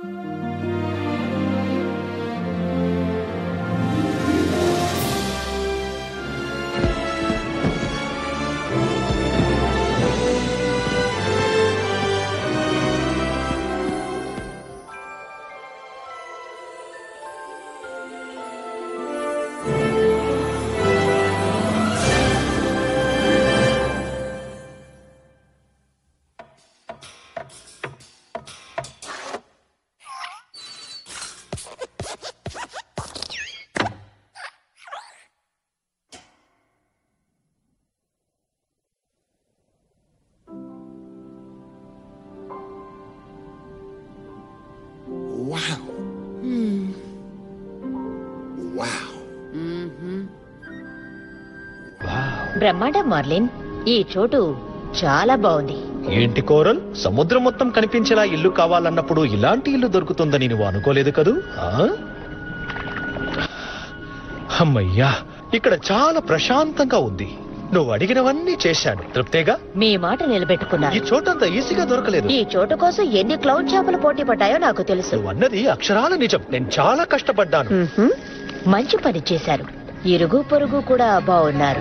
Wow. Wow. బ్రహ్మాండం marlin ఈ చోటు చాలా బాగుంది ఏంటి కోరల్ సముద్రం మొత్తం కనిపించేలా ఇల్లు కావాలన్నప్పుడు ఇలాంటి ఇల్లు దొరుకుతుందని నువ్వు అనుకోలేదు కదూ ఆ? అమ్మయ్యా ఇక్కడ చాలా ప్రశాంతంగా ఉంది నువ్వు అడిగినవన్నీ చేశాను తృప్తేగా మీ మాట ఈ నిలబెట్టుకున్నారు చోటంత ఈజీగా దొరకలేదు ఈ చోటు కోసం ఎన్ని క్లౌడ్ చేపలు పోటీ పడ్డాయో నాకు తెలుసు నువ్వు అన్నది అక్షరాల నిజం నేను చాలా కష్టపడ్డాను మ్మ్హ్మ్. మంచి పని చేశారు ఇరుగు పొరుగు కూడా బాగున్నారు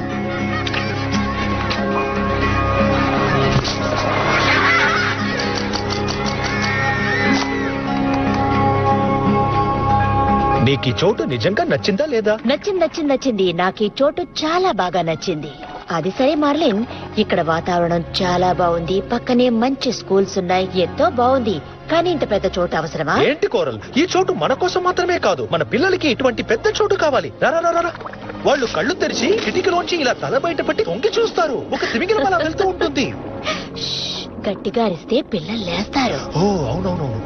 నీకు ఈ చోటు నిజంగా నచ్చిందా లేదా నచ్చింది నచ్చింది నచ్చింది నాకు ఈ చోటు చాలా బాగా నచ్చింది అది సరే మార్లిన్ ఇక్కడ వాతావరణం చాలా బాగుంది పక్కనే మంచి స్కూల్స్ ఉన్నాయి ఎంతో బాగుంది కానీ ఇంత పెద్ద చోటు అవసరమా ఏంటి కోరల్ ఈ చోటు మన కోసం మాత్రమే కాదు మన పిల్లలకి ఇటువంటి పెద్ద చోటు కావాలి రా, రా, రా, రా, రా. వాళ్ళు కళ్ళు తెరిచి కిటికీలోంచి ఇలా తల బయట పెట్టి తొంగి చూస్తారు ఒక తిమింగలం అలా వెళ్తూ ఉంటుంది షష్, గట్టిగా అరిస్తే పిల్లలు లేస్తారు ఓ అవునవునవును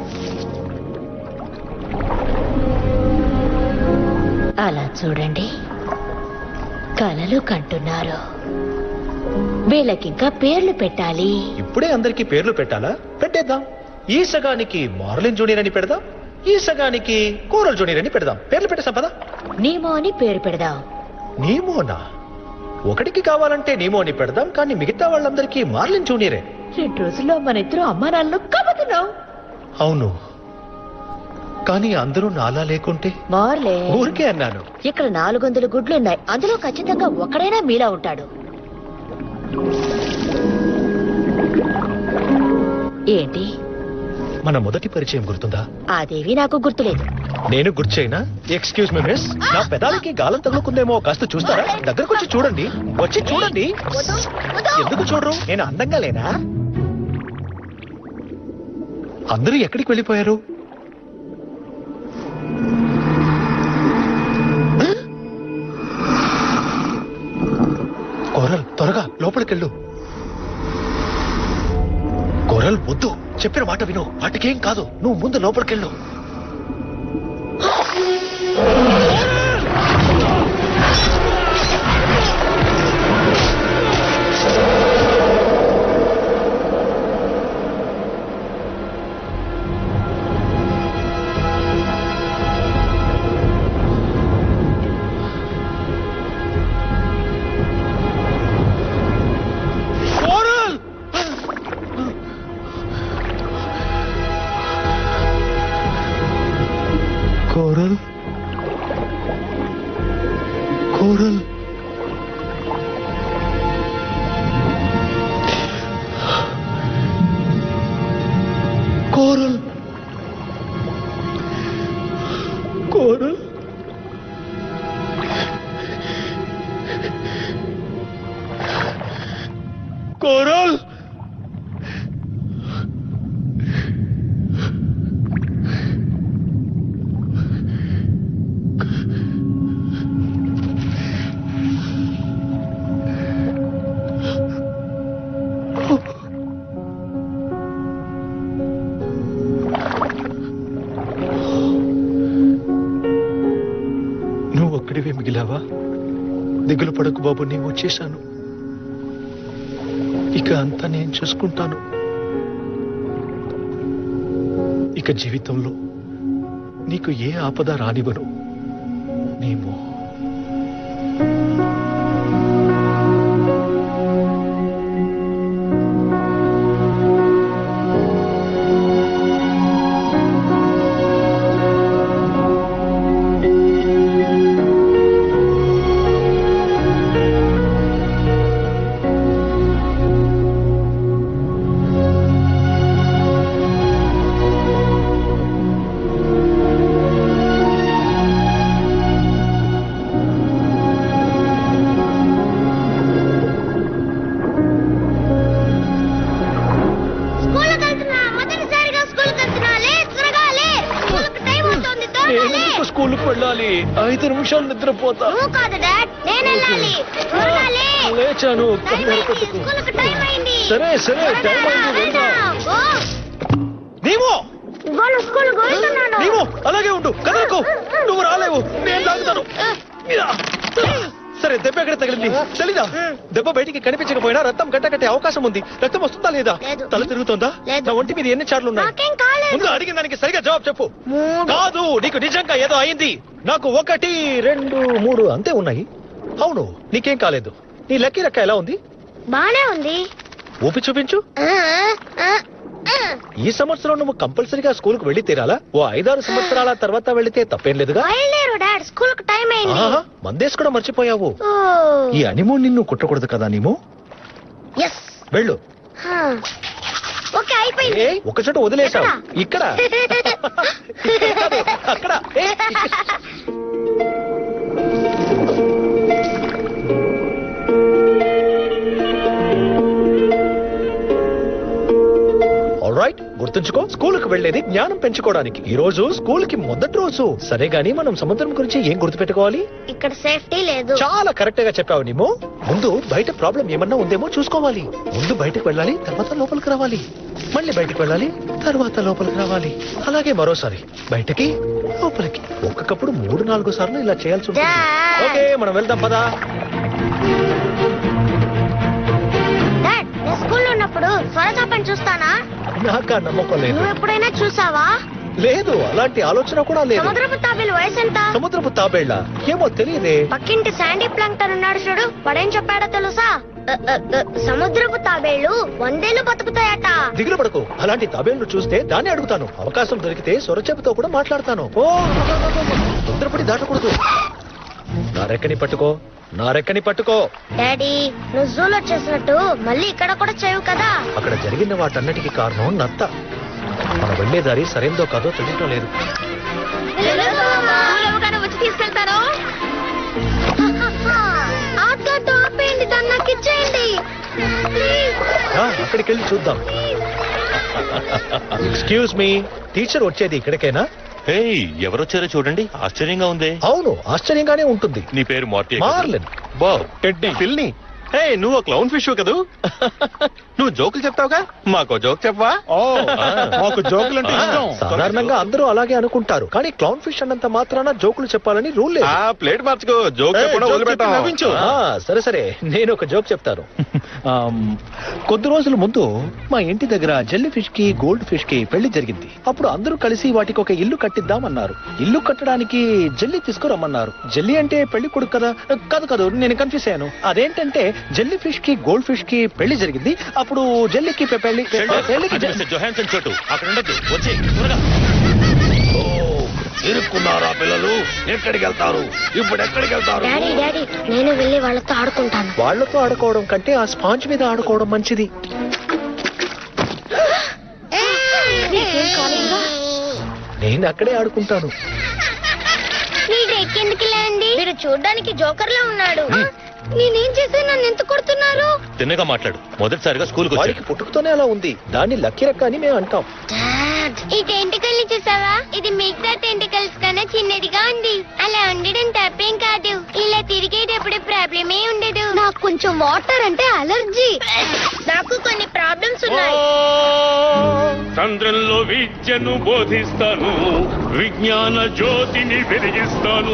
అలా చూడండి కలలు కంటున్నారు వీళ్ళకింకా పేర్లు పెట్టాలి ఇప్పుడే అందరికి పేర్లు పెట్టాలా పెట్టేద్దాం ఈ సగానికి మార్లిన్ జూనియర్ అని పెడదాం ఈ సగానికి కోరల్ జూనియర్ అని పెడదాం పేర్లు పెట్టేసాం పదా నీమో అని పేరు పెడదాం నీమోనా ఒకటికి కావాలంటే నీమో అని పెడదాం కానీ మిగతా వాళ్ళందరికీ మార్లిన్ జూనియరే రెండు రోజుల్లో మన ఇద్దరు అమ్మా నాన్నలు కబుతున్నాం అవును కానీ అందరూ నాలా లేకుంటే మార్లే ఊరికే అన్నాను ఇక్కడ నాలుగు వందల గుడ్లున్నాయి అందులో ఖచ్చితంగా ఒకడైనా మీలా ఉంటాడు ఏంటి మన మొదటి పరిచయం గుర్తుందా అదేవి నాకు గుర్తులేదు నేను గుర్చైనా ఎక్స్క్యూజ్ మీ మిస్ నా పెదాలకి గాలం తగులుకుందేమో కాస్త చూస్తారా దగ్గరకు వచ్చి చూడండి వచ్చి చూడండి ఎందుకు చూడరు నేను అందంగా లేనా అందరూ ఎక్కడికి వెళ్ళిపోయారు కోరల్ త్వరగా లోపలికెళ్ళు కోరల్ వద్దు చెప్పిన మాట విను వాటికేం కాదు నువ్వు ముందు లోపలికెళ్ళు coral coral coral coral coral coral నువ్వు ఒక్కడివే మిగిలావా దిగులు పడకు బాబు నేను వచ్చేశాను ఇక అంతా నేను చూసుకుంటాను ఇక జీవితంలో నీకు ఏ ఆపద రానివ్వను నీమో నిమిషాలు నిద్రపోతా నువ్వు కాదు డాడ్ నేను వెళ్ళాలి త్వరగా లే. లేచాను టైం కంగారు అయింది పట్టుకో. స్కూల్కి టైం అయింది సరే సరే టైం అయింది త్వరగా, వెళ్దాం ఓ, నీవో ఇవాళ స్కూల్కి వెళ్తున్నాను నీవు అలాగే ఉండు కదలకు నువ్వు రాలేవు నేను తాగుతాను సరే దెబ్బ ఎక్కడ తగిలింది తెలీదా దెబ్బ బయటికి కనిపించకపోయినా రక్తం గడ్డ కట్టే అవకాశం ఉంది రక్తం వస్తుందా లేదా లేదు. తల తిరుగుతుందా లేదు. నా ఒంటి మీద ఎన్ని చార్లు ఉన్నాయి నాకేం కాలేదు ముందు అడిగిన దానికి సరిగా జవాబు చెప్పు మూడు కాదు నీకు నిజంగా ఏదో అయింది నాకు ఒకటి రెండు మూడు అంతే ఉన్నాయి అవును నీకేం కాలేదు నీ లక్కీ రెక్క ఎలా ఉంది బానే ఉంది ఊపి చూపించు ఆ, ఆ, ఆ. ఈ సంవత్సరం నువ్వు కంపల్సరీగా స్కూల్ కు వెళ్లి తీరాలా ఓ ఐదారు సంవత్సరాల తర్వాత వెళితే తప్పేం లేదుగా బయలుదేరు డాడ్ స్కూల్ కి టైం అయింది ఆహా, మందేసి కూడా మర్చిపోయావు ఓ ఈ అనిమోన్ నిన్ను కుట్టకూడదు కదా నీము ఎస్ వెళ్ళు ఓకే అయిపోయింది ఏ ఒక చోట వదిలేశావు ఎక్కడ? ఇక్కడ ఇక్కడ కాదు, అక్కడ ఏ, ఇక్కడ. ఆల్రైట్ గుర్తుంచుకో స్కూల్ కు వెళ్లేది జ్ఞానం పెంచుకోవడానికి ఈ రోజు స్కూల్ కి మొదటి రోజు సరే గాని మనం సముద్రం గురించి ఏం గుర్తుపెట్టుకోవాలి ఇక్కడ సేఫ్టీ లేదు చాలా కరెక్ట్ గా చెప్పావు నీము ముందు బయట ప్రాబ్లం ఏమన్నా ఉందేమో చూసుకోవాలి ముందు బయటకు వెళ్ళాలి తర్వాత లోపలికి రావాలి మళ్ళీ బయటకు వెళ్ళాలి తర్వాత లోపలికి రావాలి అలాగే మరోసారి బయటకి లోపలికి ఒక్కొక్కప్పుడు మూడు నాలుగు సార్లు ఇలా చేయాల్సి ఉంటుంది Dad. ఓకే మనం వెళ్దాం పదా డాడ్ నేను స్కూల్లో ఉన్నప్పుడు స్వరచాపని చూస్తానా నాకా నమ్మకం లేదు నువ్వు ఎప్పుడైనా చూసావా లేదు అలాంటి ఆలోచన కూడా లేదు సముద్రపు తాబేలు వయసు ఎంత సముద్రపు తాబేళ్ళ ఏమో తెలియదే పక్కింటి శాండీ ప్లాంక్టన్ ఉన్నాడు చూడు వాడేం చెప్పాడో తెలుసా అ, అ, అ, సముద్రపు తాబేళ్లు వందేళ్లు బతుకుతాయట దిగులు పడకు అలాంటి తాబేళ్లు చూస్తే దాన్ని అడుగుతాను అవకాశం దొరికితే సొరచెపుతో కూడా మాట్లాడతాను ఓ తొందరపడి దాటకూడదు నా రెక్కని పట్టుకో నా రెక్కని పట్టుకో డాడీ నువ్వు జూలో చేసినట్టు మళ్ళీ ఇక్కడ కూడా చేయవు కదా అక్కడ జరిగిన వాటన్నిటికీ కారణం నత్త మన వెళ్లే దారి సరైందో కాదో తెలియటం లేదు వచ్చి తీసుకెళ్తాను ఆటో ఆపేయండి దాన్ని నాకు ఇచ్చేయండి రా, అక్కడికి వెళ్ళి చూద్దాం ఎక్స్క్యూజ్ మీ టీచర్ వచ్చేది ఇక్కడికేనా ఏయ్ ఎవరొచ్చారో చూడండి ఆశ్చర్యంగా ఉంది అవును ఆశ్చర్యంగానే ఉంటుంది నీ పేరు మార్టీ మార్లిన్ బాబ్ టెడ్డీ పిల్ని హే నువ్వు క్లౌన్ ఫిష్ కదూ నువ్వు జోకులు చెప్తావుగా మాకో జోక్ చెప్పవా మాకు జోకులంటే ఇష్టం సాధారణంగా అందరూ అలాగే అనుకుంటారు కానీ క్లౌన్ ఫిష్ అన్నంత మాత్రాన జోకులు చెప్పాలని రూల్ లేదు ఆ ప్లేట్ మార్చుకో జోక్ ఏయ్, చెప్పడం జోక్ వదిలిపెట్టాం చెప్పి నవ్వించు. ఆ, సరే సరే నేను ఒక జోక్ చెప్తాను ఆమ్, కొద్ది రోజుల ముందు మా ఇంటి దగ్గర జెల్లీ ఫిష్ కి గోల్డ్ ఫిష్ కి పెళ్లి జరిగింది అప్పుడు అందరూ కలిసి వాటికి ఒక ఇల్లు కట్టిద్దామన్నారు ఇల్లు కట్టడానికి జెల్లీ తీసుకురమ్మన్నారు జెల్లీ అంటే పెళ్లి కొడుకు కదా కాదు కాదు నేను కన్ఫ్యూస్ అయ్యాను అదేంటంటే జెల్లీ ఫిష్ కి గోల్డ్ ఫిష్ కి పెళ్లి జరిగింది అప్పుడు జెల్లీకి పె- పెళ్లి పెళ్లికి జె- జోహాన్సన్ చోటు అక్కడ ఉండద్దు వచ్చి త్వరగా ఇరుక్కున్నారా పిల్లలు ఎక్కడికి వెళ్తారు ఇప్పుడు ఎక్కడికి వెళ్తారు డాడీ డాడీ నేను వెళ్ళి వాళ్ళతో ఆడుకుంటాను వాళ్లతో ఆడుకోవడం కంటే ఆ స్పాంజ్ మీద ఆడుకోవడం మంచిది నీకేం కాలేదా? నేను అక్కడే ఆడుకుంటాను నీ డెక్ ఎందుకు లేండి మీరు చూడడానికి జోకర్ లా ఉన్నాడు నేనేం చేస్తే నన్ను ఎంత కొడుతున్నారు తిన్నగా మాట్లాడు మొదటిసారిగా స్కూల్కి వాడికి వచ్చాడు పుట్టుకతోనే అలా ఉంది దాన్ని లక్కీ రెక్క అని మేము అంటాం ఈ టెంటికల్ని చూసావా ఇది మిగతా టెంటికల్స్ కన్నా చిన్నదిగా ఉంది అలా ఉండడం తప్పేం కాదు ఇలా తిరిగేటప్పుడు ప్రాబ్లమే ఉండదు నాకు కొంచెం వాటర్ అంటే అలర్జీ నాకు కొన్ని ప్రాబ్లమ్స్ ఉన్నాయి చంద్రంలో విద్యను బోధిస్తాను విజ్ఞాన జ్యోతిని వెలిగిస్తాను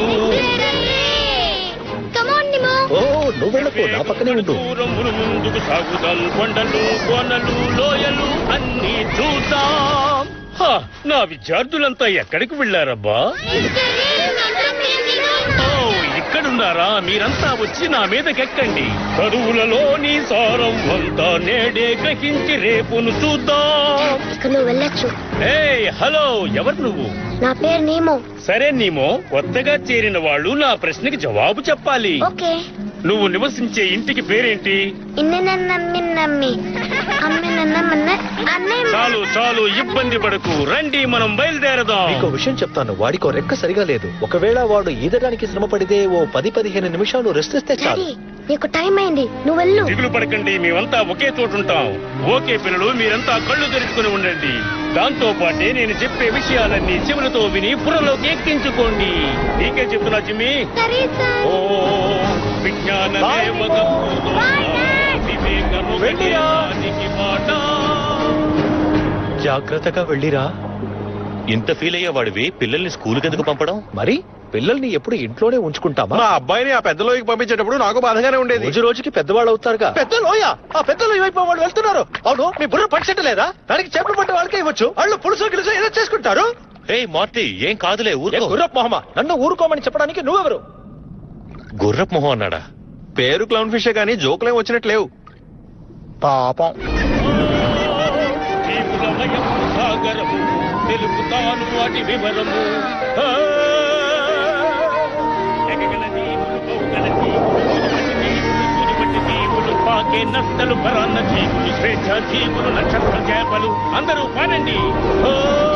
కమాన్ నిమో ఓ నువ్వు వెళ్ళకు నా పక్కనే ఉండు దూరమును ముందుకు సాగుదాం కొండలు కోనలు లోయలు అన్ని చూద్దాం హా, నా విద్యార్థులంతా ఎక్కడికి వెళ్ళారబ్బా ఓ ఇక్కడున్నారా మీరంతా వచ్చి నా మీదకెక్కండి చదువులలోని సారం అంతా నేడే గ్రహించి రేపును చూద్దాం ఇక నువ్వు వెళ్ళొచ్చు ఏయ్ హలో ఎవరు నువ్వు నా పేరు నీమో సరే నీమో కొత్తగా చేరిన వాళ్ళు నా ప్రశ్నకి జవాబు చెప్పాలి ఓకే నువ్వు నివసించే ఇంటికి పేరేంటి ఇన్ని నమ్మి నమ్మి అమ్మి నన్నమన్న అన్నయ్య చాలు చాలు ఇబ్బంది పడకు రండి మనం బయలుదేరదాం నీకో విషయం చెప్తాను వాడికో రెక్క సరిగా లేదు ఒకవేళ వాడు ఈదడానికి శ్రమ పడితే ఓ పది పదిహేను నిమిషాలు రెస్ట్ ఇస్తే చాలు డాడీ నీకు టైం అయింది నువ్వు వెళ్ళు దిగులు పడకండి మేమంతా ఒకే చోటు ఉంటాం ఓకే పిల్లలు మీరంతా కళ్ళు తెరుచుకుని ఉండండి దాంతో పాటే నేను చెప్పే విషయాలన్నీ చెవులతో విని పురలోకి ఎక్కించుకోండి నీకే చెప్తున్నా జిమ్మి సరే సార్ ఓ విజ్ఞాన దేవగము వివేకము వెళ్ళిరా. విజయానికి మాట జాగ్రత్తగా వెళ్ళిరా ఇంత ఫీల్ అయ్యేవాడివి పిల్లల్ని స్కూల్ ఎందుకు పంపడం మరి పిల్లల్ని ఎప్పుడు ఇంట్లోనే ఉంచుకుంటామా మా అబ్బాయిని ఆ పెద్దలోకి పంపించేటప్పుడు నాకు బాధగానే ఉండేది రోజు రోజుకి పెద్దవాళ్ళు అవుతారుగా పెద్ద లోయ ఆ పెద్ద లోయ వైపు వాళ్ళు వెళ్తున్నారు అవును మీ బుర్ర పడిచెట్ట లేదా దానికి చేపలు పట్టే వాళ్ళకే ఇవ్వచ్చు వాళ్ళు పులుసు గిలుసు ఏదో చేసుకుంటారు ఏ మార్టీ ఏం కాదులే ఏ ఊరుకో గుర్రప్ మొహమా నన్ను ఊరుకోమని చెప్పడానికి నువ్వెవరు గుర్రపు మొహం అన్నాడా పేరు క్లౌన్ ఫిషే కానీ జోకులేం వచ్చినట్టు లేవు పాపం జీవులమయం సాగరము తెలుపుతాను వాటి వివరము ఆ! ఎగగల జీవులు, బహుగల జీవులు, సుడిమట్టి జీవులు, సుడిమట్టి జీవులు, పాకే నత్తలు పరాన్న జీవులు స్వేచ్ఛ జీవులు నక్షత్ర చేపలు అందరూ పాడండి ఓ!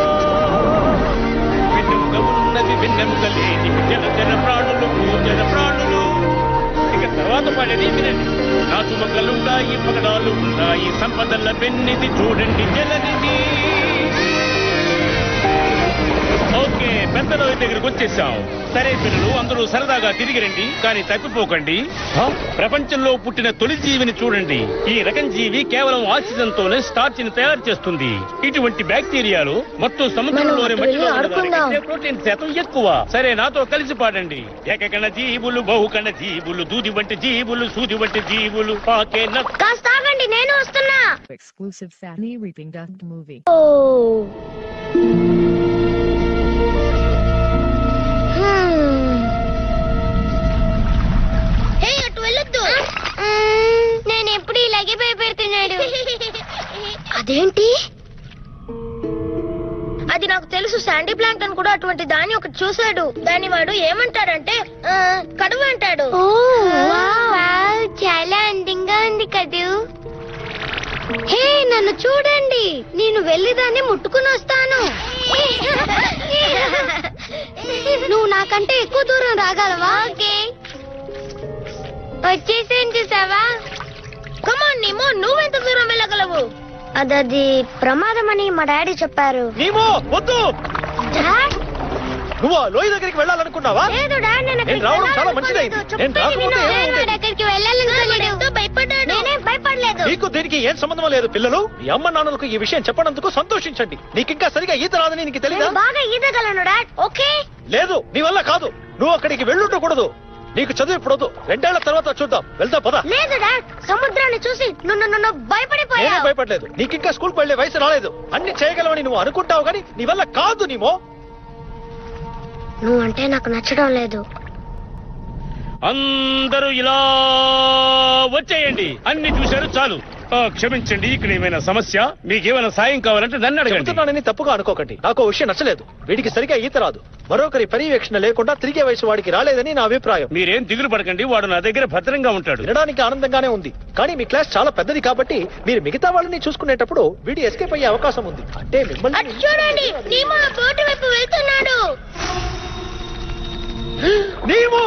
వెన్నెముక ఉన్నది వెన్నెముక లేని జల ప్రాణులు జల ప్రాణులు ఇక తర్వాత పాడేది వినండి నాటు మొక్కలుంటాయి పగడాలు ఉంటాయి సంపదల పెన్నిది చూడండి జలనిది ఓకే పెద్దల దగ్గరకు వచ్చేసాం సరే పిల్లలు అందరూ సరదాగా తిరిగి రండి కానీ తప్పిపోకండి ఆ? ప్రపంచంలో పుట్టిన తొలి జీవిని చూడండి ఈ రకం జీవి కేవలం ఆక్సిజన్ తోనే స్టార్చ్ ని తయారు చేస్తుంది ఇటువంటి బ్యాక్టీరియాలు మొత్తం సముద్రంలోని మనం మట్టిలో వెళ్ళి ఆడుకుందాం. ఉన్నదానికంటే ప్రోటీన్ శాతం ఎక్కువ సరే నాతో కలిసి పాడండి ఏకకణ జీవులు బహుకణ జీవులు దూది వంటి జీవులు సూది వంటి జీవులు పాకే నత్త కాస్త ఆగండి నేను వస్తున్నా exclusive Fanny Reaping Duck movie. ఓ హే అటు వెళ్ళొద్దు నేను ఎప్పుడు ఇలాగే భయపెడుతున్నాడు అదేంటి అది నాకు తెలుసు శాండీ ప్లాంక్టన్ కూడా అటువంటి దాన్ని ఒకటి చూశాడు దాన్ని వాడు ఏమంటాడంటే ఆ, కడుపు అంటాడు ఓ వావ్, చాలా అందంగా ఉంది కదూ హే నన్ను చూడండి నేను వెళ్ళి దాన్ని ముట్టుకుని వస్తాను నువ్వు నాకంటే ఎక్కువ దూరం రాగలవా ఓకే వచ్చేసాను చూసావా కమాన్ నీమో నువ్వెంత దూరం వెళ్ళగలవు అదది ప్రమాదం అని మా డాడీ చెప్పారు నీమో వద్దు డాడ్ నువ్వు ఆ లోయ దగ్గరికి వెళ్ళాలనుకున్నావా లేదు డాడ్ నేను నేను రావడం చాలా మంచిదైంది నేను రాకపోతే ఏమవుతుంది? అక్కడికి వెళ్ళాలని భయపడ్డాడు నేనేం భయపడలేదు నీకు దీనికి ఏం సంబంధం లేదు పిల్లలు ఈ అమ్మ నాన్నలకు ఈ విషయం చెప్పనందుకు సంతోషించండి నీకింకా సరిగా ఈత రాదని నీకు తెలీదా నేను బాగా ఈదగలను డాడ్ ఓకే లేదు నీ వల్ల కాదు నువ్వు అక్కడికి వెళ్ళుండకూడదు నీకు చదువు ఇప్పుడు రెండేళ్ల తర్వాత చూద్దాం వెళ్దాం పద లేదు డాడ్ సముద్రాన్ని చూసి నువ్వు నన్ను నేనే భయపడిపోయావు భయపడలేదు నీకింకా స్కూల్కి వెళ్లే వయసు రాలేదు అన్ని చేయగలవని నువ్వు అనుకుంటావు కానీ నీ వల్ల కాదు నీమో నువ్వు అంటే నాకు నచ్చడం లేదు అందరూ ఇలా వచ్చేయండి అన్ని చూశారు చాలు ఆ, క్షమించండి ఇక్కడ ఏమైనా సమస్య మీకేమైనా సాయం కావాలంటే నన్ను అడగండి చెబుతున్నానని తప్పుగా అనుకోకండి నాకు విషయం నచ్చలేదు వీడికి సరిగా ఈత రాదు మరొకరి పర్యవేక్షణ లేకుండా తిరిగే వయసు వాడికి రాలేదని నా అభిప్రాయం మీరేం దిగులు పడకండి వాడు నా దగ్గర భద్రంగా ఉంటాడు వినడానికి ఆనందంగానే ఉంది కానీ మీ క్లాస్ చాలా పెద్దది కాబట్టి మీరు మిగతా వాళ్ళని చూసుకునేటప్పుడు వీడి ఎస్కేప్ అయ్యే అవకాశం ఉంది అంటే అటు మిమ్మల్ని చూడండి నీమో ఆ బోటు వైపు వెళ్తున్నాడు నీవు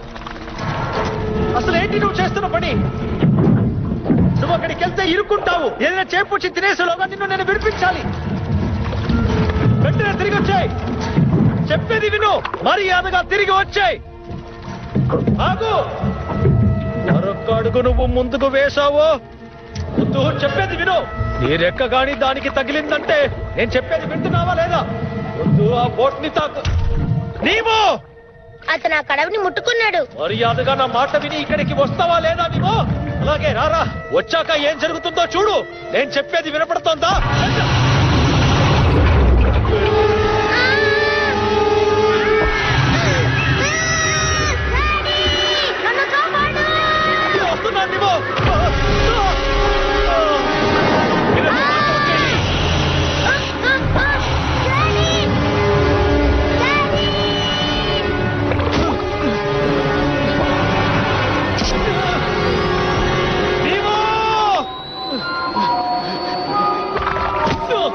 అసలు ఏంటి నువ్వు చేస్తున్న పని నువ్వు అక్కడికి వెళ్తే ఇరుక్కుంటావు ఏదైనా చేపూచి తినేసేలోగా నిన్ను నేను విడిపించాలి వెంటనే తిరిగి వచ్చాయి చెప్పేది విను మర్యాదగా తిరిగి వచ్చాయి ఆగు మరొక్క అడుగు నువ్వు ముందుకు వేశావో ముందు చెప్పేది విను నీ రెక్క గాని దానికి తగిలిందంటే నేను చెప్పేది వింటున్నావా లేదా వద్దు ఆ బోట్ ని తాకు నీవు అతను ఆ కడవని ముట్టుకున్నాడు మర్యాదగా నా మాట విని ఇక్కడికి వస్తావా లేదా నీవు అలాగే రారా వచ్చాక ఏం జరుగుతుందో చూడు నేను చెప్పేది వినపడుతోందా నన్ను కాపాడు వస్తున్నాను నీవు నీవు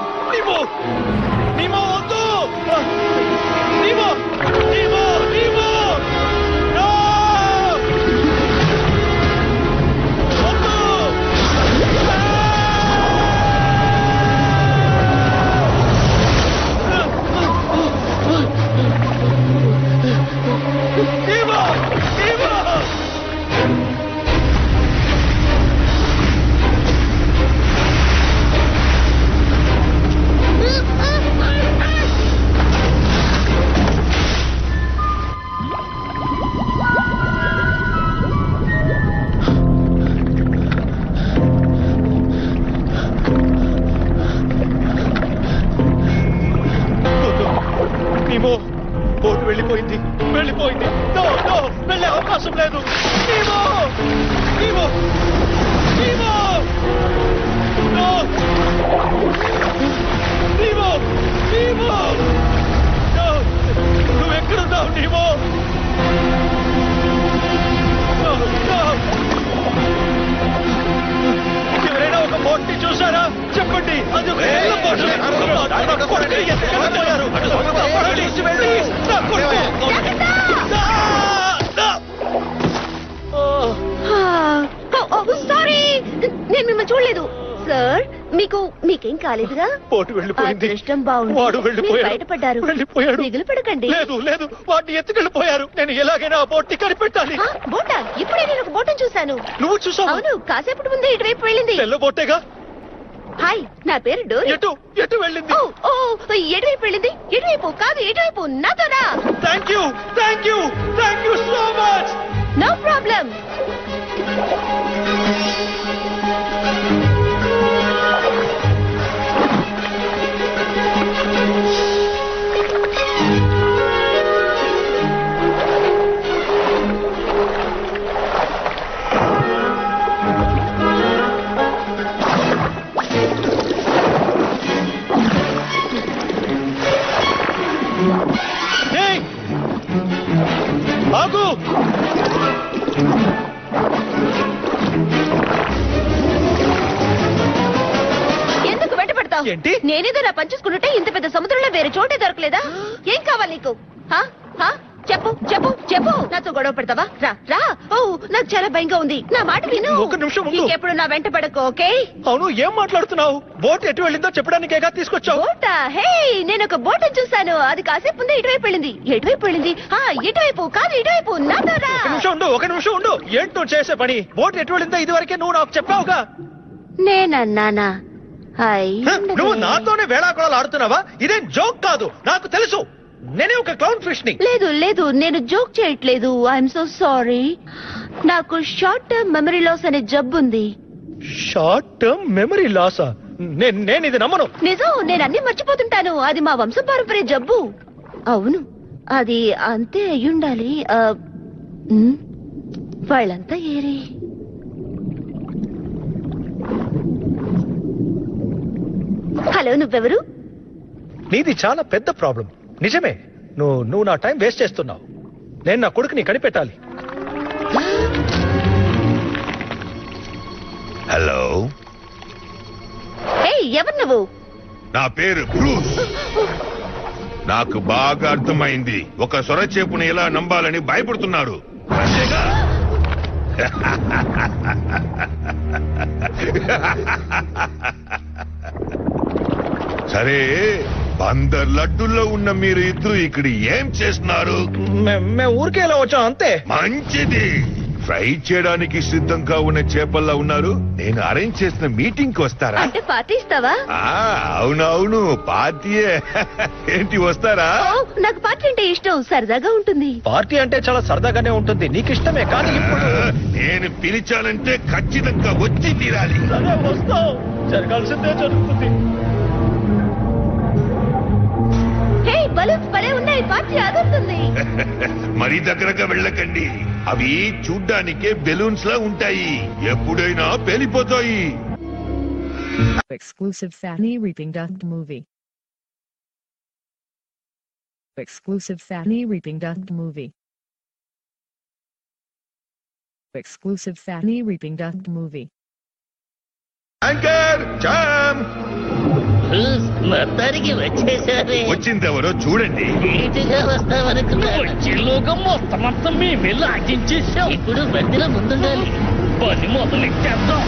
వెళ్ళిపోయింది నో నో వెళ్ళే అవకాశం లేదు నీవో నీవో నీవో నో నీవో నీవో నో నువ్వు ఎక్కడున్నావు నీవో నో నో ఎవరైనా ఒక బోట్ ని చూసారా చెప్పండి అది ఒక ఇళ్ళ బోట్. నా కొడుకుని ఎత్తుకెళ్ళిపోయారు. Please, please, నా కొడుకు. నా, నా. ఓ, సారీ నేను మిమ్మల్ని చూడలేదు సార్ మీకు మీకేం కాలేదుగా బోటు వెళ్ళిపోయింది అదృష్టం బాగుంది వాడు మీరు వెళ్ళిపోయాడు బయటపడ్డారు వెళ్ళిపోయాడు దిగులు పడకండి లేదు లేదు వాడిని ఎత్తుకెళ్ళిపోయారు నేను ఎలాగైనా ఆ బోట్ ని కనిపెట్టాలి ఆ, బోటా ఇప్పుడే నేను ఒక బోటం చూశాను నువ్వు చూసావు అవును కాసేపటి ముందే ఇటువైపు వెళ్ళింది తెల్ల బోటేగా హాయ్ నా పేరు డోరీ ఎటు ఎటు వెళ్ళింది ఓ ఓ ఎటువైపు వెళ్ళింది ఎటువైపు కాదు ఎటువైపు నాతోనా thank you thank you thank you so much no problem ఏయ్! ఆగు ఎందుకు వెంటపడతావు ఏంటి? నేనేదో నా పంచేసుకుంటుంటే ఇంత పెద్ద సముద్రంలో వేరే చోటే దొరకలేదా ఏం కావాలి నీకు హా? హా? చెప్పు చెప్పు చెప్పు నాతో గొడవ పెడతావా రా రా ఓ నాకు చాలా భయంగా ఉంది నా మాట విను ఒక్క నిమిషం ఉండు. ఇంకెప్పుడు నా వెంట పడకు ఓకే అవును ఏం మాట్లాడుతున్నావు బోట్ ఎటు వెళ్ళిందో చెప్పడానికేగా తీసుకొచ్చావు బోటా హే నేను ఒక బోట్ చూశాను అది కాసేపు ముందే ఇటువైపు వెళ్ళింది ఎటువైపు వెళ్ళింది ఆ ఇటువైపు కాదు ఇటువైపు నాతో రా ఒక నిమిషం ఉండు ఒక నిమిషం ఉండు ఏంటి నువ్వు చేసే పని బోట్ ఎటు వెళ్ళిందో ఇదివరకే నువ్వు నాకు చెప్పావుగా నేనన్నానా అయ్ హ, నువ్వు నాతోనే వేళాకుళాలు ఆడుతున్నావా ఇదేం జోక్ కాదు నాకు తెలుసు నేనే ఒక క్లౌన్ ఫిష్ ని లేదు లేదు నేను జోక్ చేయట్లేదు ఐఎమ్ సో సారీ నాకు షార్ట్ టర్మ్ మెమరీ లాస్ అనే జబ్బు ఉంది షార్ట్ టర్మ్ మెమరీ లాసా నేను నేను ఇది నమ్మను నిజం నేను అన్ని మర్చిపోతుంటాను అది మా వంశపారంపర్య జబ్బు అవును అది అంతే అయ్యుండాలి ఆ, ఉమ్, వాళ్ళంతా ఏరి హలో నువ్వెవరు నీది చాలా పెద్ద ప్రాబ్లం నిజమే నువ్వు నువ్వు నా టైం వేస్ట్ చేస్తున్నావు నేను నా కొడుకుని కనిపెట్టాలి హలో ఏయ్ ఎవరు నువ్వు నా పేరు బ్రూస్ నాకు బాగా అర్థమైంది ఒక సొరచేపుని ఎలా నంబాలని భయపడుతున్నారు అంతేగా? సరే బందర్ లడ్డుల్లో ఉన్న మీరు ఇద్దరు ఇక్కడ ఏం చేస్తున్నారు మే- మేము ఊరికే ఇలా వచ్చాం అంతే మంచిది ఫ్రై చేయడానికి సిద్ధంగా ఉన్న చేపల్లా ఉన్నారు నేను అరేంజ్ చేసిన మీటింగ్ కి వస్తారా అంటే పార్టీ ఇస్తావా ఆ, అవునవును పార్టీయే ఏంటి వస్తారా ఓ, నాకు పార్టీ అంటే ఇష్టం సరదాగా ఉంటుంది పార్టీ అంటే చాలా సరదాగానే ఉంటుంది నీకు ఇష్టమే కానీ ఇప్పుడు నేను పిలిచానంటే ఖచ్చితంగా వచ్చి తీరాలి సరే వస్తాం జరగాల్సిందే జరుగుతుంది హే బలూన్స్ భలే ఉన్నాయి పార్టీ అదురుతుంది మరీ దగ్గరగా వెళ్ళకండి అవి చూడ్డానికే బెలూన్స్ లా ఉంటాయి ఎప్పుడైనా పేలిపోతాయి Exclusive Fanny Reaping Ducked Movie. Exclusive Fanny Reaping Ducked Movie. Exclusive Fanny Reaping Ducked Movie. Anchor జామ్ మొత్తానికి వచ్చేసారే వచ్చిందెవరో చూడండి నీటిగా వస్తామనుకున్నాను వచ్చేలోగా మొత్తం మొత్తం మేమే లాగించేసాం ఇప్పుడు బండిలో ముందుండాలి పని మొదలెట్టేద్దాం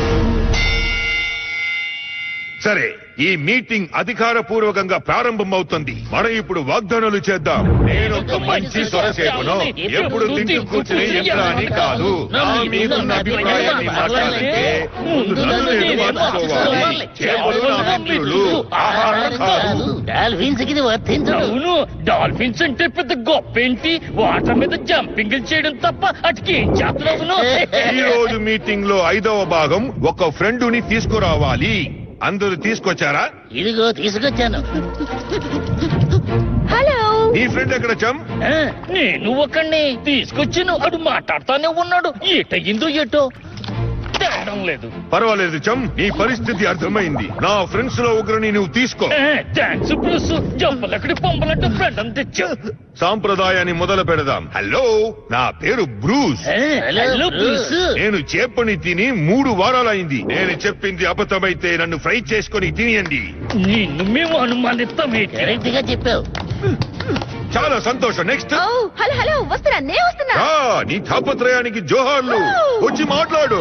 సరే ఈ మీటింగ్ అధికార పూర్వకంగా ప్రారంభమవుతుంది మనం ఇప్పుడు వాగ్దానాలు చేద్దాం నేను ఒక మంచి సొరసేపును ఎప్పుడు తింటూ కూర్చుని యంత్రాన్ని కాదు నా మీదున్న అభిప్రాయాన్ని మాట్లాడాలంటే ముందు నన్ను నేను మార్చుకోవాలి చేపలు నా మిత్రులు ఆహారం కాదు డాల్ఫిన్స్ కి వర్తించదు అవును డాల్ఫిన్స్ అంటే పెద్ద గొప్ప ఏంటి వాటర్ మీద జంపింగ్ చేయడం తప్ప అటుకి ఏం చేస్తున్నావు ఈ రోజు మీటింగ్ లో ఐదవ భాగం ఒక ఫ్రెండుని తీసుకురావాలి అందరూ తీసుకొచ్చారా ఇదిగో తీసుకొచ్చాను హలో నీ ఫ్రెండ్ ఎక్కడ చమ్ ఆ, నేను ఒకడిని తీసుకొచ్చాను అడు మాట్లాడుతానే ఉన్నాడు ఏటయ్యిందో ఏటో తేడం లేదు పర్వాలేదు చమ్ నీ పరిస్థితి అర్థమైంది నా ఫ్రెండ్స్ లో ఒకరిని నువ్వు తీసుకో థ్యాంక్స్ బ్రూస్ జంపలక్కడి పంపలట్టు ఫ్రెండ్ అని తెచ్చా సాంప్రదాయాన్ని మొదలు పెడదాం హలో నా పేరు బ్రూస్ హలో బ్రూస్ నేను చేపని తిని మూడు వారాలైంది నేను చెప్పింది అబద్ధమైతే నన్ను ఫ్రై చేసుకొని తినియండి నిన్ను మేము అనుమానిస్తామే కరెక్ట్ గా చెప్పావు చాలా సంతోషం నెక్స్ట్ ఓ హలో హలో వస్తున్నా నే వస్తున్నా రా నీ తాపత్రయానికి జోహార్లు వచ్చి మాట్లాడు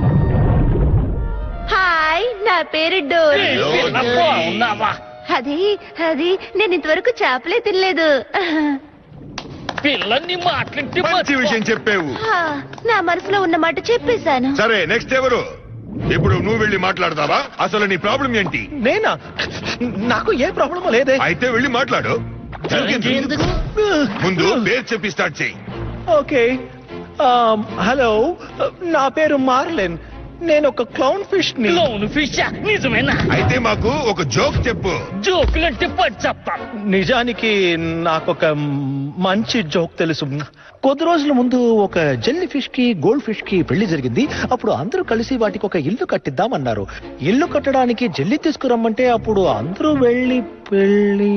హాయ్ నా పేరు డోరీ ఉన్నావా అది అది నేను ఇంతవరకు చేపలే తినలేదు పిల్లల్ని మాట్లాడితే మంచి విషయం చెప్పావు హా, నా మనసులో ఉన్న మాట చెప్పేశాను సరే నెక్స్ట్ ఎవరు ఇప్పుడు నువ్వు వెళ్ళి మాట్లాడతావా అసలు నీ ప్రాబ్లం ఏంటి నేనా నాకు ఏ ప్రాబ్లం లేదే అయితే వెళ్ళి మాట్లాడు ఎందుకు ముందు పేరు చెప్పి స్టార్ట్ చేయి ఓకే ఆమ్, హలో నా పేరు మార్లెన్ నేను ఒక క్లౌన్ ఫిష్ ని క్లౌన్ ఫిష్ నిజమేనా అయితే మాకు ఒక జోక్ చెప్పు జోకులంటే పడి చెప్తాను నిజానికి నాకొక మంచి జోక్ తెలుసు కొద్ది రోజుల ముందు ఒక జెల్లీ ఫిష్ కి గోల్డ్ ఫిష్ కి పెళ్లి జరిగింది అప్పుడు అందరూ కలిసి వాటికి ఒక ఇల్లు కట్టిద్దామన్నారు ఇల్లు కట్టడానికి జెల్లీ తీసుకురమ్మంటే అప్పుడు అందరూ వెళ్ళి పెళ్లి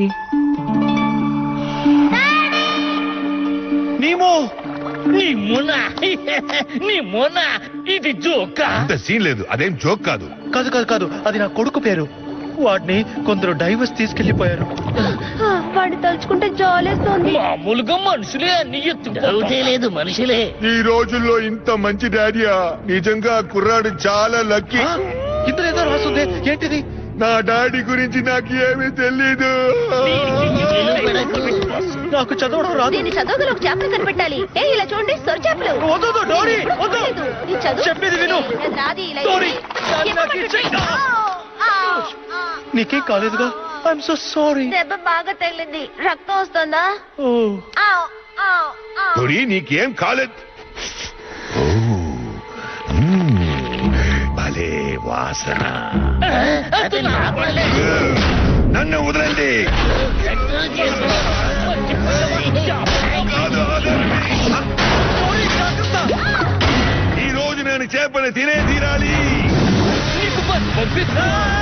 నీమో నీ మొన నీ మొన ఇది జోకా అంత సీన్ లేదు అదేం జోక్ కాదు కాదు కాదు కాదు అది నా కొడుకు పేరు వాడిని కొందరు డైవర్స్ తీసుకెళ్లిపోయారు హా, వాడిని తలుచుకుంటే జాలేస్తోంది మామూలుగా మనుషులే అన్ని డౌటే ఎత్తు లేదు మనుషులే ఈ రోజుల్లో ఇంత మంచి డాడీయా నిజంగా ఆ కుర్రాడు చాలా లక్కీ ఇందులో ఏదో రాసుంది ఏంటిది నా డాడీ గురించి నాకు ఏమీ తెలీదు నాకు చదవడం రాదు దీన్ని చదవగల ఒక చేపలు కనిపెట్టాలి ఏ ఇలా చూడండి సొర చేపలు వద్దు, వద్దు, డోరీ, వద్దు. లేదు, ఈ చదువు చెప్పేది విను. అది రాది ఇలా డోరీ, ఇది. దాన్ని నాకు చెప్పమంటుంటే. ఇచ్చేయ్. ఆ, ఆ, ఆ. నీకేం కాలేదుగా ఐఎమ్ సో సారీ దెబ్బ బాగా తగిలింది రక్తం వస్తుందా ఓ ఆవ్, ఆవ్, ఆవ్. తొడి నీకేం కాలేదు ఓ, మ్మ్, భలే వాసన అది నా వల్లే. నన్ను వదలండి కంట్రోల్ చేసుకో. కాదు, వదలండి. ఈ రోజు నేను చేపని తినే తీరాలి నీకు పని పంపిస్తా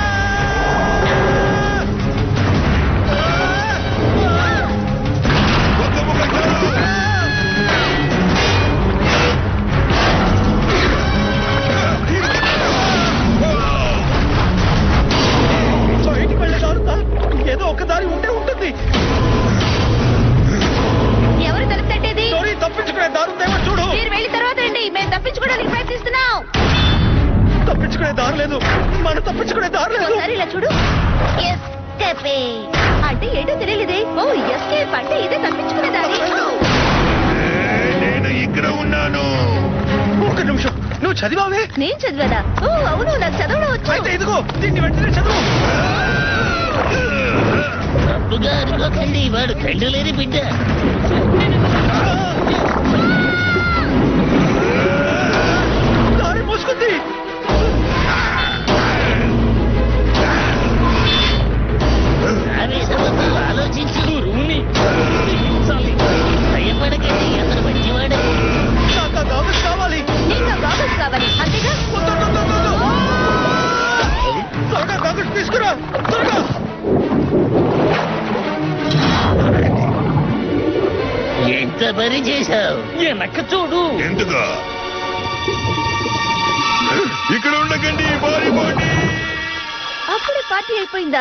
ఒక్క ముక్క చాలు. బయటికి వెళ్ళే దారి ఉందా? ఏదో ఒక దారి ఉంటే ఉంటుంది ఎవరు తలుపు తట్టేది డోరీ తప్పించుకునే దారి ఉందేమో చూడు మీరు వెళ్ళిన తర్వాత రండి మేము తప్పించుకోవడానికి ప్రయత్నిస్తున్నాం తప్పించుకునే దారి లేదు మనం తప్పించుకునే దారి లేదు ఒకసారి ఇలా చూడు ఎస్కేపే అంటే ఏంటో తెలియలేదే ఓ ఎస్కేప్ అంటే ఇదే తప్పించుకునే దారి ఏ, నేను ఇక్కడ ఉన్నాను ఒక నిమిషం నువ్వు చదివావే నేను చదివానా ఓ అవును నాకు చదవడం అయితే వచ్చు ఇదిగో దీన్ని వెంటనే చదువు తప్పుగా అనుకోకండి వాడు కండు లేని బిడ్డ దారి మూసుకుంది ఆవేశవద్దు ఆలోచించి గురువుని భయపడకండి అతను మంచివాడే నాకు ఆ కాగజ్ కావాలి నీకు ఆ గాగల్స్ కావాలి అంతేగా వద్దు, వద్దు, వద్దు, వద్దు. త్వరగా కాగజ్ తీసుకురా త్వరగా ఎంత పని చేశావు వెనక చూడు ఎందుకు ఇక్కడ ఉండకండి పారిపోండి అప్పుడే పార్టీ అయిపోయిందా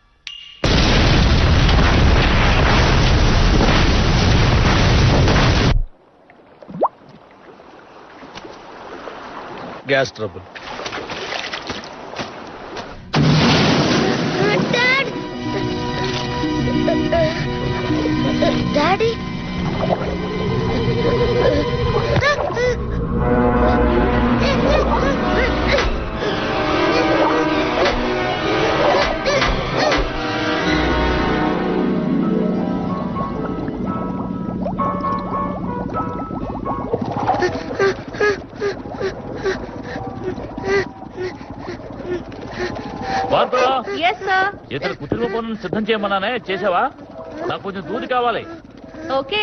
gas trouble dad daddy Barbara yes sir ఇతర కుటుంబ పనులను సిద్ధం చేయమన్నానే చేసావా నాకు కొంచెం దూది కావాలి ఓకే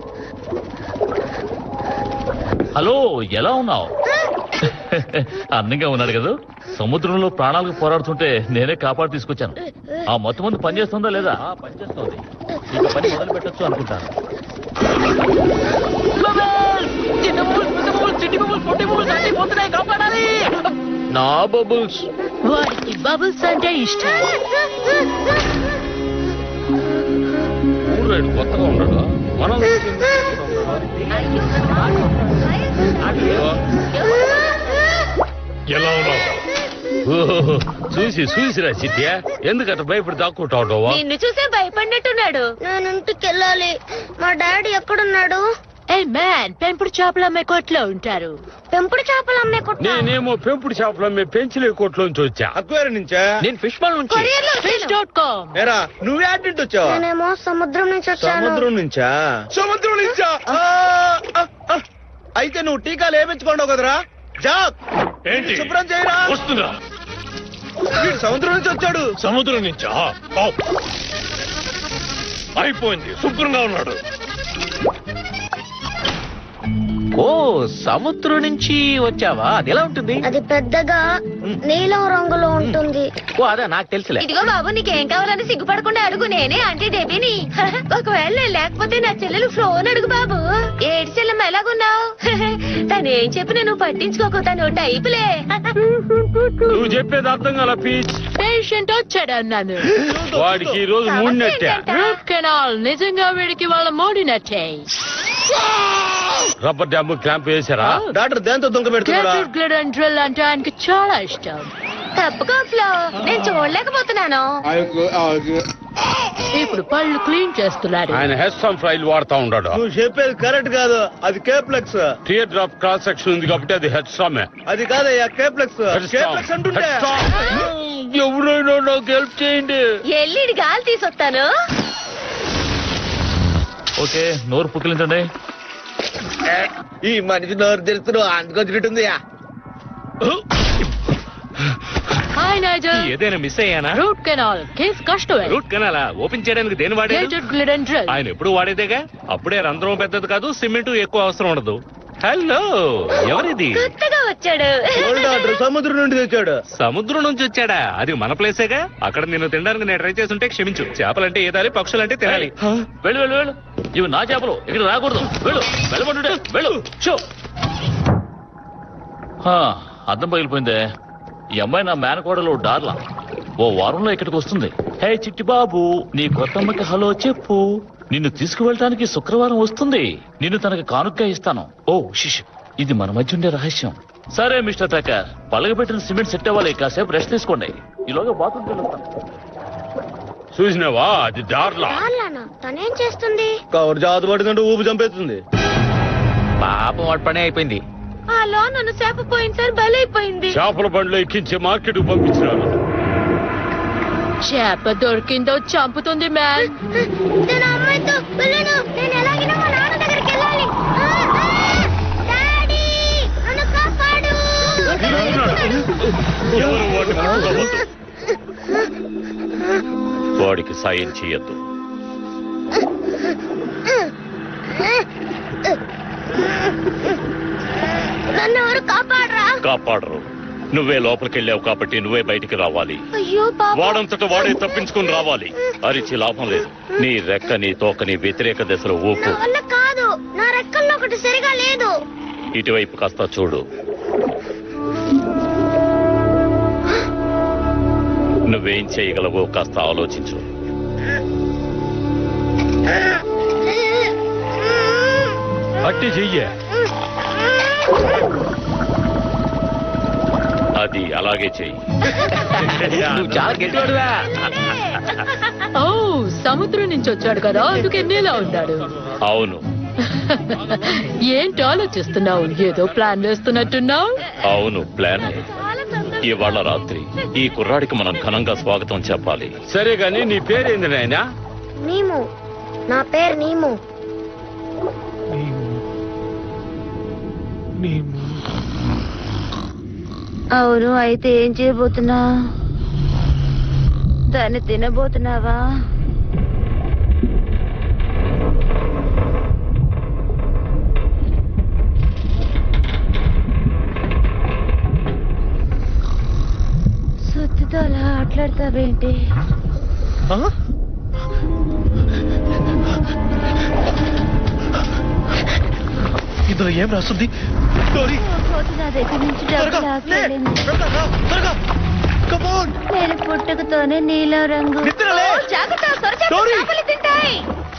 హలో ఎలా ఉన్నావు అందంగా ఉన్నాడు కదా సముద్రంలో ప్రాణాలకు పోరాడుతుంటే నేనే కాపాడు తీసుకొచ్చాను ఆ మొత్తం మంది పనిచేస్తుందా లేదా ఆ, పనిచేస్తోంది ఇక పని మొదలు పెట్టచ్చు అనుకుంటాను చిన్న బబుల్స్, పెద్ద బబుల్స్, చిట్టి బబుల్స్, పొట్టి బబుల్స్ అన్నీ పోతున్నాయి, కాపాడాలి నా బబుల్స్ వాడికి బబుల్స్ అంటే ఇష్టం ఊరేడు కొత్తగా ఉండడు మనం ఎలా ఉన్నావు ఓహో, చూసి చూసిరా చిట్య ఎందుకట్ట భయపడి దాక్కుంటావు నిన్ను చూసే భయపడినట్టున్నాడు నేను ఇంటికి వెళ్ళాలి మా డాడీ ఎక్కడున్నాడు ఏ మ్యాన్ పెంపుడు చేపలు అమ్మే కొట్లో ఉంటారు పెంపుడు చేపలు అమ్మే కొట్ట నేనేమో పెంపుడు చేపల మీ పెంచలే కొట్లోంచి వచ్చా అక్వేరియం నుంచా నేను ఫిష్ మాల్ నుంచి కొరియర్లో ఫిష్ డాట్ కామ్ ఏరా నువ్వే అటు నుంచి వచ్చావా నేనేమో సముద్రం నుంచి వచ్చాను సముద్రం నుంచా సముద్రం నుంచా ఆ, ఆ, ఆ. అయితే నువ్వు టీకాలు వేపించుకోండావు కదరా జాక్ ఏంటి శుభ్రం చేయరా వస్తున్నా వీడు సముద్రం నుంచి వచ్చాడు సముద్రం నుంచా ఓ. అయిపోయింది శుభ్రంగా ఉన్నాడు ఓ సముద్రం నుంచి వచ్చావా అది ఎలా ఉంటుంది అది పెద్దగా నీలం రంగులో ఉంటుంది ఓ అదే నాకు తెలుసులే ఇదిగో బాబు నీకేం కావాలని సిగ్గుపడకుండా అడుగు నేనే ఆంటీ డెబీని ఒకవేళ నేను లేకపోతే నా చెల్లెలు ఫోన్ అడుగు బాబు ఏడు చెల్లెమ్మ ఎలాగున్నావు తను ఏం చెప్పినా నువ్వు పట్టించుకోకు తను టైపులే నువ్వు చెప్పేది అర్థం కాల పీచ్ పేషెంట్ వచ్చాడు అన్నాను వాడికి ఈ రోజు మూడినట్టే రూట్ కెనాల్ నిజంగా వీడికి వాళ్ళ మోడినట్టే రబ్బర్ డ్యామ్ క్లాంప్ వేసారా డాక్టర్ దేంతో దుంక పెడుతున్నాడా గ్లిడ్ అండ్ డ్రిల్ అంటే ఆయనకి చాలా ఇష్టం తప్పుకో ఫ్లో నేను చూడలేకపోతున్నాను ఇప్పుడు పళ్ళు క్లీన్ చేస్తున్నాడు ఆయన హెస్టమ్ ఫ్రైల్ వాడుతా ఉన్నాడు నువ్వు చెప్పేది కరెక్ట్ కాదు అది కేప్లెక్స్ టీయర్ డ్రాప్ క్రాస్ సెక్షన్ ఉంది కాబట్టి అది హెడ్స్టామే అది కాదయ్యా కేప్లెక్స్ కేప్లెక్స్ అంటుంటే ఎవరైనా నాకు హెల్ప్ చేయండి ఎల్లిడి గాలి తీసుకొస్తాను ఓకే నోరు పుక్కిలించండి ఈ మనిషి నోరు తెరుస్తున్నావు అందుకొచ్చినట్టుంది హాయ్ నైజల్ ఏదైనా మిస్ అయ్యానా రూట్ కెనాల్ కేస్ కష్టమే రూట్ కెనాలా ఓపెన్ చేయడానికి దేని వాడేది గేటెడ్ గ్లిడ్ అండ్ డ్రిల్ ఆయన ఎప్పుడు వాడేదేగా అప్పుడే రంధ్రం పెద్దది కాదు సిమెంట్ ఎక్కువ అవసరం ఉండదు హలో ఎవరిది కొత్తగా వచ్చాడు డాక్టర్ సముద్రం నుండి తెచ్చాడు సముద్రం నుంచి వచ్చాడా అది మన ప్లేసేగా అక్కడ నిన్ను తినడానికి నేను ట్రై చేస్తుంటే క్షమించు చేపలంటే ఏదాలి పక్షులంటే తినాలి వెళ్ళు వెళ్ళు వెళ్ళు ఇవి నా చేపలు ఇక్కడ రాకూడదు వెళ్ళు వెళ్ళమంటుంటే వెళ్ళు షో హా, అద్దం పగిలిపోయిందే ఈ అమ్మాయి నా మేనకోడలు డార్లా ఓ వారంలో ఇక్కడికి వస్తుంది హే చిట్టి బాబు నీ కొత్తమ్మకి హలో చెప్పు నిన్ను తీసుకువెళ్ళటానికి శుక్రవారం వస్తుంది నిన్ను తనకి కానుగ్గా ఇస్తాను ఓ శిష్ ఇది మన మధ్య ఉండే రహస్యం సరే మిస్టర్ ట్రాకర్ పలగబెట్టిన సిమెంట్ సెట్ అవ్వాలి కాసేపు రెస్ట్ తీసుకోండి ఈలోగా బాత్రూమ్ చూసినావా అది డార్లా రాళ్ళనా తనేం చేస్తుంది కవర్ జాత పడుతుంటే ఊపి చంపేస్తుంది పాపం వాడి పని అయిపోయింది అలా నన్ను చేప పోయింది సార్ బలైపోయింది చేపల బండ్లో ఎక్కించి మార్కెట్ పంపించినారు చేప దొరికిందో చంపుతుంది మ్యాన్ నేను ఆ అమ్మాయితో వెళ్ళను నేను ఎలాగైనా మా నాన్న దగ్గరికి వెళ్ళాలి ఆ, ఆ! డాడీ నన్ను కాపాడు ఎవరు వాడిని ముట్టుకోవద్దు. వాడికి సాయం చేయొద్దు నన్ను ఎవరు కాపాడరా కాపాడరు నువ్వే లోపలికి వెళ్ళావు కాబట్టి నువ్వే బయటికి రావాలి అయ్యో పాప వాడంతట వాడే తప్పించుకుని రావాలి అరిచి లాభం లేదు నీ రెక్క నీ తోకని వ్యతిరేక దిశలో ఊపు నా వల్ల కాదు నా రెక్కల్లో ఒకటి సరిగా లేదు ఇటువైపు కాస్త చూడు నువ్వేం చేయగలవో కాస్త ఆలోచించు అట్టి చెయ్యే అది అలాగే చెయ్యి నువ్వు చాలా గట్టివాడువా ఓ సముద్రం నుంచి వచ్చాడు కదా అందుకే నీలా ఉన్నాడు అవును ఏంటి ఆలోచిస్తున్నావు ఏదో ప్లాన్ వేస్తున్నట్టున్నావు అవును ప్లాన్ ఇవాళ రాత్రి ఈ కుర్రాడికి మనం ఘనంగా స్వాగతం చెప్పాలి సరే గాని నీ పేరేంది నాయనా నీము నా పేరు నీము అవును అయితే ఏం చేయబోతున్నా దాన్ని తినబోతున్నావా నాతో అలా ఆటలాడతావేంటి ఆ? ఇందులో ఏం రాస్తుంది డోరీ కోతి నా దగ్గర నుంచి త్వరగా డబ్బులు లే. ఆపేయాలండి. త్వరగా రా, త్వరగా Come on. నేను పుట్టుకతోనే నీలం రంగు నిద్రలే. ఓ, జాగ్రత్త సొరచేప డోరీ. చేపలు తింటాయి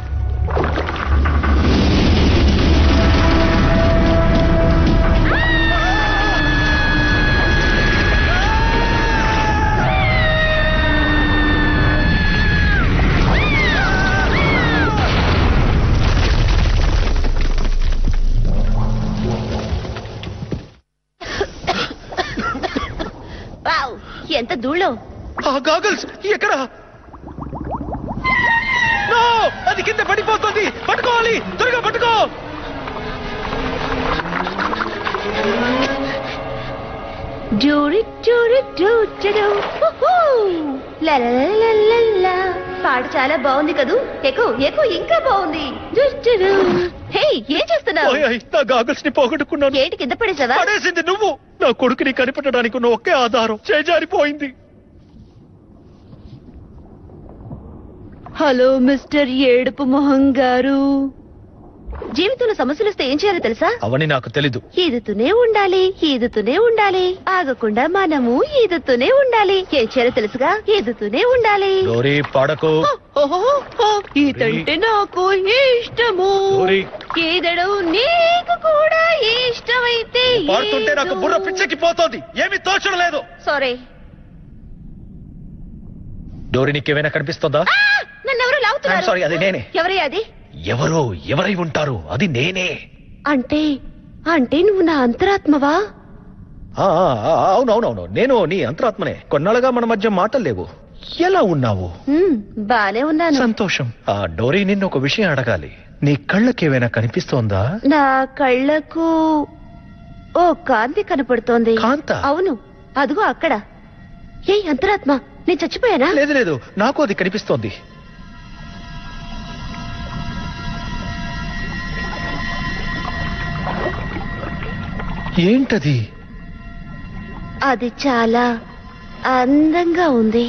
వావ్, ఎంత ధూళం ఆ గాగల్స్ ఎక్కడ No! అది కింద పడిపోతుంది పట్టుకోవాలి త్వరగా పట్టుకో జూరి జూరి జూ జడు. హుహూ. లా లా లా లా లా లా. పాట చాలా బాగుంది కదూ ఎక్కువ ఎక్కువ ఇంకా బాగుంది జు జుడు. హే ఏం చేస్తున్నావు ఓయ్, ఓయ్, నా గాగల్స్ ని పోగొట్టుకున్నాను ఏంటి కింద పడేసావా పడేసింది నువ్వు నా కొడుకుని కనిపెట్టడానికి ఉన్న ఒకే ఆధారం చేజారిపోయింది హలో మిస్టర్ ఏడుపు మొహం గారు జీవితంలో సమస్యలు వస్తే ఏం చేయాలో తెలుసా అవని నాకు తెలీదు ఈదుతూనే ఉండాలి ఈదుతూనే ఉండాలి ఆగకుండా మనము ఈదుతూనే ఉండాలి ఏం చేయాలో తెలుసుగా ఈదుతూనే ఉండాలి డోరీ పాడకు ఓహో, ఓ, ఈతంటే నాకు ఇష్టము డోరీ. ఈదడం నీకు కూడా ఇష్టమైతే పాడుతుంటే నాకు బుర్ర పిచ్చెక్కి పోతోంది ఏమి తోచడం లేదు సారీ డోరీ నీకేమైనా కనిపిస్తుందా నన్ను ఎవరు I'm లాగుతున్నారు sorry, అది నేనే. ఎవరే అది ఎవరో ఎవరై ఉంటారు అది నేనే అంటే అంటే నువ్వు నా అంతరాత్మవా ఆ, ఆ, ఆ, అవునవునవును నేను నీ అంతరాత్మనే కొన్నాళ్ళుగా మన మధ్య మాటలు లేవు ఎలా ఉన్నావు హ్మ్, బానే ఉన్నాను సంతోషం ఆ డోరీ నిన్ను ఒక విషయం అడగాలి నీ కళ్ళకేమైనా కనిపిస్తోందా నా కళ్ళకు ఓ కాంతి కనపడుతోంది కాంత? అవును అదిగో అక్కడ ఏ అంతరాత్మ నేను చచ్చిపోయానా లేదు లేదు నాకు అది కనిపిస్తోంది ఏంటది అది చాలా అందంగా ఉంది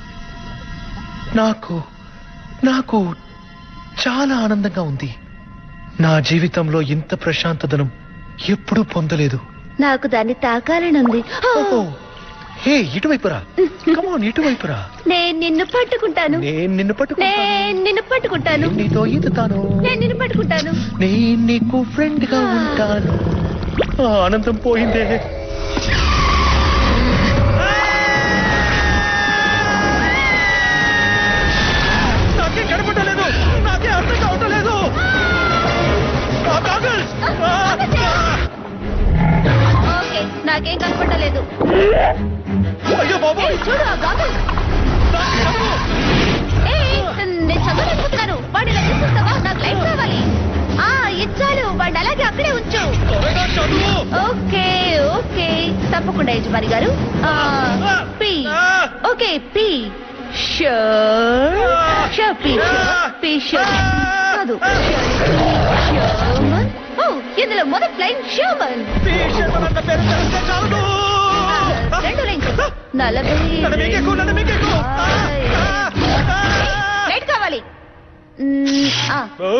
నాకు నాకు చాలా ఆనందంగా ఉంది నా జీవితంలో ఇంత ప్రశాంతతను ఎప్పుడూ పొందలేదు నాకు దాన్ని తాకాలనుంది ఆ, ఓహో. హే ఇటువైపురా కమాన్ ఇటువైపురా నేను నిన్ను పట్టుకుంటాను నేను నిన్ను పట్టుకుంటాను నేను నిన్ను పట్టుకుంటాను నేను నీతో ఈదుతాను నేను నిన్ను పట్టుకుంటాను నేను నీకు ఫ్రెండ్ గా ఉంటాను ఆ, ఆనందం పోయిందే నాకే కనపడలేదు నాకే అర్థం కావటలేదు ఆ goggles! ఆ, ఆ! ఓకే నాకేం కనపడలేదు అయ్యో బాబోయ్ చూడు ఆ గాగుల్స్. ఏయ్, నేను చదవలేకపోతున్నాను వాడిని ఇలా తీసుకొస్తావా నాకు లైట్ కావాలి ఆ ఇచ్చాను వాడిని అలాగే అక్కడే ఉంచు త్వరగా చదువు ఓకే ఓకే తప్పకుండా యజమాని గారు ఆ, P okay P Sher Sher P Sher, P Sher కాదు షర్మన్ ఓ ఇందులో మొదటి లైన్ షర్మన్ భీషణ అన్న పేరు తెలిస్తే చాలు రెండు లైన్స్ నలభై నన్ను మీకెక్కు, నన్ను మీకెక్కు. ఆ, ఆ, ఆ. లైట్ కావాలి మ్, ఆ,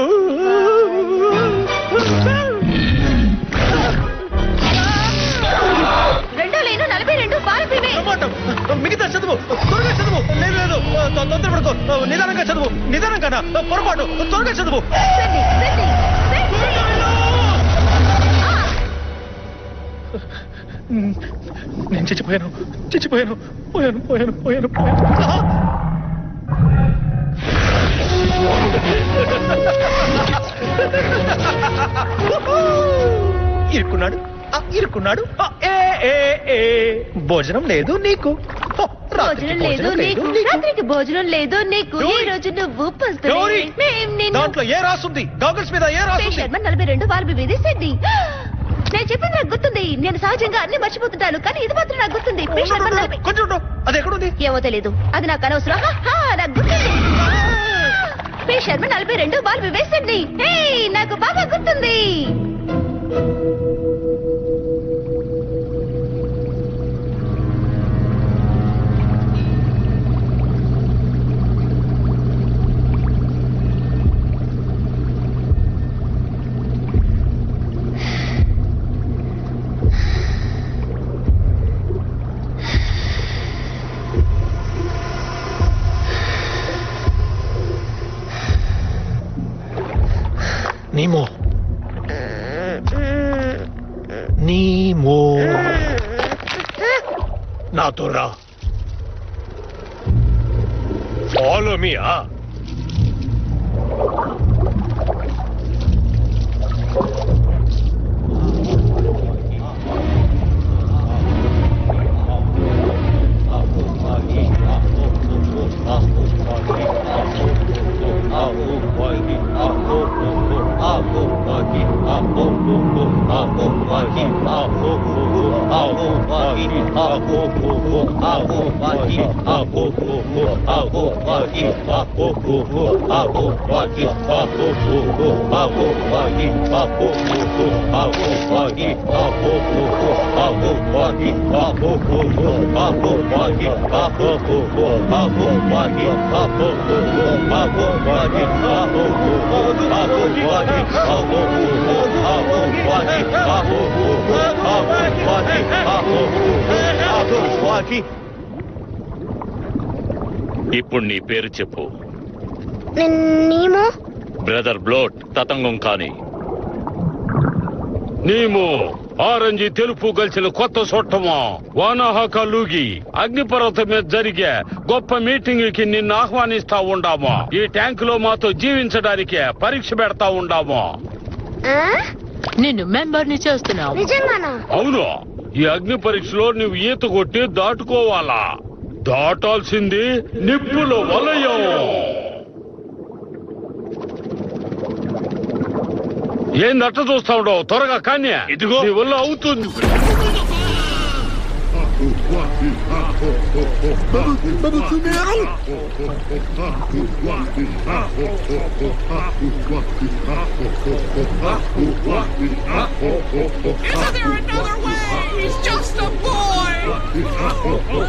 రెండో లైన్ నలభై రెండు పాలపీవే టమాటం. మిగతా చదువు త్వరగా చదువు లేదు లేదు తొ- తొందరపడుకో నిదానంగా చదువు నిదానంగా పొరపాటు త్వరగా చదువు సెండి, సెండి, సెండి. ఆ, నేను చచ్చిపోయాను చచ్చిపోయాను పోయాను పోయాను పోయాను పోయాను ఆ! ఇరుక్కున్నాడు ఆ, ఇరుక్కున్నాడు ఆ, ఏ ఏ ఏ భోజనం లేదు నీకు ఓ, రాత్రికి భోజనం లేదు నీకు రాత్రికి భోజనం లేదు నీకు ఈ డోరీ. రోజు నువ్వు డోరీ. పస్తులు మేం నిన్ను దాంట్లో ఏ రాసుంది గాగల్స్ మీద ఏ రాసుంది శర్మ నలభై రెండు వాల్బి వీధి సిడ్నీ నేను చెప్పింది నాకు గుర్తుంది నేను సహజంగా అన్ని మర్చిపోతుంటాను కానీ ఇది మాత్రం నాకు గుర్తుంది పి. శర్మ నలభై కొంచెం ఉండు. అది ఎక్కడుంది ఏమో తెలీదు అది నాకు అనవసరం హా, హా, నాకు గుర్తుంది పి. శర్మ నలభై రెండు బాల్ వివేసండి హే నాకు బాగా గుర్తుంది నాతో రా ఫాలో మీ ఆ ఇప్పుడు నీ పేరు చెప్పు నీమో బ్రదర్ బ్లోట్ తతంగం కాని నీము ఆరెంజి తెలుపు గలిచిన కొత్త సొట్టమా వానాహక లూగి అగ్నిపర్వతం మీద జరిగే గొప్ప మీటింగ్ కి నిన్ను ఆహ్వానిస్తా ఉండామా ఈ ట్యాంక్ లో మాతో జీవించడానికి పరీక్ష పెడతా ఉండామా ఆ? నిన్ను మెంబర్ ని చేస్తున్నావు నిజంగానా అవును ఈ అగ్ని పరీక్షలో నువ్వు ఈత కొట్టి దాటుకోవాలా దాటాల్సింది నిప్పుల వలయం ఏందట్ట చూస్తా ఉండవు త్వరగా కానీ ఇదిగో నీ వల్ల అవుతుంది Isn't there another way? He's just a boy!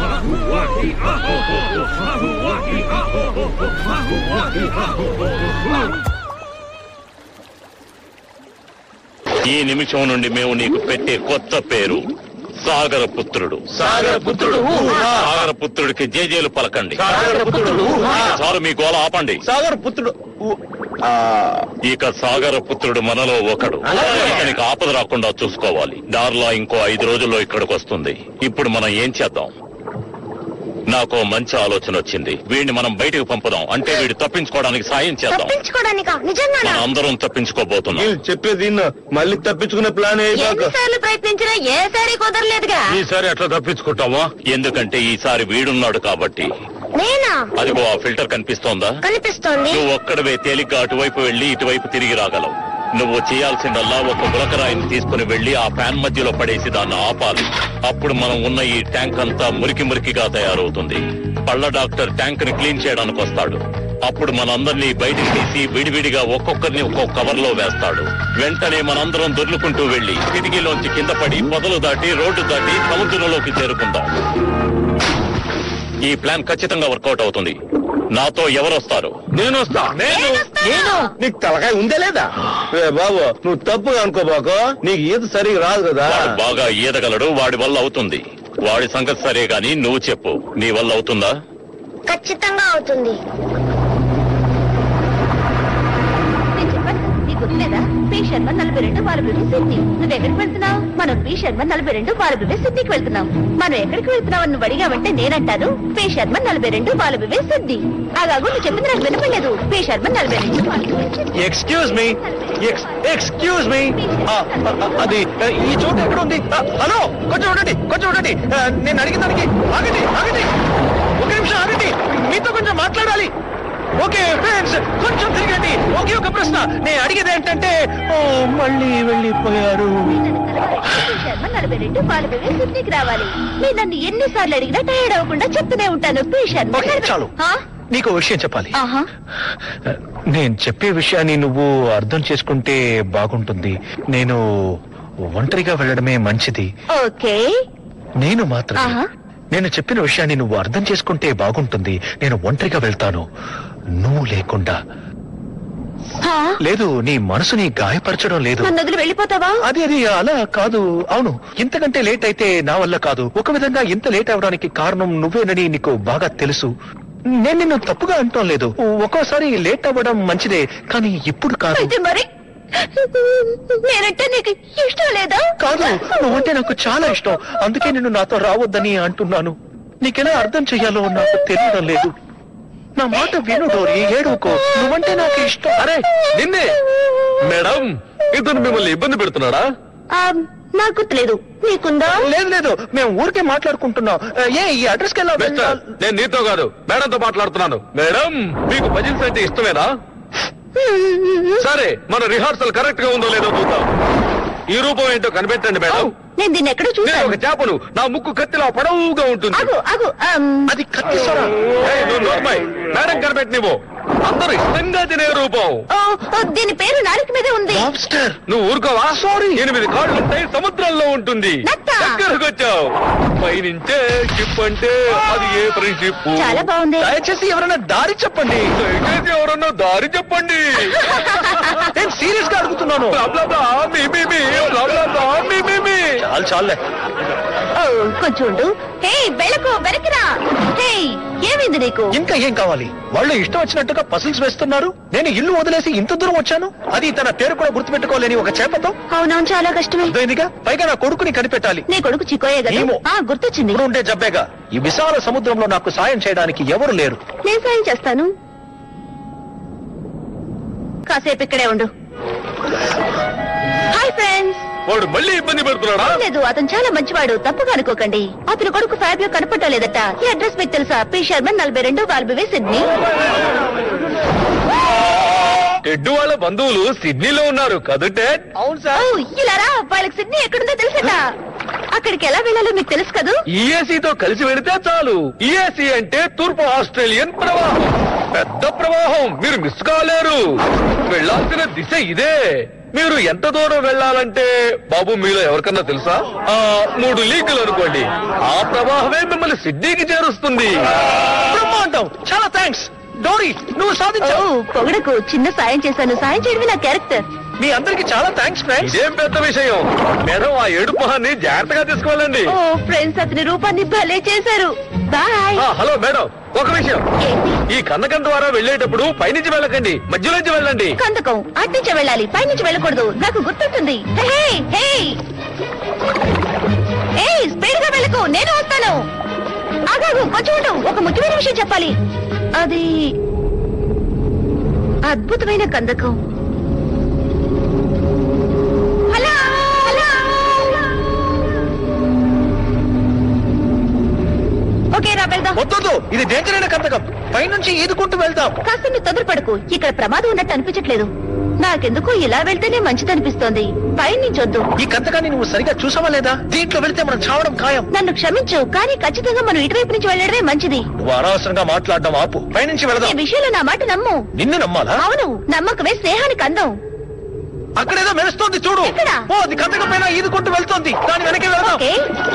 ఈ నిమిషం నుండి మేము నీకు పెట్టే కొత్త పేరు సాగర పుత్రుడు సాగర పుత్రుడు సాగర పుత్రుడికి జేజేలు పలకండి సాగర పుత్రుడు చాలు మీ గోల ఆపండి సాగర పుత్రుడు ఊ- ఆ, ఇక సాగర పుత్రుడు మనలో ఒకడు అలాగే. ఇతనికి ఆపద రాకుండా చూసుకోవాలి దారిలో ఇంకో ఐదు రోజుల్లో ఇక్కడికి వస్తుంది ఇప్పుడు మనం ఏం చేద్దాం నాకు మంచి ఆలోచన వచ్చింది వీడిని మనం బయటకు పంపుదాం అంటే వీడు తప్పించుకోవడానికి సాయం చేద్దాం తప్పించుకోవడానికా నిజంగానా మనం అందరం తప్పించుకోబోతున్నాం నేను చెప్పేది విన్ను. మళ్ళీ తప్పించుకునే ప్లాన్ అయిపోక ఎన్నిసార్లు ప్రయత్నించినా ఏ సారి కుదరలేదుగా ఈసారి ఎట్లా తప్పించుకుంటావా ఎందుకంటే ఈసారి వీడున్నాడు కాబట్టి నేనా అదిగో ఆ ఫిల్టర్ కనిపిస్తోందా కనిపిస్తోంది నువ్వు ఒక్కడవే తేలిగ్గా అటువైపు వెళ్లి ఇటువైపు తిరిగి రాగలవు నువ్వు చేయాల్సిందల్లా ఒక గులకరాయిని తీసుకుని వెళ్లి ఆ ఫ్యాన్ మధ్యలో పడేసి దాన్ని ఆపాలి అప్పుడు మనం ఉన్న ఈ ట్యాంక్ అంతా మురికి మురికిగా తయారవుతుంది పళ్ళ డాక్టర్ ట్యాంక్ ని క్లీన్ చేయడానికి వస్తాడు అప్పుడు మనందరినీ బయటికి తీసి విడివిడిగా ఒక్కొక్కరిని ఒక్కొక్క కవర్ లో వేస్తాడు వెంటనే మనందరం దొర్లుకుంటూ వెళ్లి కిటికీలోంచి కింద పడి పొదలు దాటి రోడ్డు దాటి సముద్రంలోకి చేరుకుందాం ఈ ప్లాన్ ఖచ్చితంగా వర్కౌట్ అవుతుంది నాతో ఎవరొస్తారు నేను వస్తా నేను నీకు తలకాయ ఉందే లేదా ఏ బాబు నువ్వు తప్పుగా అనుకోబాకు నీకు ఈత సరిగా రాదు కదా వాడు బాగా ఈదగలడు వాడి వల్ల అవుతుంది వాడి సంగతి సరే గాని నువ్వు చెప్పు నీ వల్ల అవుతుందా ఖచ్చితంగా అవుతుంది నేను చెప్పాను కదా, నీకు గుర్తులేదా పి శర్మ నలభై రెండు బాలబుడి సిడ్నీ నువ్వు ఎక్కడికి వెళ్తున్నావు మనం పి శర్మ నలభై రెండు బాలబుడి సిడ్నీకి వెళ్తున్నాం మనం ఎక్కడికి వెళ్తున్నావు అని నువ్వు అడిగావంటే నేనంటాను పి శర్మ నలభై రెండు బాలబుడి సిడ్నీ అలాగూ నువ్వు చెప్పింది నాకు వినపడలేదు పి శర్మ నలభై రెండు బాలబుడి Sydney. Excuse me excuse me అది ఆ, ఈ చోటు ఎక్కడ ఉంది ఆ, హలో కొంచెం ఉండండి కొంచెం ఉండండి ఆ, నేను అడిగిన దానికి ఆగండి ఆగండి ఒక నిమిషం ఆగండి మీతో కొంచెం మాట్లాడాలి ఓకే ఫ్రెండ్స్ కొంచెం తిరగండి ఒకే ఒక ప్రశ్న నేను అడిగేది ఏంటంటే ఓ మళ్ళీ వెళ్ళిపోయారు నన్ను కలవాలి. పి శర్మ నలభై రెండు బాలబుడి సిడ్నీకి రావాలి మీరు నన్ను ఎన్నిసార్లు అడిగినా టైర్డ్ అవ్వకుండా చెప్తూనే ఉంటాను పి శర్మ ఓకే, నలభై- చాలు. ఆ? నీకు ఓ విషయం చెప్పాలి ఆహా నేను చెప్పే విషయాన్ని నువ్వు అర్థం చేసుకుంటే బాగుంటుంది నేను ఒంటరిగా వెళ్ళడమే మంచిది ఓకే నేను మాత్రమే ఆహా. నేను చెప్పిన విషయాన్ని నువ్వు అర్థం చేసుకుంటే బాగుంటుంది నేను ఒంటరిగా వెళ్తాను నువ్వు లేకుండా ఆ? లేదు నీ మనసుని గాయపరచడం లేదు నన్ను వదిలి వెళ్ళిపోతావా అది అది అలా కాదు అవును ఇంతకంటే లేట్ అయితే నా వల్ల కాదు ఒక విధంగా ఇంత లేట్ అవడానికి కారణం నువ్వేనని నీకు బాగా తెలుసు నేను నిన్ను తప్పుగా అంటం లేదు ఒక్కోసారి లేట్ అవ్వడం మంచిదే కానీ ఇప్పుడు కాదు అయితే మరి నేనంటే నీకు ఇష్టం లేదా కాదు నువ్వంటే నాకు చాలా ఇష్టం అందుకే నిన్ను నాతో రావద్దని అంటున్నాను నీకెలా అర్థం చెయ్యాలో నాకు తెలియడం లేదు నా మాట విను డోరీ ఏడుకో నువ్వంటే నాకు ఇష్టం అరే నిన్నే మేడం ఇతను మిమ్మల్ని ఇబ్బంది పెడుతున్నాడా ఆ, నాకు తెలియదు నీకుందా లేదు లేదు మేము ఊరికే మాట్లాడుకుంటున్నాం ఏ ఈ అడ్రస్కి వెళ్ళా మిస్టర్ నేను నీతో కాదు మేడంతో మాట్లాడుతున్నాను మేడం మీకు భజన్స్ అంటే ఇష్టమేనా సరే మన రిహార్సల్ కరెక్ట్ గా ఉందో లేదో చూద్దాం ఈ రూపం ఏంటో కనిపెట్టండి మేడం నేను దీన్ని ఎక్కడ నేను చూసాను ఒక చేపను నా ముక్కు కత్తిలా పొడవుగా ఉంటుంది ఆగు ఆగు ఆమ్, అది కత్తి సొర ఏయ్, నువ్వు నోర్మై మేడం కనిపెట్టి నువ్వు అందరూ ఇష్టంగా తినే రూపం ఓ, ఓ, దీని పేరు నాలుగు మీదే ఉంది లాబ్స్టర్ నువ్వు ఊరుకోవా Sorry. ఎనిమిది కాళ్ళు ఉంటాయి సముద్రంలో ఉంటుంది నక్క. దగ్గరకు వచ్చావు పైనుంచే షిప్ అంటే అది ఏ ఫ్రెండ్షిప్ చాలా బాగుంది దయచేసి ఎవరైనా దారి చెప్పండి దయచేసి ఎవరన్నా దారి చెప్పండి నేను సీరియస్ గా అడుగుతున్నాను బ్లా బ్లా బ్లా, మీ మీ మీ, బ్లా బ్లా బ్లా, మీ మీ మీ. చాలు చాలులే ఓ, కొంచెం ఉండు హే వెళ్ళకు వెనక్కిరా హే ఏమైంది నీకు ఇంకా ఏం కావాలి వాళ్ళు ఇష్టం వచ్చినట్టుగా పసిల్స్ వేస్తున్నారు నేను ఇల్లు వదిలేసి ఇంత దూరం వచ్చాను అది తన పేరు కూడా గుర్తుపెట్టుకోలేని ఒక చేపతో అవునవును చాలా కష్టమే అర్థమైందిగా పైగా నా కొడుకుని కనిపెట్టాలి నీ కొడుకు చికోయే కదా ఏమో. ఆ గుర్తొచ్చింది ఇప్పుడు ఉండే జబ్బేగా ఈ విశాల సముద్రంలో నాకు సాయం చేయడానికి ఎవరు లేరు నేను సాయం చేస్తాను కాసేపు ఇక్కడే ఉండు హాయ్ ఫ్రెండ్స్ వాడు మళ్ళీ ఇబ్బంది పెడుతున్నాడా లేదు అతను చాలా మంచివాడు తప్పుగా అనుకోకండి అతని కొడుకు ఫ్యాబియో కనపట్టలేదట ఈ అడ్రస్ మీకు తెలుసా పి శర్మన్ నలభై రెండు బాల్బివే సిడ్నీ టెడ్డు వాళ్ళ బంధువులు సిడ్నీలో ఉన్నారు కదూ టెడ్ అవును ఓ, ఇలా రా వాళ్ళకి సిడ్నీ ఎక్కడుందో తెలుసట అక్కడికి ఎలా వెళ్ళాలో మీకు తెలుసు కదూ ఈఏసీతో కలిసి వెళితే చాలు ఈఏసీ అంటే తూర్పు ఆస్ట్రేలియన్ ప్రవాహం పెద్ద ప్రవాహం మీరు మిస్ కాలేరు వెళ్ళాల్సిన దిశ ఇదే మీరు ఎంత దూరం వెళ్ళాలంటే బాబు మీలో ఎవరికన్నా తెలుసా ఆ మూడు లీకులు అనుకోండి ఆ ప్రవాహమే మిమ్మల్ని సిడ్నీకి చేరుస్తుంది బ్రహ్మాండం చాలా థ్యాంక్స్ డోరీ నువ్వు ఓ సాధించావు పొగడకు చిన్న సాయం చేశాను సాయం చేయడమే నా క్యారెక్టర్ మీ అందరికి చాలా థ్యాంక్స్ ఫ్రెండ్స్ ఇదేం పెద్ద విషయం మేడం ఆ ఏడు మొహాన్ని జాగ్రత్తగా తీసుకువెళ్ళండి ఓ ఫ్రెండ్స్ అతని రూపాన్ని భలే చేశారు బాయ్ ఆ, హలో మేడం ఒక విషయం ఈ కన్నకం ద్వారా వెళ్ళేటప్పుడు పైనుంచి వెళ్ళకండి మధ్యలోంచి వెళ్ళండి కందకం అట్నుంచి వెళ్ళాలి పైనుంచి వెళ్ళకూడదు నాకు గుర్తుంటుంది హే హే ఏ స్పీడ్ గా వెళ్ళకు నేను వస్తాను ఆగాగు కొంచెం ఉండు ఒక ముఖ్యమైన విషయం చెప్పాలి అది అద్భుతమైన కందకం హలో హలో ఓకే రా వెళ్దాం వద్దొద్దు ఇది డేంజర్ అయిన కంతకం పైనుంచి ఈదుకుంటూ వెళ్దాం కాస్త నువ్వు తొందరపడకు ఇక్కడ ప్రమాదం ఉన్నట్టు అనిపించట్లేదు నాకెందుకో ఇలా వెళ్తేనే మంచిదనిపిస్తోంది పైనుంచొద్దు ఈ కంతకాన్ని నువ్వు సరిగా చూసావా లేదా దీంట్లో వెళితే మనం చావడం ఖాయం నన్ను క్షమించు కానీ ఖచ్చితంగా మనం ఇటువైపు నుంచి వెళ్ళడమే మంచిది నువ్వు అనవసరంగా మాట్లాడడం ఆపు పైనుంచి ఈ వెళదాం విషయంలో నా మాట నమ్ము నిన్ను నమ్మాలా అవును నమ్మకమే స్నేహానికి అందం అక్కడేదో మెరుస్తోంది చూడు ఎక్కడ? ఓ అది కంతకం పైన ఈదుకుంటూ వెళ్తోంది దాని వెనకే వెళదాం ఓకే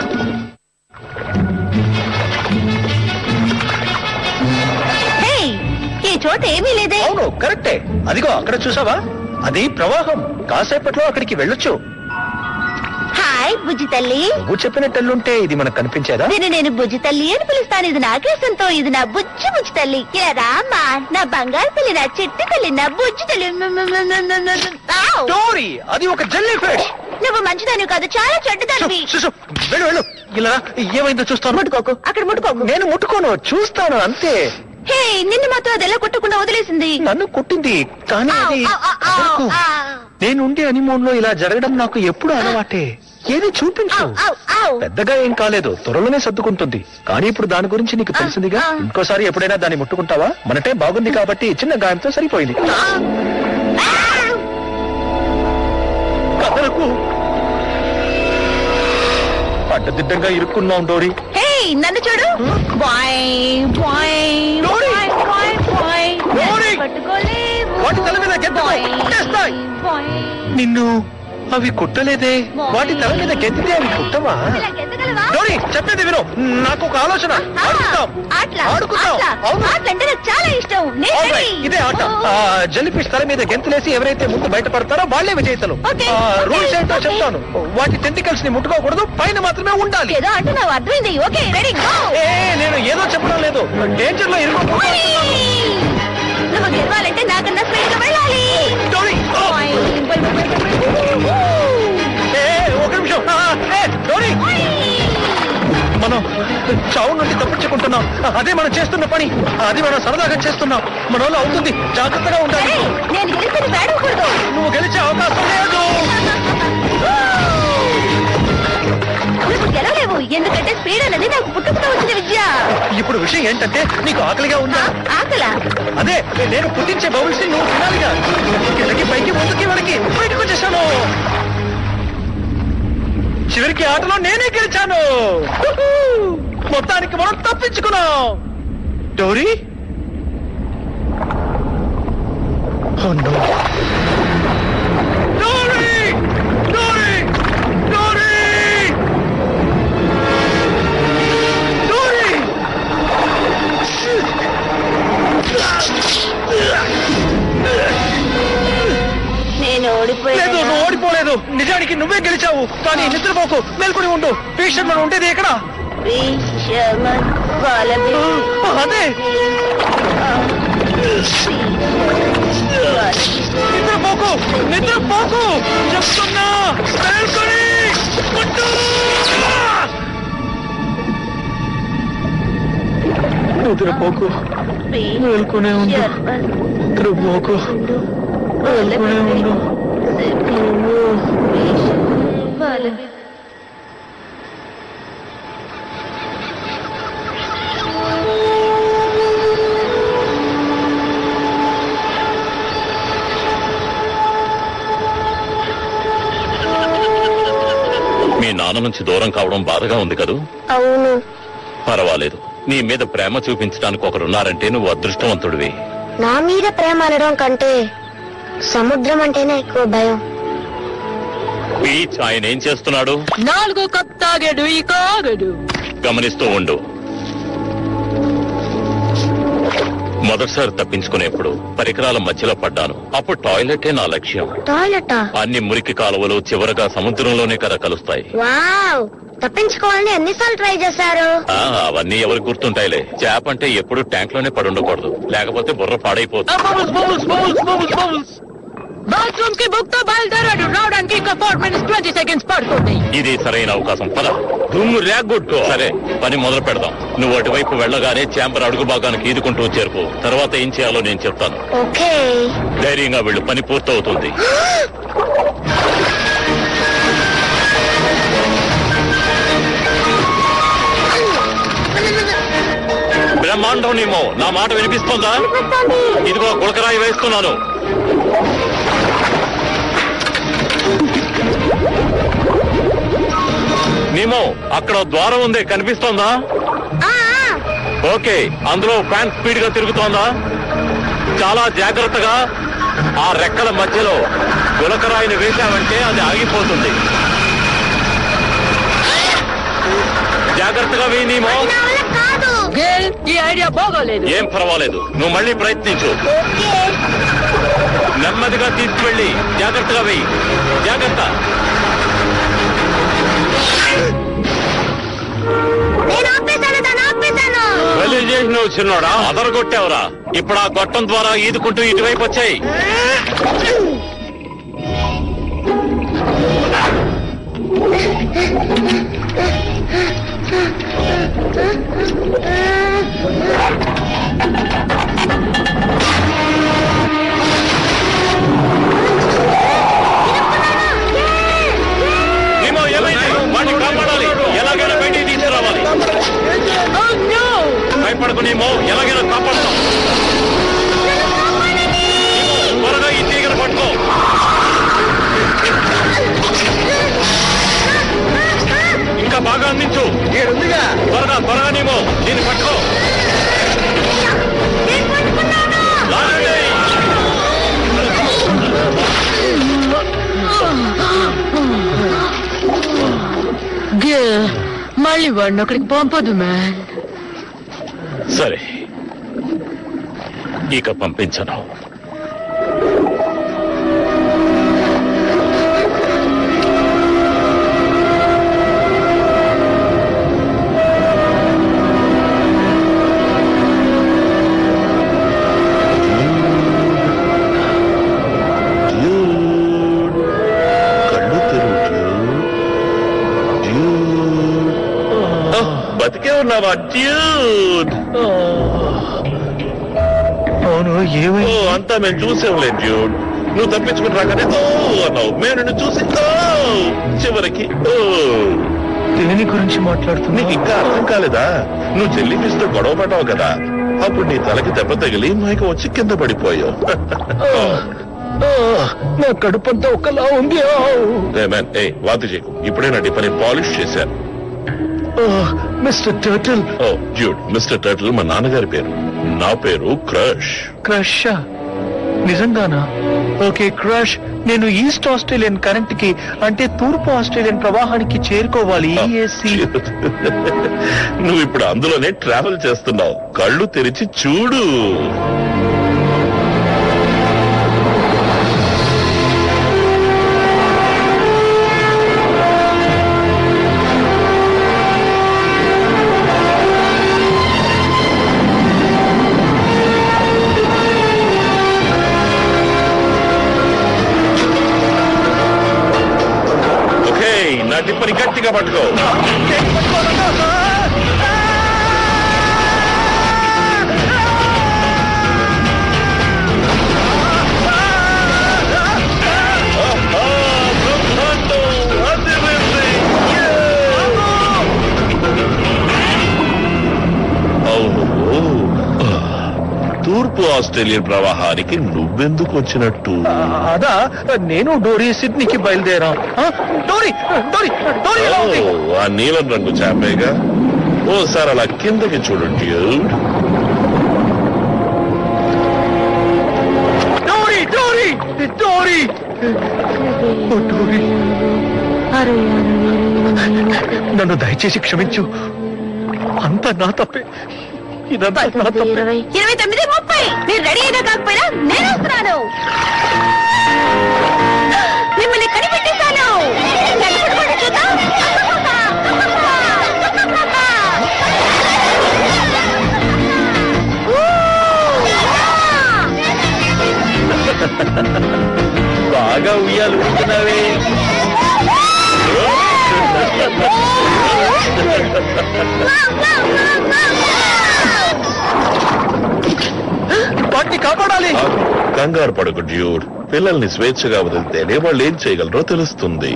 హే, ఈ చోట ఏమీ లేదే అవును కరెక్టే అదిగో అక్కడ చూసావా అది ప్రవాహం కాసేపట్లో అక్కడికి వెళ్ళొచ్చు హాయ్ బుజ్జి తల్లి నువ్వు చెప్పినట్టెల్లుంటే ఇది మనకు కనిపించేదా దీన్ని నేను బుజ్జి తల్లి అని పిలుస్తాను ఇది నాకే సొంతం ఇది నా బుజ్జి బుజ్జి తల్లి ఇలా రామా నా బంగారు తల్లి నా చిట్టి తల్లి నా బుజ్జి తల్లి ఆవ్! స్టోరీ అది ఒక జెల్లీ ఫిష్ నువ్వు మంచిదాన్ని కాదు చాలా చెడ్డదానివి వెళ్ళు వెళ్ళు ఇలా రా. ఏమైందో చూస్తాను ముట్టుకోకు అక్కడ ముట్టుకోకు నేను ముట్టుకోను చూస్తాను అంతే హే నిన్ను మాత్రం అది ఎలా కొట్టకుండా వదిలేసింది నన్ను కొట్టింది కానీ ఆవ్, అది ఆవ్, ఆవ్, అదరకు. ఆవ్. నేను ఉండే అనిమూన్ లో ఇలా జరగడం నాకు ఎప్పుడు అలవాటే ఏది చూపించు ఆవ్, ఆవ్, ఆవ్. పెద్దగా ఏం కాలేదు త్వరలోనే సర్దుకుంటుంది కానీ ఇప్పుడు దాని గురించి నీకు తెలిసిందిగా ఆ. ఇంకోసారి ఎప్పుడైనా దాన్ని ముట్టుకుంటావా మనటే బాగుంది కాబట్టి చిన్న గాయంతో సరిపోయింది కదలకు అడ్డదిడ్డంగా ఇరుక్కున్నాం డోరీ హే నన్ను చూడు bye bye Dory! Bye bye bye Dory! పట్టుకోలేవు వాటి తల మీద గెంతుకో. బాయ్, కొట్టేస్తాయి. బాయ్. నిన్ను అవి కుట్టలేదే వాటి తల మీద గెంతితే అవి కుట్టవా ఇలా గెంతగలవా? డోరీ చెప్పేది విను నాకు ఒక ఆలోచన ఆ, ఆడుకుందాం ఆటలా ఆడుకుందాం ఆటలా అవును ఆటలంటే నాకు చాలా ఇష్టం నేను All right, ready. ఇదే ఆట ఓ. జెల్లీ ఫిష్ తల మీద గెంతులేసి ఎవరైతే ముందు బయటపడతారో వాళ్ళే విజేతలు Okay, రూల్స్ okay, ఏంటో okay. చెప్తాను వాటి టెంటికల్స్ ని ముట్టుకోకూడదు పైన మాత్రమే ఉండాలి ఏదో అంటున్నావు అర్థమైంది ఓకే రెడీ గో ఏ నేను ఏదో చెప్పడం లేదు డేంజర్ లో ఇరుక్కు నువ్వు గెలవాలంటే నాకన్నా స్పీడ్ గా వెళ్ళాలి డోరీ, ఓ! బాయ్ ఏ, ఒక నిమిషం ఆ, ఏ, గౌరీ! మనం చావు నుండి తప్పించుకుంటున్నాం అదే మనం చేస్తున్న పని అది మనం సరదాగా చేస్తున్నాం మన వల్ల అవుతుంది జాగ్రత్తగా ఉండాలి నేను గెలిచింది వేడకూడదు నువ్వు గెలిచే అవకాశం లేదు నువ్వు గెలవలేవు ఎందుకంటే స్పీడ్ అనేది నాకు పుట్టుకుతో వచ్చిన విద్య ఇప్పుడు విషయం ఏంటంటే నీకు ఆకలిగా ఉందా ఆకలా అదే నేను పుట్టించే బబుల్స్ నువ్వు తినాలిగా కిందకి పైకి ముందుకి వెనక్కి బయటకు వచ్చేసాను చివరికి ఆటలో నేనే గెలిచాను హుహు! మొత్తానికి మనం తప్పించుకున్నాం డోరీ Oh no. డోరీ! డోరీ! డోరీ! డోరీ! నేను లేదు ఓడిపోయాను నువ్వు ఓడిపోలేదు నిజానికి నువ్వే గెలిచావు కానీ నిద్రపోకు మేల్కొని ఉండు పేషెంట్ మనం ఉండేది ఎక్కడ విషమన్ వలమి అదే నిద్రపోకు నిద్రపోకు చెప్తున్నా మేల్కొని ఉండు! నిద్రపోకు మేల్కొనే ఉండు నిద్రపోకు మేల్కొనే ఉండు మీ నాన్న నుంచి దూరం కావడం బాధగా ఉంది కదూ అవును పర్వాలేదు నీ మీద ప్రేమ చూపించడానికి ఒకరున్నారంటే నువ్వు అదృష్టవంతుడివి నా మీద ప్రేమ అనడం కంటే సముద్రం అంటేనే ఎక్కువ భయం బీచ్ ఆయన ఏం చేస్తున్నాడు నాలుగో కప్ తాగాడు ఈ కాగడు గమనిస్తూ ఉండు మొదటిసారి తప్పించుకునేప్పుడు పరికరాల మధ్యలో పడ్డాను అప్పుడు టాయిలెటే నా లక్ష్యం టాయిలెటా అన్ని మురికి కాలువలు చివరగా సముద్రంలోనే కదా కలుస్తాయి వావ్ తప్పించుకోవాలని ఎన్నిసార్లు ట్రై చేశారు ఆ, అవన్నీ ఎవరికి గుర్తుంటాయిలే చేప అంటే ఎప్పుడు ట్యాంక్ లోనే పడి ఉండకూడదు లేకపోతే బుర్ర పాడైపోతుంది bubbles bubbles bubbles bubbles bubbles bathroom కి బుక్ తో బయలుదేరాడు రావడానికి ఇంకా ఫోర్ మినిట్స్ ట్వంటీ సెకండ్స్ పడుతుంది ఇది సరైన అవకాశం పద దుమ్ము రేగొట్టు సరే పని మొదలు పెడదాం నువ్వు అటువైపు వెళ్ళగానే చాంబర్ అడుగు భాగానికి ఈదుకుంటూ చేరుకో తర్వాత ఏం చేయాలో నేను చెప్తాను ఓకే ధైర్యంగా వెళ్ళు పని పూర్తవుతుంది బ్రహ్మాండం నేమో నా మాట వినిపిస్తోందా ఇదిగో గులకరాయి వేస్తున్నాను నేమో అక్కడ ద్వారం ఉంది కనిపిస్తోందా ఓకే అందులో ఫ్యాన్ స్పీడ్ గా తిరుగుతోందా చాలా జాగ్రత్తగా ఆ రెక్కల మధ్యలో గులకరాయిని వేశావంటే అది ఆగిపోతుంది జాగ్రత్తగా వేయి నీమో గేల్ ఈ ఐడియా బాగోలేదు ఏం పర్వాలేదు నువ్వు మళ్ళీ ప్రయత్నించు నెమ్మదిగా తీసుకువెళ్ళి జాగ్రత్తగా వెయ్యి జాగ్రత్త నేను ఆపేశాను తను ఆపేశాను వెళ్ళి చేసి నువ్వు చిన్నోడా అదరగొట్టావురా ఇప్పుడు ఆ గొట్టం ద్వారా ఈదుకుంటూ ఇటువైపు వచ్చాయి ఏమో ఏమైంది వాడిని కాపాడాలి ఎలాగైనా బయటికి తీసుకురావాలి భయపడకునేమో ఎలాగైనా కాపాడతాం త్వరగా ఈ తీగను పట్టుకో ఇంకా బాగా అందించు త్వరగా త్వరగా నీమో దీన్ని పట్టుకో లాగండి. గేల్ మళ్ళీ వాడిని అక్కడికి పంపదు మ్యాన్ సరే ఇక పంపించను ఉన్నావా డ్యూడ్ అవును ఏమై ఓ అంతా మేము చూసేంలే డ్యూడ్ నువ్వు తప్పించుకుని రాగానే ఓ అన్నావు మేము నిన్ను చూసి ఓ చివరికి ఓ దేని గురించి మాట్లాడుతున్నా నీకు ఇంకా అర్థం కాలేదా నువ్వు చెల్లి మిస్తో గొడవ పడ్డావు కదా అప్పుడు నీ తలకి దెబ్బ తగిలి మైక వచ్చి కింద పడిపోయావు నా కడుపంతా ఒకలా ఉంది ఏ మ్యాన్ ఏ వాతి చేయకు ఇప్పుడే నా డిపని పాలిష్ చేశాను mister turtle oh dude mister turtle మా నాన్నగారి పేరు నా పేరు క్రష్ క్రష్ నిజంగానా ఓకే క్రష్ నేను ఈస్ట్ ఆస్ట్రేలియన్ కరెంట్ కి అంటే తూర్పు ఆస్ట్రేలియన్ ప్రవాహానికి చేరుకోవాలి ఈఏసి నువ్వు ఇప్పుడు అందులోనే ట్రావెల్ చేస్తున్నావు కళ్ళు తెరిచి చూడు ఓకే నా టిప్పని గట్టిగా పట్టుకో అవును తూర్పు ఆస్ట్రేలియన్ ప్రవాహానికి నువ్వెందుకు వచ్చినట్టు అదా నేను డోరీ సిడ్నీకి బయలుదేరా ఆ, డోరీ డోరీ డోరీ ఎలా ఉంది? ఓ, ఆ నీలం రంగు చాపేగా ఓసారి అలా కిందకి చూడు డ్యూడ్ డోరీ డోరీ డోరీ ఓ, డోరీ నన్ను దయచేసి క్షమించు అంతా నా తప్పే ఇదంతా నా తప్పే ఇరవై తొమ్మిది ముప్పై మీరు రెడీ అయినా కాకపోయినా నేను వస్తున్నాను మిమ్మల్ని కనిపెట్టేశాను కనిపెట్టుకోండి చూద్దాం. బాగా ఉయ్యాలు ఊగుతున్నావే వాటిని కాపాడాలి కంగారు పడకు డ్యూడ్ పిల్లల్ని స్వేచ్ఛగా వదిలితేనే వాళ్ళు ఏం చేయగలరో తెలుస్తుంది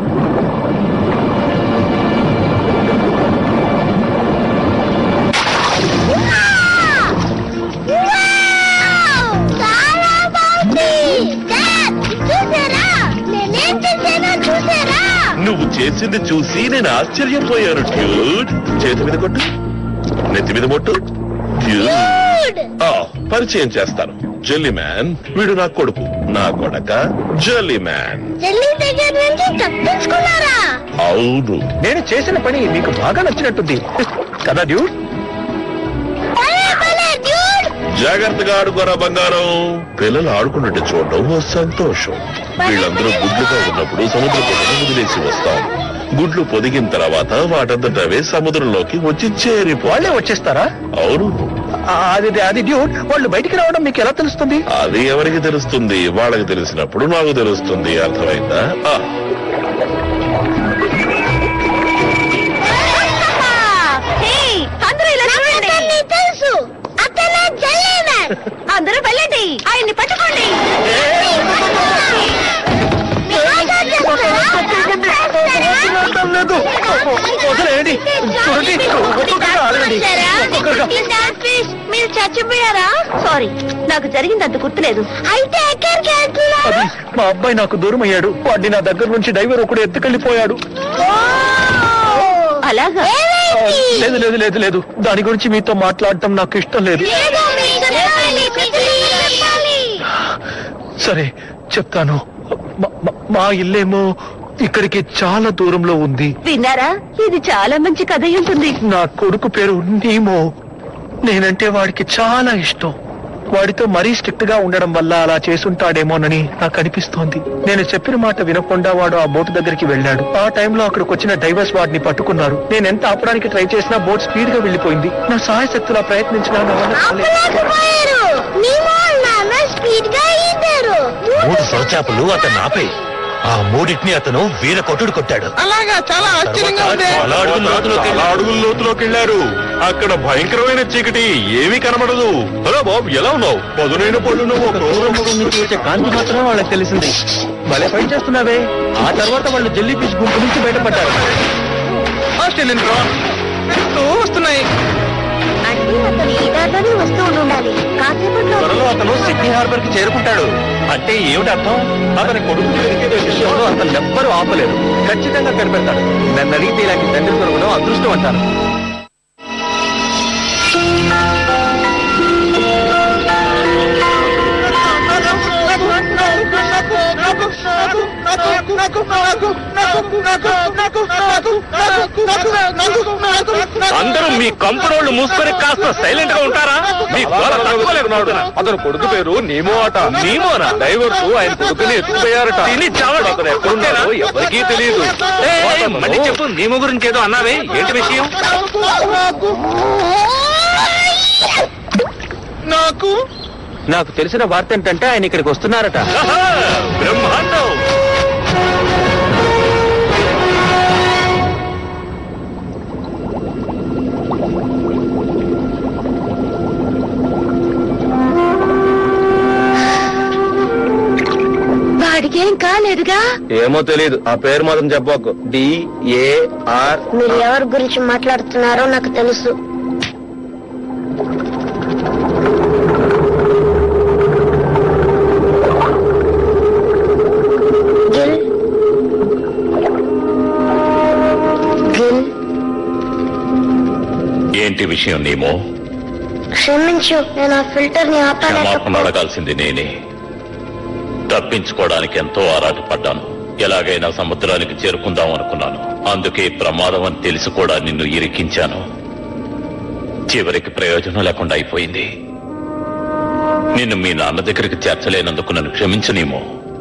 చాలా బాగుంది డాడ్, చూసారా నేనేం చేశానో చూసారా నువ్వు చేసింది చూసి నేను ఆశ్చర్యపోయాను డ్యూడ్ చేతి మీద కొట్టు నెత్తి మీద మొట్టు డ్యూడ్ ఆ, పరిచయం చేస్తాను జెల్లీ మ్యాన్ వీడు నా కొడుకు నా కొడక జెల్లీ మ్యాన్ చెల్లి దగ్గర నుంచి తప్పించుకున్నారా అవును నేను చేసిన పని మీకు బాగా నచ్చినట్టుంది కదా డ్యూడ్ భలే, భలే, dude. జాగ్రత్తగా ఆడుకోరా బంగారం పిల్లలు ఆడుకున్నట్టు చూడడం ఓ సంతోషం వీళ్ళందరూ గుడ్లుగా ఉన్నప్పుడు సముద్ర పొదను వదిలేసి వస్తాం గుడ్లు పొదిగిన తర్వాత వాటంతటవే సముద్రంలోకి వచ్చి చేరిపో వాళ్ళే వచ్చేస్తారా అవును ఆ, అది అది డ్యూడ్ వాళ్ళు బయటికి రావడం మీకు ఎలా తెలుస్తుంది అది ఎవరికి తెలుస్తుంది వాళ్ళకి తెలిసినప్పుడు నాకు తెలుస్తుంది అర్థమైందా ఆ, హే, అందరూ ఇలా చూడండి అతన్ని తెలుసు అతనే జల్లీ మ్యాన్ అందరూ వెళ్ళండి ఆయన్ని పట్టుకోండి లేదు వదిలేయండి చూడండి ఒక్కొక్కరుగా ఆడండి ఒక్కొక్కరుగా మీరు చచ్చిపోయారా సారీ నాకు జరిగిందంత గుర్తులేదు అయితే ఎక్కడికి వెళ్తున్నారు అది మా అబ్బాయి నాకు దూరం అయ్యాడు వాడిని నా దగ్గర నుంచి డైవర్ ఒకడు ఎత్తుకెళ్ళిపోయాడు అలాగా ఆ, లేదు లేదు లేదు లేదు దాని గురించి మీతో మాట్లాడటం నాకు ఇష్టం లేదు ఏదో మీకు చెప్పాలి, మీకు చెప్పాలి. సరే చెప్తాను మా- మా- మా ఇల్లేమో ఇక్కడికి చాలా దూరంలో ఉంది విన్నారా ఇది చాలా మంచి కథ అయి ఉంటుంది నా కొడుకు పేరు నీమో నేనంటే వాడికి చాలా ఇష్టం వాడితో మరీ స్ట్రిక్ట్ గా ఉండడం వల్ల అలా చేసుంటాడేమోనని నాకు అనిపిస్తోంది నేను చెప్పిన మాట వినకుండా వాడు ఆ బోట్ దగ్గరికి వెళ్ళాడు ఆ టైంలో అక్కడికి వచ్చిన డైవర్స్ వాడిని పట్టుకున్నారు నేను ఎంత ఆపడానికి ట్రై చేసినా బోట్ స్పీడ్ గా వెళ్ళిపోయింది నా సహాయశక్తులా ప్రయత్నించినా నా వల్ల కాలేదు. ఆపలేకపోయారు నీమో నాన్న స్పీడ్ గా ఈదారు మూడు సొరచాపలు అతను ఆపే ఆ మూడింటిని అతను వీర కొట్టుడు కొట్టాడు అలాగా చాలా ఆశ్చర్యంగా ఉంది చాలా అడుగుల లోతులోకి చాలా అడుగుల లోతులోకి వెళ్ళారు అక్కడ భయంకరమైన చీకటి ఏమీ కనబడదు హలో బాబు ఎలా ఉన్నావు పదునైన పళ్ళు నువ్వు నుంచి వచ్చే కాంతి మాత్రమే వాళ్ళకి తెలిసింది భలే ఫైట్ చేస్తున్నావే ఆ తర్వాత వాళ్ళు జెల్లీ ఫిష్ గుంపు నుంచి బయటపడ్డారు ఆస్ట్రేలియన్ ప్రాన్ పెరుగుతూ వస్తున్నాయి అంటే అతను ఈ దారిలోనే వస్తూ ఉండాలి కాసేపట్లో త్వరలో అతను సిడ్నీ హార్బర్ కి చేరుకుంటాడు అంటే ఏమిటి అర్థం అతని కొడుకు దొరికే విషయంలో అతను ఎవ్వరూ ఆపలేరు ఖచ్చితంగా కనిపెడతాడు నన్ను అడిగితే ఇలాంటి తండ్రి దొరకడం అదృష్టం అంటారు అందరూ మీ కంపెనోళ్ళు మూసుకొని కాస్త సైలెంట్ గా ఉంటారా మీ గోల తట్టుకోలేకున్నాడు. అతను కొడుకు పేరు నీమో అట నీమోనా? డైవర్స్ ఆయన కొడుకుని ఎత్తుకుపోయారట తిని చావడు. అతను ఎక్కడున్నాడో ఎవరికీ తెలియదు ఏయ్, ఏయ్, మళ్ళీ చెప్పు నీమో గురించి ఏదో అన్నావే ఏంటి విషయం నాకు నాకు తెలిసిన వార్త ఏంటంటే ఆయన ఇక్కడికి వస్తున్నారట ఆహా, బ్రహ్మాండం వాడికేం కాలేదుగా ఏమో తెలియదు ఆ పేరు మాత్రం చెప్పకు డి ఏ ఆర్ మీరు ఎవరి గురించి మాట్లాడుతున్నారో నాకు తెలుసు గిల్ గిల్ ఏంటి విషయం నీమో క్షమించు నేను ఆ ఫిల్టర్ ని క్షమాపణ ఆపలేకపో అడగాల్సింది నేనే తప్పించుకోవడానికి ఎంతో ఆరాటపడ్డాను ఎలాగైనా సముద్రానికి చేరుకుందాం అనుకున్నాను అందుకే ప్రమాదం అని తెలిసి కూడా నిన్ను ఇరికించాను చివరికి ప్రయోజనం లేకుండా అయిపోయింది నిన్ను మీ నాన్న దగ్గరికి చేర్చలేనందుకు నన్ను క్షమించనేమో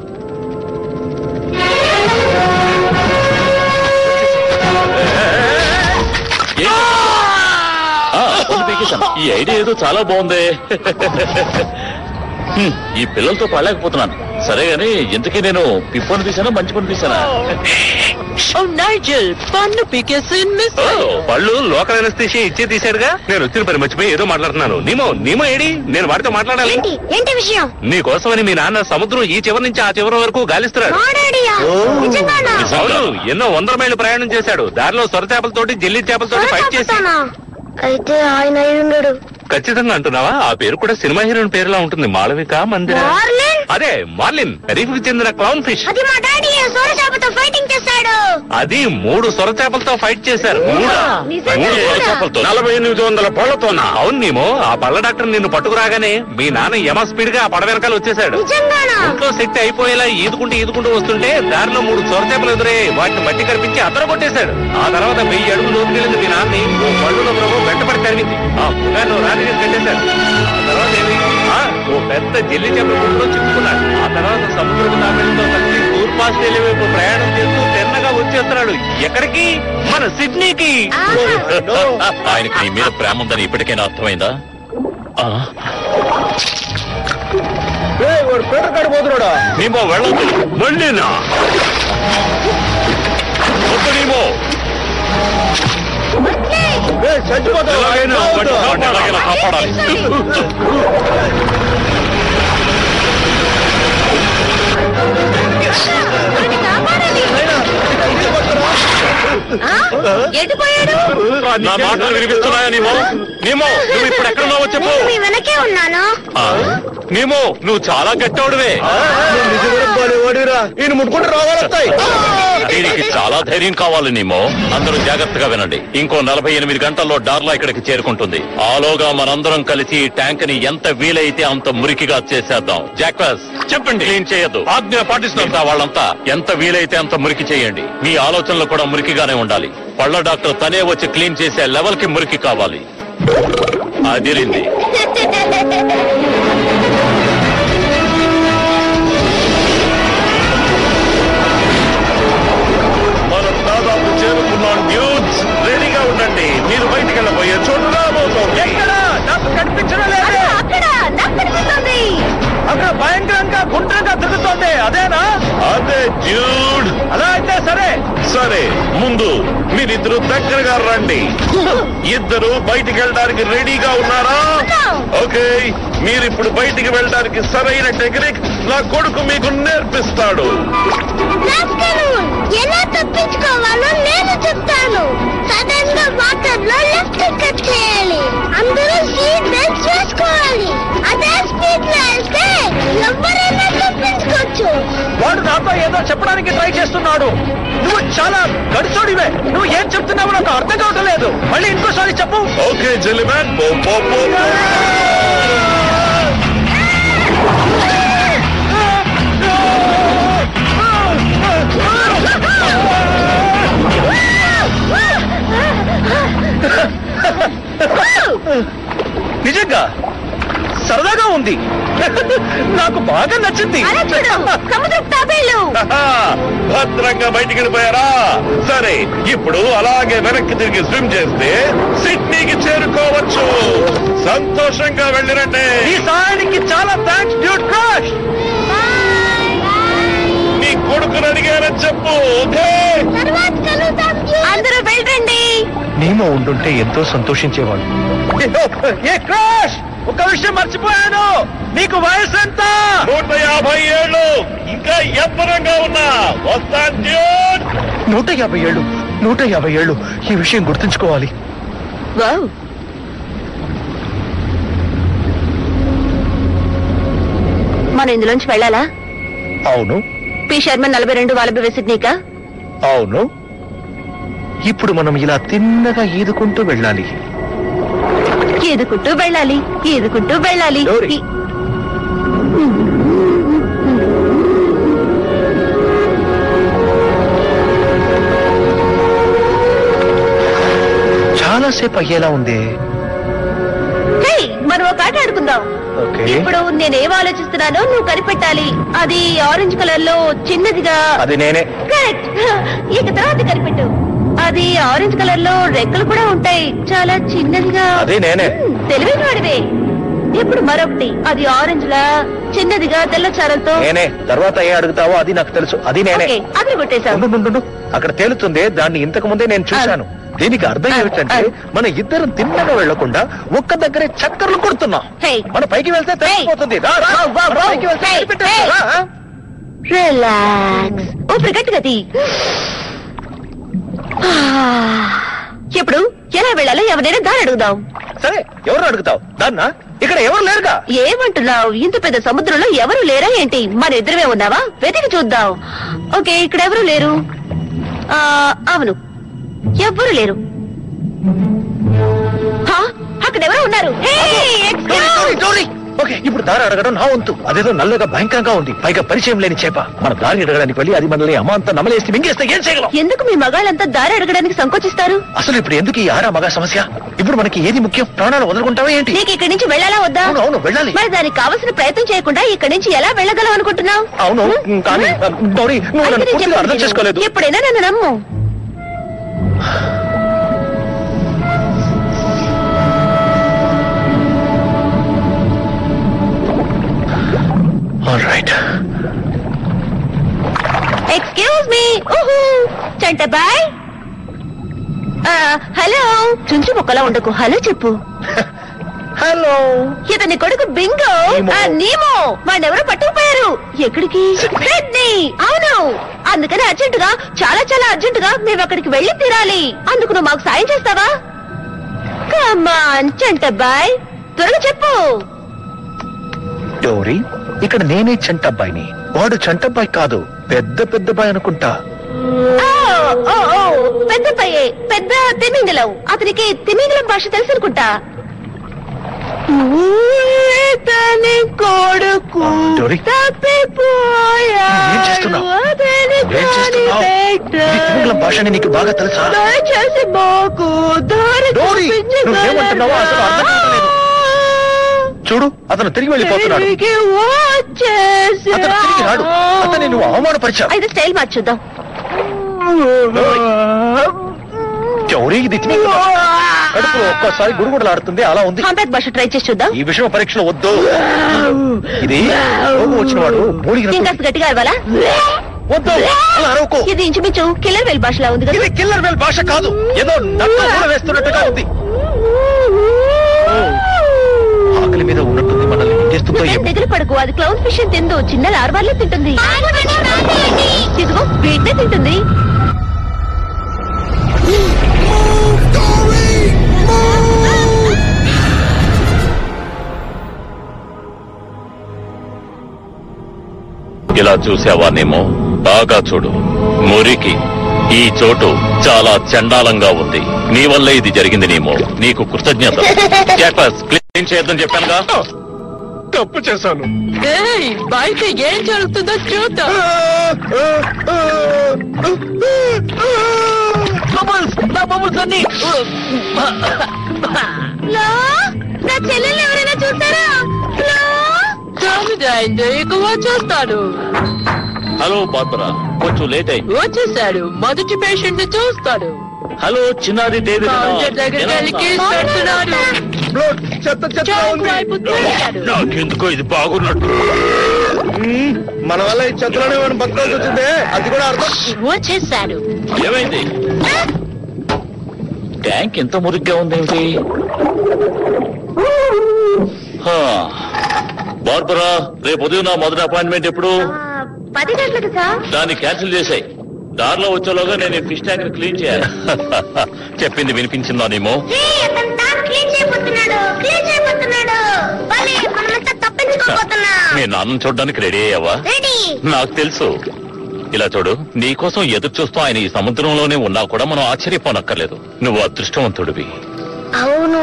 ఆ, వదిలి పీకేశాను. ఈ ఐడియా ఏదో చాలా బాగుంది హ్మ్, ఈ పిల్లలతో పడలేకపోతున్నాను సరే గాని ఇంతకీ నేను పిప్పని తీసానా మంచి పని తీసానా ఓ నైజల్ పన్ను పీకేసి మిస్ ఓ, పళ్ళు లోకల్ అనస్థిషియా ఇచ్చే తీశాడుగా నేను వచ్చిన పని మర్చిపోయి ఏదో మాట్లాడుతున్నాను నీమో నీమో ఏడి నేను వాడితో మాట్లాడాలి ఏంటి ఏంటి విషయం నీ కోసమని మీ నాన్న సముద్రం ఈ చివరి నుంచి ఆ చివరి వరకు గాలిస్తున్నాడు మా డాడీయా నిజంగానా అవును ఎన్నో వందల మైళ్ళు ప్రయాణం చేశాడు దారిలో సొర చేపలతోటి జల్లి చేపలతోటి ఫైట్ చేసి చెప్తానా? అయితే ఆయన అయి ఉండడు ఖచ్చితంగా అంటున్నావా ఆ పేరు కూడా సినిమా హీరోయిన్ పేరులా ఉంటుంది మాళవిక మందిర మార్లిన్ అదే మార్లిన్ రీఫ్ కి చెందిన క్లౌన్ ఫిష్ అది మా డాడీ సోర చేపతో ఫైటింగ్ చేశాడు అది మూడు సొర చేపలతో ఫైట్ చేశారు మూడా? నిజంగా మూడు సొర కూడా? చేపలతో నలభై ఎనిమిది వందల పళ్ళతోనా అవును నీమో ఆ పళ్ళ డాక్టర్ నిన్ను పట్టుకురాగానే మీ నాన్న యమ స్పీడ్ గా ఆ పడ వెనకాల వచ్చేసాడు నిజంగానా ఒంట్లో శక్తి అయిపోయేలా ఈదుకుంటూ ఈదుకుంటూ వస్తుంటే దారిలో మూడు సొర చేపలు ఎదురే వాటిని మట్టి కనిపించి అద్దరు కొట్టేశాడు ఆ తర్వాత వెయ్యి అడుగులు లోతుకెళ్ళింది మీ నాన్ని ఓ పళ్ళులో ప్రభు వెంటపడి తరిగింది ఆ పుగాన్ని రాత్రి కట్టేశాడు ఆ తర్వాత ఏమి ఆ, ఓ పెద్ద జల్లి చేపల గుండెలో చిక్కుకున్నాడు ఆ తర్వాత సముద్రపు తామిళ్ళతో కలిసి తూర్పు ఆస్ట్రేలియా వైపు ప్రయాణం చేస్తూ తిన్నగా వచ్చేస్తున్నాడు ఎక్కడికి మన సిడ్నీకి ఆయనకి నీ మీద ప్రేమ ఉందని ఇప్పటికైనా అర్థమైందా ఆ, వాడు పేరు కడిపోతున్నాడా నీమో వెళ్ళదు మళ్ళీనా వద్దు నీమో ఎలాగైనా వాడిని వాడిని ఎలాగైనా కాపాడాలి వాడిని కాపాడాలి. ఆ? ఎటు పోయాడు నా మాటలు వినిపిస్తున్నాయా నీమో నీమో నువ్వు ఇప్పుడు ఎక్కడున్నావో చెప్పు నేను మీ వెనకే ఉన్నాను ఆ, నీమో నువ్వు చాలా గట్టవుడివే ఓడిరా ఈయన ముట్టుకుంటే రోగాలు వస్తాయి దీనికి చాలా ధైర్యం కావాలి నీమో అందరూ జాగ్రత్తగా వినండి ఇంకో నలభై ఎనిమిది గంటల్లో డార్లా ఇక్కడికి చేరుకుంటుంది ఆలోగా మనందరం కలిసి ఈ ట్యాంక్ ని ఎంత వీలైతే అంత మురికిగా చేసేద్దాం జాక్వాస్ చెప్పండి క్లీన్ చేయొద్దు ఆజ్ఞ పాటిస్తున్నా వాళ్ళంతా ఎంత వీలైతే అంత మురికి చేయండి మీ ఆలోచనలు కూడా మురికిగానే ఉండాలి పళ్ళ డాక్టర్ తనే వచ్చి క్లీన్ చేసే లెవెల్ కి మురికి కావాలి అదిరింది మనం దాదాపు చేరుకున్నాం డ్యూట్స్ రెడీగా ఉండండి మీరు బయటికి వెళ్ళబోయే చోటు రాబోతోంది నాకు కనిపించడం లేదు అక్కడ నాకు కనిపిస్తుంది అక్కడ భయంకరంగా గుండ్రంగా తిరుగుతోంది అదేనా అదే డ్యూడ్ అలా అయితే సరే సరే ముందు మీరిద్దరు దగ్గరగా రండి ఇద్దరు బయటికి వెళ్ళడానికి రెడీగా ఉన్నారా ఓకే మీరు ఇప్పుడు బయటికి వెళ్ళడానికి సరైన టెక్నిక్ నా కొడుకు మీకు నేర్పిస్తాడు రాస్కలు, ఎలా తప్పించుకోవాలో నేను చెప్తాను సడన్ గా వాటర్ లో లెఫ్ట్ కట్ చేయాలి అందరూ సీట్ బెల్ట్స్ వేసుకోవాలి అదే స్పీడ్ లో వెళ్తే ఎవరైనా తప్పించుకోవచ్చు వాడు నాతో ఏదో చెప్పడానికి ట్రై చేస్తున్నాడు నువ్వు చాలా గడిచోడివే నువ్వు ఏం చెప్తున్నావో నాకు అర్థం కావటం లేదు మళ్ళీ ఇంకోసారి చెప్పు ఓకే జెలిమ్యాన్ పో పో పో పో. నిజంగా సరదాగా ఉంది నాకు బాగా నచ్చింది అలా చూడు సముద్రపు తాబేళ్ళు భద్రంగా బయటికి వెళ్ళిపోయారా సరే ఇప్పుడు అలాగే వెనక్కి తిరిగి స్విమ్ చేస్తే సిడ్నీకి చేరుకోవచ్చు సంతోషంగా వెళ్ళిరండి ఈ సాయానికి చాలా థ్యాంక్స్ డ్యూట్ క్రాష్ నీ కొడుకుని అడిగారని చెప్పు ఓకే తర్వాత కలుద్దాం అందరూ వెళ్ళండి నేమో ఉండుంటే ఎంతో సంతోషించేవాడు ఏ క్రాష్ ఒక విషయం మర్చిపోయాను నీకు వయసు ఎంత నూట యాభై ఏళ్ళు ఇంకా ఎప్పరంగా ఉన్నా వస్తాను డ్యూడ్ నూట యాభై ఏళ్ళు నూట యాభై ఏళ్ళు ఈ విషయం గుర్తుంచుకోవాలి వావ్ మనం ఇందులోంచి వెళ్ళాలా అవును పి శర్మ నలభై రెండు వాళ్ళ విసిట్ అవును ఇప్పుడు మనం ఇలా తిన్నగా ఈదుకుంటూ వెళ్ళాలి ఈదుకుంటూ వెళ్ళాలి ఈదుకుంటూ వెళ్ళాలి డోరీ. ఈ- చాలా సేపు అయ్యేలా ఉంది హే, మనం ఒక ఆట ఆడుకుందాం ఓకే ఇప్పుడు నేనేం ఆలోచిస్తున్నానో నువ్వు కనిపెట్టాలి అది ఆరెంజ్ కలర్ లో చిన్నదిగా అది నేనే కరెక్ట్ ఇక తర్వాత కనిపెట్టు అది ఆరెంజ్ కలర్ లో రెక్కలు కూడా ఉంటాయి చాలా చిన్నదిగా అది నేనే మ్మ్, తెలివైన వాడివే ఇప్పుడు మరొకటి అది ఆరెంజ్ లా చిన్నదిగా తెల్ల చారలతో నేనే తర్వాత ఏ అడుగుతావో అది నాకు తెలుసు అది నేనే ఓకే అది కొట్టేశావు ఉండు, ఉండు, ఉండు. అక్కడ తేలుతుంది దాన్ని ఇంతకు ముందే నేను చూశాను దీనికి అర్థం ఆ, ఏమిటంటే ఆ. మన ఇద్దరం తిన్నగా వెళ్లకుండా ఒక్క దగ్గరే చక్కర్లు కొడుతున్నాం హే మన పైకి వెళ్తే తెలిసిపోతుంది రా, రా. వా, వా, మన వా. పైకి వెళ్తే హే, కనిపెట్టేస్తా. హే. రా, ఆ. రిలాక్స్ ఊపిరి గట్టిగా తీ ఇప్పుడు ఎలా వెళ్ళాలో ఎవరైనా దారి అడుగుదాం సరే ఎవరు అడుగుతావు దాన్నా ఇక్కడ ఎవరు లేరుగా ఏమంటున్నావు ఇంత పెద్ద సముద్రంలో ఎవరు లేరా ఏంటి మన ఇద్దరమే ఉన్నావా వెతికి చూద్దాం ఓకే ఇక్కడ ఎవరు లేరు ఆ అవును ఎవ్వరు లేరు హా? అక్కడ ఎవరో ఉన్నారు Hey, excuse- డోరీ, డోరీ. ఓకే ఇప్పుడు దారి అడగడం నా వంతు అదేదో నల్లగా భయంకరంగా ఉంది పైగా పరిచయం లేని చేప మన దారి అడగడానికి వెళ్ళి అది మనల్ని అమాంత నమలేసి మింగేస్తే ఏం చేయగలం ఎందుకు మీ మగాళ్ళంతా దారి అడగడానికి సంకోచిస్తారు అసలు ఇప్పుడు ఎందుకు ఈ ఆరా మగ సమస్య ఇప్పుడు మనకి ఏది ముఖ్యం ప్రాణాలు వదులుకుంటావా ఏంటి నీకు ఇక్కడి నుంచి వెళ్ళాలా వద్దా అవును అవును వెళ్ళాలి మరి దానికి కావలసిన ప్రయత్నం చేయకుండా ఇక్కడి నుంచి ఎలా వెళ్ళగలం అనుకుంటున్నావు అవును కానీ డోరీ నువ్వు నన్ను పూర్తిగా అర్థం చేసుకోలేదు ఎప్పుడైనా నన్ను నమ్ము రైట్ ఎక్స్క్యూజ్ మీ ఊహూ చంటబాయ్ హలో చుంచు మొక్కలా ఉండకు హలో చెప్పు హలో ఇతని కొడుకు బింగో నీమో. ఆ, నీమో వాడెవరో పట్టుకుపోయారు ఎక్కడికి సిడ్నీ అవును అందుకని అర్జెంటుగా చాలా చాలా అర్జెంటుగా మేము అక్కడికి వెళ్ళి తీరాలి అందుకు నువ్వు మాకు సాయం చేస్తావా కమాన్ చంటబ్బాయ్ త్వరగా చెప్పు డోరీ ఇక్కడ నేనే చంటబ్బాయిని వాడు చంటబ్బాయి కాదు పెద్ద పెద్దబాయి అనుకుంటా ఓ, ఓ, ఓ, పెద్ద పయ్యే పెద్ద తిమింగలం అతనికి తిమింగలం భాష తెలుసు అనుకుంటా తని కొడుకు డోరీ తప్పిపోయాడు ఏం చేస్తున్నావ్? అతని ఏం చేస్తున్నావ్? ఇది తిమింగలం భాషని నీకు బాగా తెలుసా దయచేసి మాకు దారి డోరీ నువ్వేమంటున్నావో అసలు అర్థం కావడం లేదు. చూడు అతను తిరిగి వెళ్ళిపోతున్నాడు తిరిగి వచ్చేసి అతను తిరిగి రాడు అతన్ని నువ్వు అవమానపరిచావు అయితే స్టైల్ మార్చుద్దాం గౌరీ ఇది తిమింగలం. కడుపులో ఒక్కసారి గుడుగుడలాడుతుంది అలా ఉంది కాంపాక్ట్ భాష ట్రై చేసి చూద్దాం ఈ విషయం పరీక్షలో వద్దు ఇది రోగం వచ్చిన వాడు మూలిగినట్టు ఇంకాస్త గట్టిగా అవ్వాలా వద్దు అలా అరవకు ఇది ఇంచుమించు కిల్లర్ వెల్ భాషలా ఉంది కదా ఇది కిల్లర్ వేల్ భాష కాదు ఏదో నక్క కూడా వేస్తున్నట్టుగా ఉంది ఆకలి మీద ఉన్నట్టుంది మనల్ని మింగేస్తుందో ఏమో దగ్గర పడుకో అది క్లౌన్ ఫిష్ తిందు చిన్న లార్వాలే తింటుంది ఇదిగో వీటినే తింటుంది ఇలా చూసావానేమో బాగా చూడు మురికి ఈ చోటు చాలా చండాలంగా ఉంది నీ వల్ల ఇది జరిగింది నేమో నీకు కృతజ్ఞత క్యాపస్ క్లీన్ చేయొద్దని చెప్పానుగా తప్పు చేశాను ఏయ్, బయట ఏం జరుగుతుందో చూద్దాం లో నా చెల్లెల్ని ఎవరైనా చూసారా లో తొమ్మిదైంది ఇక వచ్చేస్తాడు హలో బార్బరా కొంచెం లేట్ అయింది వచ్చేసాడు మొదటి పేషెంట్ ని చూస్తాడు హలో చిన్నారి డేవిడ్ కౌంటర్ దగ్గరికి వెళ్ళి కేసు పెడుతున్నాడు చెత్త చెత్త చౌక్ ఉంది వైపు తిరిగాడు. నాకెందుకో ఇది బాగున్నట్టు మ్మ్. మన వల్ల ఈ చెత్తలోనే మనం బతకాల్సి వచ్చిందే అది కూడా అర్థం వచ్చేసాడు ఏమైంది ట్యాంక్ ఎంత మురిగ్గా ఉందేమిటి హా. బార్బరా రేపు ఉదయం నా మొదటి అపాయింట్మెంట్ ఎప్పుడు పది గంటలకు సార్ దాన్ని క్యాన్సిల్ చేసాయి దారిలో వచ్చేలోగా నేను ఫిష్ ట్యాంక్ క్లీన్ చేయాలి చెప్పింది వినిపించిందా నేమో క్లీన్ చేయబోతున్నాడు క్లీన్ చేయబోతున్నాడు భలే మనమంతా తప్పించుకోబోతున్నాం మీ నాన్నను చూడడానికి రెడీ అయ్యావా రెడీ నాకు తెలుసు ఇలా చూడు నీకోసం ఎదురు చూస్తూ ఆయన ఈ సముద్రంలోనే ఉన్నా కూడా మనం ఆశ్చర్యపోనక్కర్లేదు నువ్వు అదృష్టవంతుడివి అవును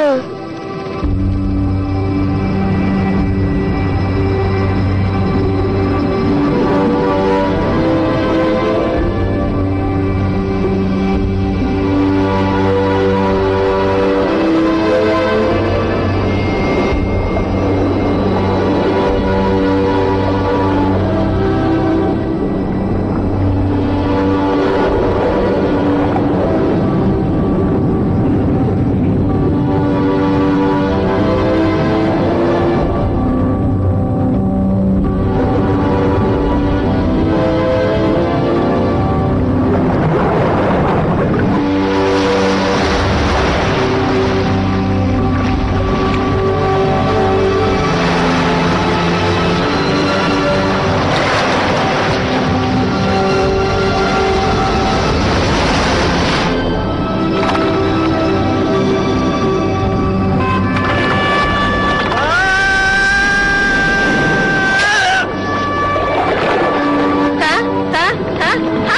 హా, హా, హా, హా.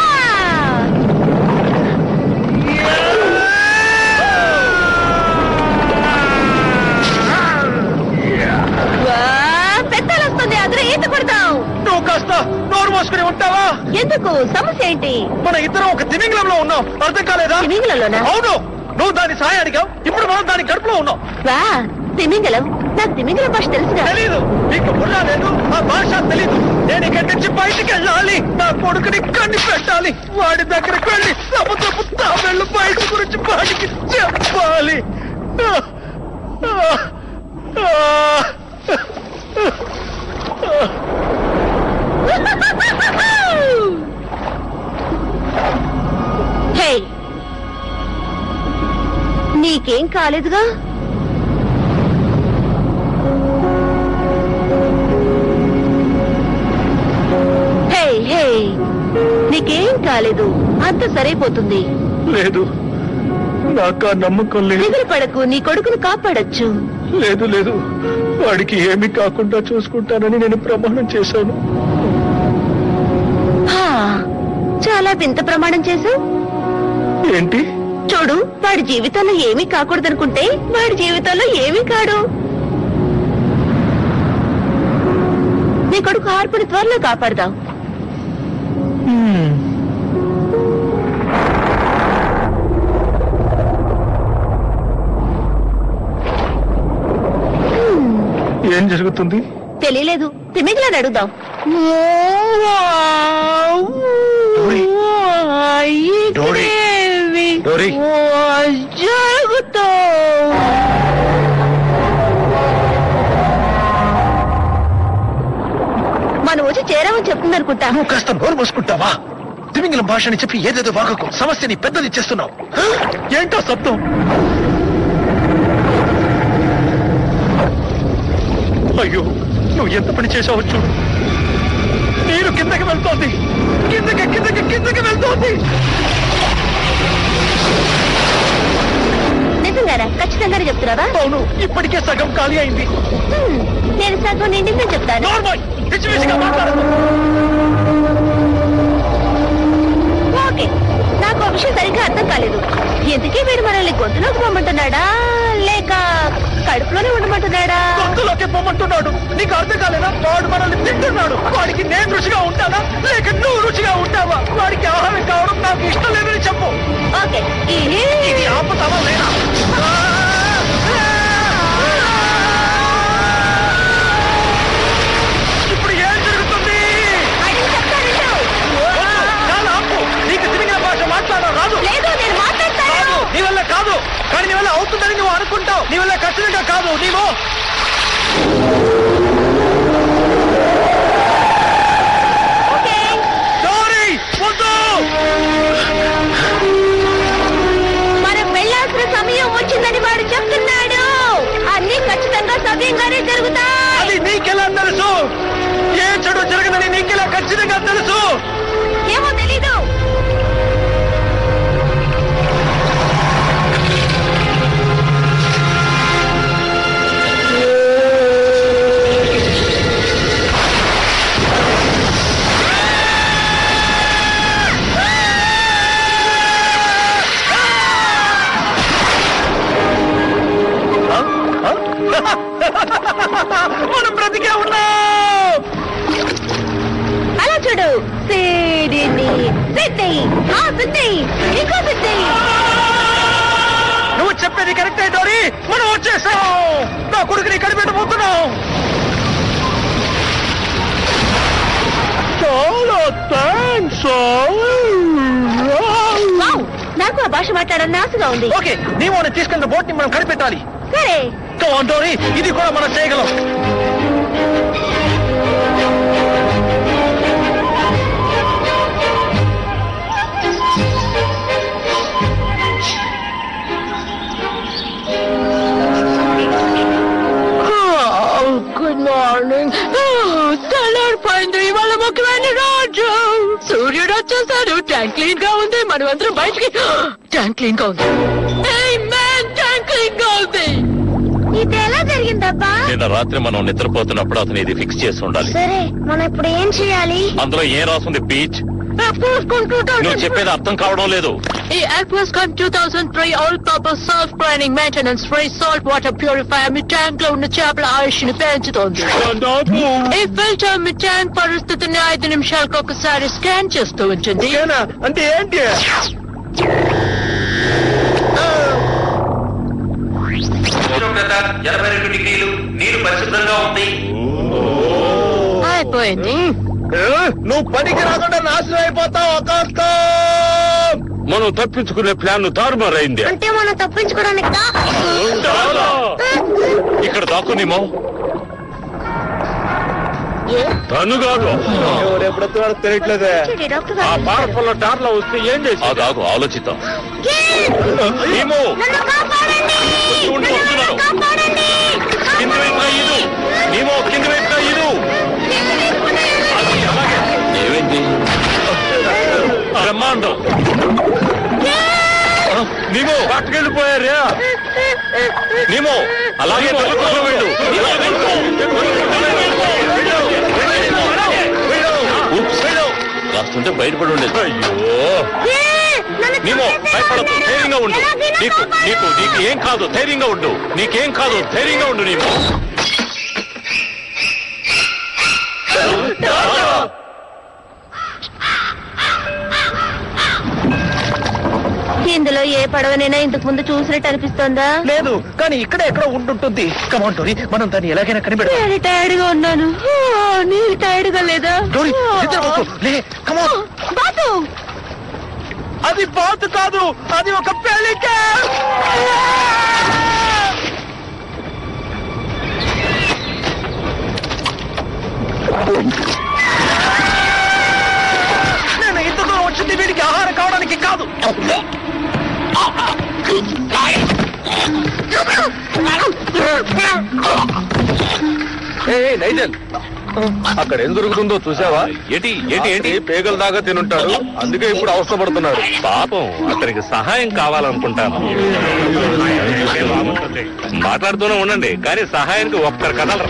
వా, పెద్దలు వస్తుంది అందరూ ఈత కొడతాం నువ్వు కాస్త నోరు మూసుకుని ఉంటావా ఎందుకు సమస్య ఏంటి మన ఇద్దరం ఒక తిమింగలంలో ఉన్నాం అర్థం కాలేదా తిమింగలంలోనా? అవును నువ్వు దాని సాయం అడిగావు ఇప్పుడు మనం దాని కడుపులో ఉన్నాం వా తిమింగలం నాకు తిమింగలం భాష తెలుసుగా తెలీదు నీకు బుర్ర లేదు ఆ భాష తెలీదు నేను ఇక్కడి నుంచి బయటికి వెళ్ళాలి నా కొడుకుని కన్ని పెట్టాలి వాడి దగ్గరికి వెళ్ళి సముద్రపు తాబేళ్ళు బయట గురించి వాడికి చెప్పాలి ఆ, ఆ, ఆ. హే నీకేం కాలేదుగా హే హే నీకేం కాలేదు అంత సరైపోతుంది లేదు నాకు ఆ నమ్మకం లేదు దిగులు పడకు నీ కొడుకును కాపాడొచ్చు లేదు లేదు వాడికి ఏమీ కాకుండా చూసుకుంటానని నేను ప్రమాణం చేశాను హా, చాలా వింత ప్రమాణం చేశావు ఏంటి చూడు వాడి జీవితంలో ఏమీ కాకూడదనుకుంటే వాడి జీవితంలో ఏమీ కాడు నీ కొడుకు హార్పుని త్వరలో కాపాడదాం ఏం జరుగుతుంది తెలియలేదు తిమింగలని అడుగుదాం డోరీ. డోరీ జరుగుతో మనం వచ్చి చేరామని చెప్తుంది అనుకుంటా నువ్వు కాస్త నోరు మూసుకుంటావా తిమింగలం భాష అని చెప్పి ఏదేదో వాగకు సమస్యని పెద్దది చేస్తున్నావు హ? ఏంటో శబ్దం అయ్యో నువ్వు ఎంత పని చేసావు చూడు నీరు కిందకి వెళ్తోంది కిందకి కిందకి కిందకి వెళ్తోంది నిజంగారా ఖచ్చితంగానే చెప్తున్నావా అవును ఇప్పటికే సగం ఖాళీ అయింది హ్మ్, నేను సగం నిండిందని చెప్తాను నార్మల్ పిచ్చిపిచ్చిగా మాట్లాడకు ఓకే నాకు ఆ విషయం సరిగ్గా అర్థం కాలేదు ఎందుకే వీడు మనల్ని గొంతులోకి పొమ్మంటున్నాడా లేక కడుపులోనే ఉండమంటున్నాడా గొంతులోకి పొమ్మంటున్నాడు నీకు అర్థం కాలేదా వాడు మనల్ని తింటున్నాడు వాడికి నేను రుచిగా ఉంటానా లేక నువ్వు రుచిగా ఉంటావా వాడికి ఆహారం కావడం నాకు ఇష్టం లేదని చెప్పు ఓకే ఇది ఆపుతావా లేదా ఇప్పుడు ఏం జరుగుతుంది చాలా ఆపు నీకు తిరిగిన భాష మాట్లాడ రాదు లేదు నేను మాట్లాడతాను కాదు నీ వల్ల కాదు కానీ నీ వల్ల అవుతుందని నువ్వు అనుకుంటావు నీ వల్ల ఖచ్చితంగా కాదు నీవు డోరీ, వద్దు! మనం వెళ్ళాల్సిన సమయం వచ్చిందని వాడు చెప్తున్నాడు అన్ని ఖచ్చితంగా సవ్యంగానే జరుగుతాయి అది నీకెలా తెలుసు ఏ చెడు జరగదని నీకెలా ఖచ్చితంగా తెలుసు ఏమో తెలీదు మనం బ్రతికే ఉన్నాం అలా చూడు సిడిని సిద్ధి ఆ సిద్ధి ఇంకో సిద్ధి నువ్వు చెప్పేది కరెక్టే డోరీ మనం వచ్చేసాం నా కొడుకుని కనిపెట్టబోతున్నాం చాలా థ్యాంక్స్ వావ్, నాకు ఆ భాష మాట్లాడాలని ఆశగా ఉంది ఓకే నీవు తీసుకున్న బోట్ ని మనం కనిపెట్టాలి సరే కమాన్ డోరీ ఇది కూడా మనం చేయగలం గుడ్ మార్నింగ్ తెల్లారిపోయింది ఇవాళ ముఖ్యమైన రోజు సూర్యుడు వచ్చేసాడు ట్యాంక్ క్లీన్ గా ఉంది మనం అందరం బయటికి ట్యాంక్ క్లీన్ గా ఉంది ట్యాంక్ క్లీన్ గా ఉంది ఇది ఎలా జరిగిందబ్బా నిన్న రాత్రి మనం నిద్రపోతున్నప్పుడు అతను ఇది ఫిక్స్ చేసి ఉండాలి సరే మనం ఇప్పుడు ఏం చేయాలి అందులో ఏం రాస్తుంది బీచ్ పూసుకుంటుంటాడు నువ్వు చెప్పేది అర్థం కావడం లేదు ఈ Aquas Con 2003 all purpose self planning maintenance free salt water purifier మీ ట్యాంక్ లో ఉన్న చేపల ఆయుష్ ని పెంచుతోంది ఈ ఫిల్టర్ మీ ట్యాంక్ పరిస్థితిని ఐదు నిమిషాలకు ఒకసారి స్కాన్ చేస్తూ ఉంటుంది అంటే ఏంటి ఉష్ణోగ్రత ఎనభై రెండు డిగ్రీలు నీరు పరిశుభ్రంగా ఉంది అయిపోయింది నువ్వు పనికి రాకుండా నాశనం అయిపోతావు అకాస్త మనం తప్పించుకునే ప్లాన్ తారుమారైంది అంటే మనం తప్పించుకోవడానికి ఇక్కడ దాక్కునేమో తను కాదు ఎప్పుడు వస్తున్నాడో తెలియట్లేదే డాక్టర్ ఆ పార్ఫల్ టార్లో వస్తే ఏం చేసి కాదు ఆలోచిద్దాం ఏమో వచ్చి ఉండి వస్తున్నాను కింది వైపుగా ఇదు ఏమో కింది వైపుగా ఇదు అది అలాగే ఏమైంది బ్రహ్మాండం నీమో పట్టుకెళ్ళిపోయారా నీమో అలాగే తలుపులో వెళ్ళు ఉప్స్. కాస్తుంటే బయటపడి ఉండేది అయ్యో నీమో భయపడద్దు ధైర్యంగా ఉండు నీకు నీకు నీకు ఏం కాదు ధైర్యంగా ఉండు నీకేం కాదు ధైర్యంగా ఉండు నీకు ఇందులో ఏ పడవనైనా ఇంతకు ముందు చూసినట్టు అనిపిస్తోందా లేదు కానీ ఇక్కడ ఎక్కడో ఉంటుంటుంది కమాన్ డోరీ మనం దాన్ని ఎలాగైనా కనిపెడతాం నేను టైర్డ్ గా ఉన్నాను ఆ, నీకు టైర్డ్ గా లేదా డోరీ నిద్రపోకు లే కమాన్ బాసు అది బాతు కాదు అది ఒక పెళ్లికే నేను ఇంత దూరం వచ్చింది వీడికి ఆహారం కావడానికి కాదు ఏ ఏ, నైజల్ అక్కడ ఏం జరుగుతుందో చూసావా ఏంటి ఏంటి ఏంటి పేగల దాకా తినుంటాడు అందుకే ఇప్పుడు అవస్థపడుతున్నాడు పాపం అతనికి సహాయం కావాలనుకుంటాను మాట్లాడుతూనే ఉండండి కానీ సహాయానికి ఒక్కరు కదలరు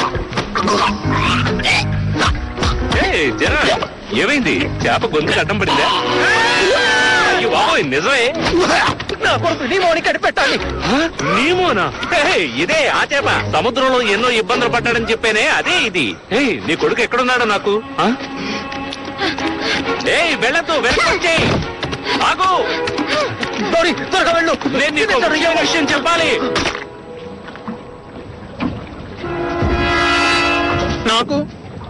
ఏయ్, జనా ఏమైంది చేప గొంతుకు అడ్డం పడిందా అయ్యో బాబోయ్ నిజమే నా కొడుకు నీ మౌని కనిపెట్టాలి నీమోనా ఏయ్, ఇదే ఆ చేప సముద్రంలో ఎన్నో ఇబ్బందులు పడ్డాడని చెప్పానే అదే ఇది ఏయ్ నీ కొడుకు ఎక్కడున్నాడో నాకు ఆ? ఏయ్ వెళ్ళొద్దు వెనకొచ్చేయ్ ఆగు దొరి త్వరగా వెళ్ళు నేను నీకు ఒక ముఖ్యమైన విషయం చెప్పాలి నాకు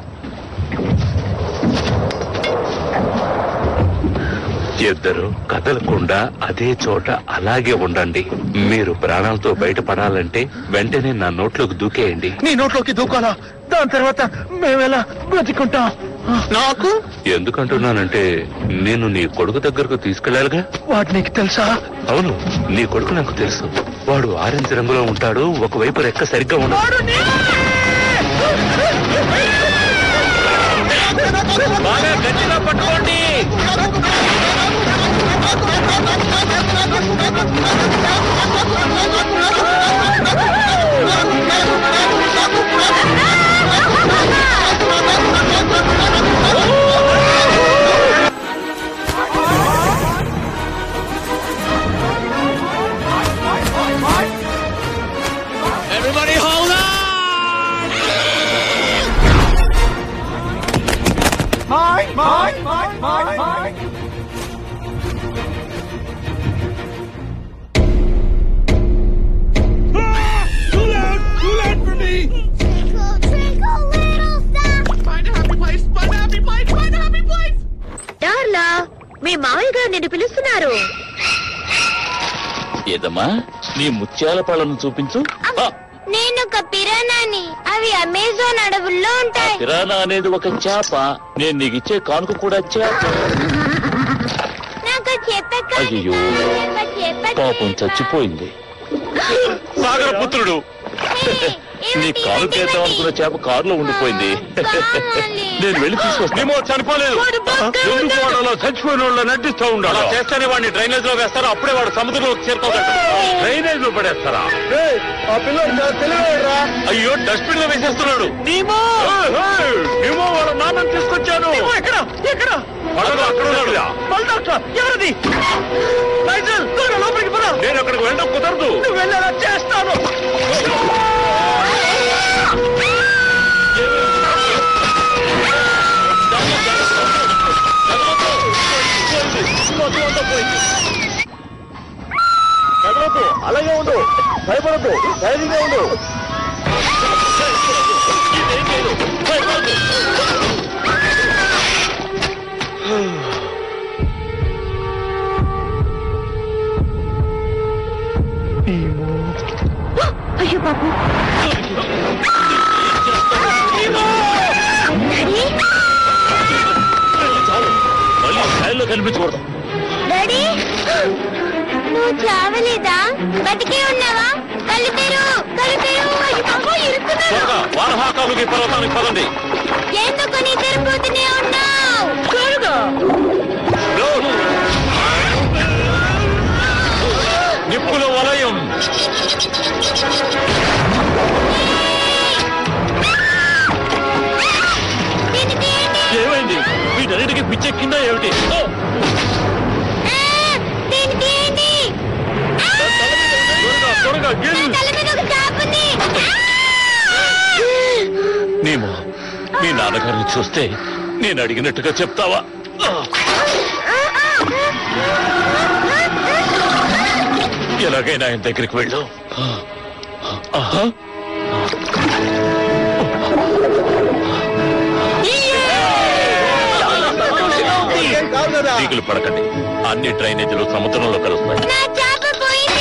ఇద్దరు కదలకుండా అదే చోట అలాగే ఉండండి మీరు ప్రాణాలతో బయటపడాలంటే వెంటనే నా నోట్లోకి దూకేయండి నీ నోట్లోకి దూకాలా దాని తర్వాత మేమెలా బ్రతికుంటాం నాకు ఎందుకంటున్నానంటే నేను నీ కొడుకు దగ్గరకు తీసుకెళ్లాలిగా వాటి నీకు తెలుసా అవును నీ కొడుకు నాకు తెలుసు వాడు ఆరెంజ్ రంగులో ఉంటాడు ఒకవైపు రెక్క సరిగ్గా ఉండదు బాగా గట్టిగా పట్టుకోండి Everybody hold on! Mine, mine, mine, mine, mine. Too loud! Too loud for me! Find a happy place! Find a happy place! Find a happy place! డార్లా మీ మావయ్య గారు నిన్ను పిలుస్తున్నారు ఏదమ్మా నీ ముత్యాల పళ్ళను చూపించు ఆ, నేను ఒక పిరానాని అవి అమెజాన్ అడవుల్లో ఉంటాయి పిరానా అనేది ఒక చేప నేను నీకు ఇచ్చే కానుక కూడా చేప నాకు చెప్పక అయ్యో పాపం చచ్చిపోయింది సాగర పుత్రుడు నీ కారు చేద్దాం అనుకున్న చేప కారులో ఉండిపోయింది నేను వెళ్ళి తీసుకొస్తాను చనిపోలేదు ఎందుకు వాడు అలా చచ్చిపోయిన వాళ్ళ నటిస్తూ ఉండాలి చేస్తేనే వాడిని డ్రైనేజ్ లో వేస్తారు అప్పుడే వాడు సముద్రంలోకి చేరుకోగలడు డ్రైనేజ్ లో పడేస్తారా ఆ పిల్లలు తెలియరా అయ్యో డస్ట్బిన్ లో వేసేస్తున్నాడు నీమో ఏమో వాళ్ళ నాన్నని తీసుకొచ్చాను ఎక్కడ ఎక్కడ పడవ అక్కడ ఉన్నాడు బల్ డాక్టర్ ఎవరిది నైజల్ త్వరగా లోపలికి పద నేను అక్కడికి వెళ్ళడం కుదరదు నువ్వు వెళ్ళేలా చేస్తాను కదలకు అలాగే ఉండు భయపడద్దు ధైర్యంగా ఉండు అయ్యో బాబు మళ్ళీ స్థాయిలో కనిపించకూడదు డాడీ నువ్వు చావలేదా బతికే ఉన్నావా కళ్ళు తెరు కళ్ళు తెరు అయ్యో బాబోయ్, ఇరుక్కున్నాను త్వరగా వారహాకాలుకి పర్వతానికి పదండి ఎందుకు నీ తెరిపోతూనే ఉన్నావు త్వరగా నిప్పుల వలయం ఏమైంది వీటన్నిటికీ పిచ్చెక్కిందా ఏమిటి ఓ! దీన్ని తీయండి త్వరగా, త్వరగా గిల్. తల మీద ఒక చాపు ఉంది నీమో మీ నాన్నగారిని చూస్తే నేను అడిగినట్టుగా చెప్తావా ఎలాగైనా ఆయన దగ్గరికి వెళ్ళు ఆహా. దిగులు పడకండి అన్ని డ్రైనేజీలు సముద్రంలో కలుస్తాయి నా చేప పోయింది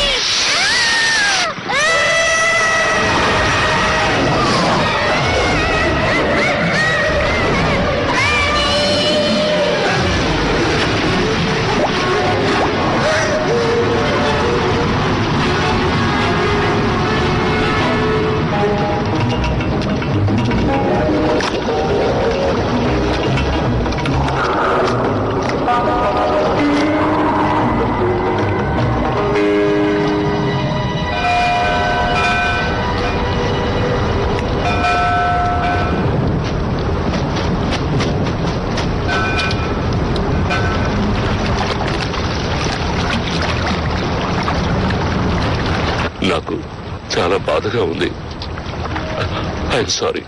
నాకు చాలా బాధగా ఉంది ఐఎమ్ సారీ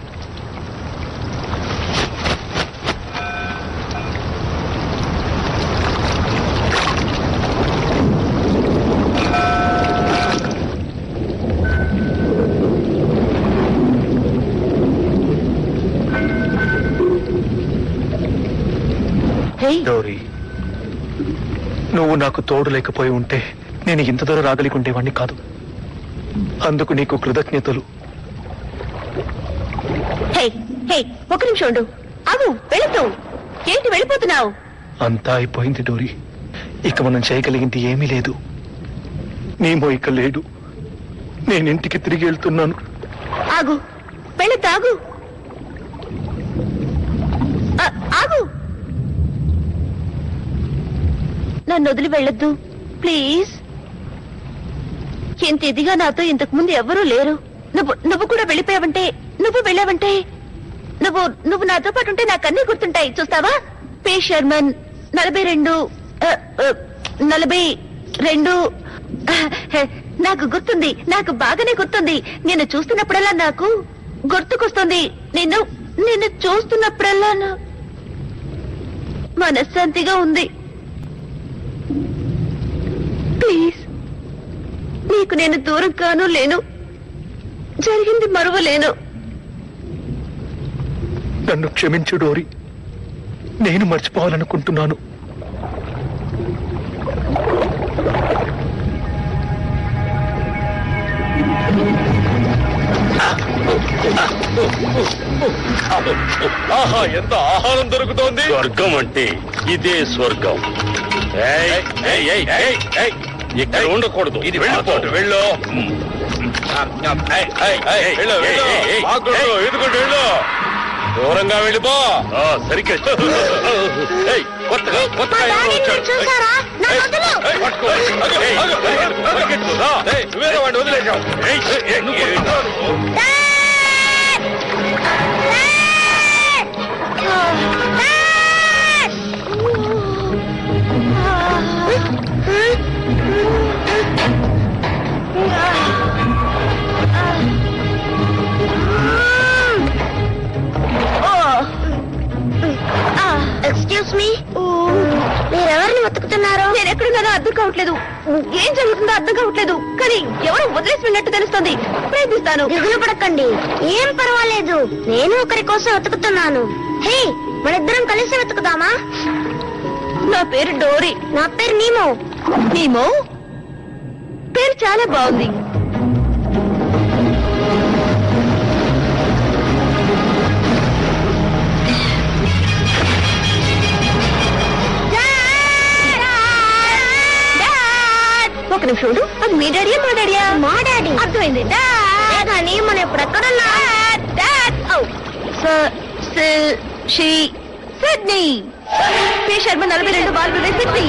డోరీ నువ్వు నాకు తోడు లేకపోయి ఉంటే నేను ఇంత దూరం రాగలిగుండేవాణ్ణి కాదు అందుకు నీకు కృతజ్ఞతలు హే హే ఒక నిమిషం ఉండు అవు వెళుతూ ఏంటి వెళ్ళిపోతున్నావు అంతా అయిపోయింది డోరీ ఇక మనం చేయగలిగింది ఏమీ లేదు నీమో ఇక లేడు నేను ఇంటికి తిరిగి వెళ్తున్నాను ఆగు వెళ్ళి తాగు ఆ- ఆగు నన్ను వదిలి వెళ్ళొద్దు ప్లీజ్ ఇంత ఇదిగా నాతో ఇంతకు ముందు ఎవరూ లేరు నువ్వు నువ్వు కూడా వెళ్ళిపోయావంటే నువ్వు వెళ్ళావంటే నువ్వు నువ్వు నాతో పాటు ఉంటే నాకు అన్నీ గుర్తుంటాయి చూస్తావా పే శర్మన్ నలభై రెండు ఆ, ఆ, నలభై రెండు ఆ, హే, నాకు గుర్తుంది నాకు బాగానే గుర్తుంది నిన్ను చూస్తున్నప్పుడల్లా నాకు గుర్తుకొస్తుంది నిన్ను నిన్ను చూస్తున్నప్పుడల్లా నా మనశ్శాంతిగా ఉంది ప్లీజ్ నీకు నేను దూరం కాను లేను జరిగింది మరువలేను నన్ను క్షమించు డోరీ నేను మర్చిపోవాలనుకుంటున్నాను ఆహా ఎంత ఆహారం దొరుకుతోంది స్వర్గం అంటే ఇదే స్వర్గం ఏయ్, ఏయ్, ఏయ్, ఏయ్, ఏయ్, ఇక్కడ ఉండకూడదు ఇది వెళ్ళిపో వెళ్ళు వెళ్ళు దూరంగా వెళ్ళిపో సరిగ్గా ఏయ్, కొత్తగా కొత్తగా ఎవరో వచ్చాడు. చూసారా నా వదులు ఏయ్, పట్టుకో. ఏయ్, ఏయ్, పరిగెత్తు, రా. ఏయ్, నువ్వేదో వాడిని వదిలేశావు. ఏయ్, ఏయ్, నువ్వు కొట్టుకో. ఎక్స్క్యూజ్ మీ మీరెవరిని వెతుకుతున్నారు నేను ఎక్కడున్నానో అర్థం కావట్లేదు ఏం జరుగుతుందో అర్థం కావట్లేదు కానీ ఎవరు వదిలేసి వెళ్ళినట్టు తెలుస్తుంది ప్రయత్నిస్తాను దిగులు పడకండి ఏం పర్వాలేదు నేను ఒకరి కోసం వెతుకుతున్నాను హే మనిద్దరం కలిసి వెతుకుదామా నా పేరు డోరీ నా పేరు నీమో నీమో పేరు చాలా బాగుంది డాడ్! ఒక నిమిషం ఉండు. అది మీ డాడీయా మా డాడీయా మా డాడీ అర్థమైంది డాడ్! కానీ మనం ఇప్పుడు ఎక్కడున్నా డాడ్! డాడ్! ఔ! స- సి- షీ సిడ్నీ పే శర్మ నలభై రెండు బాల్ వివే సిడ్నీ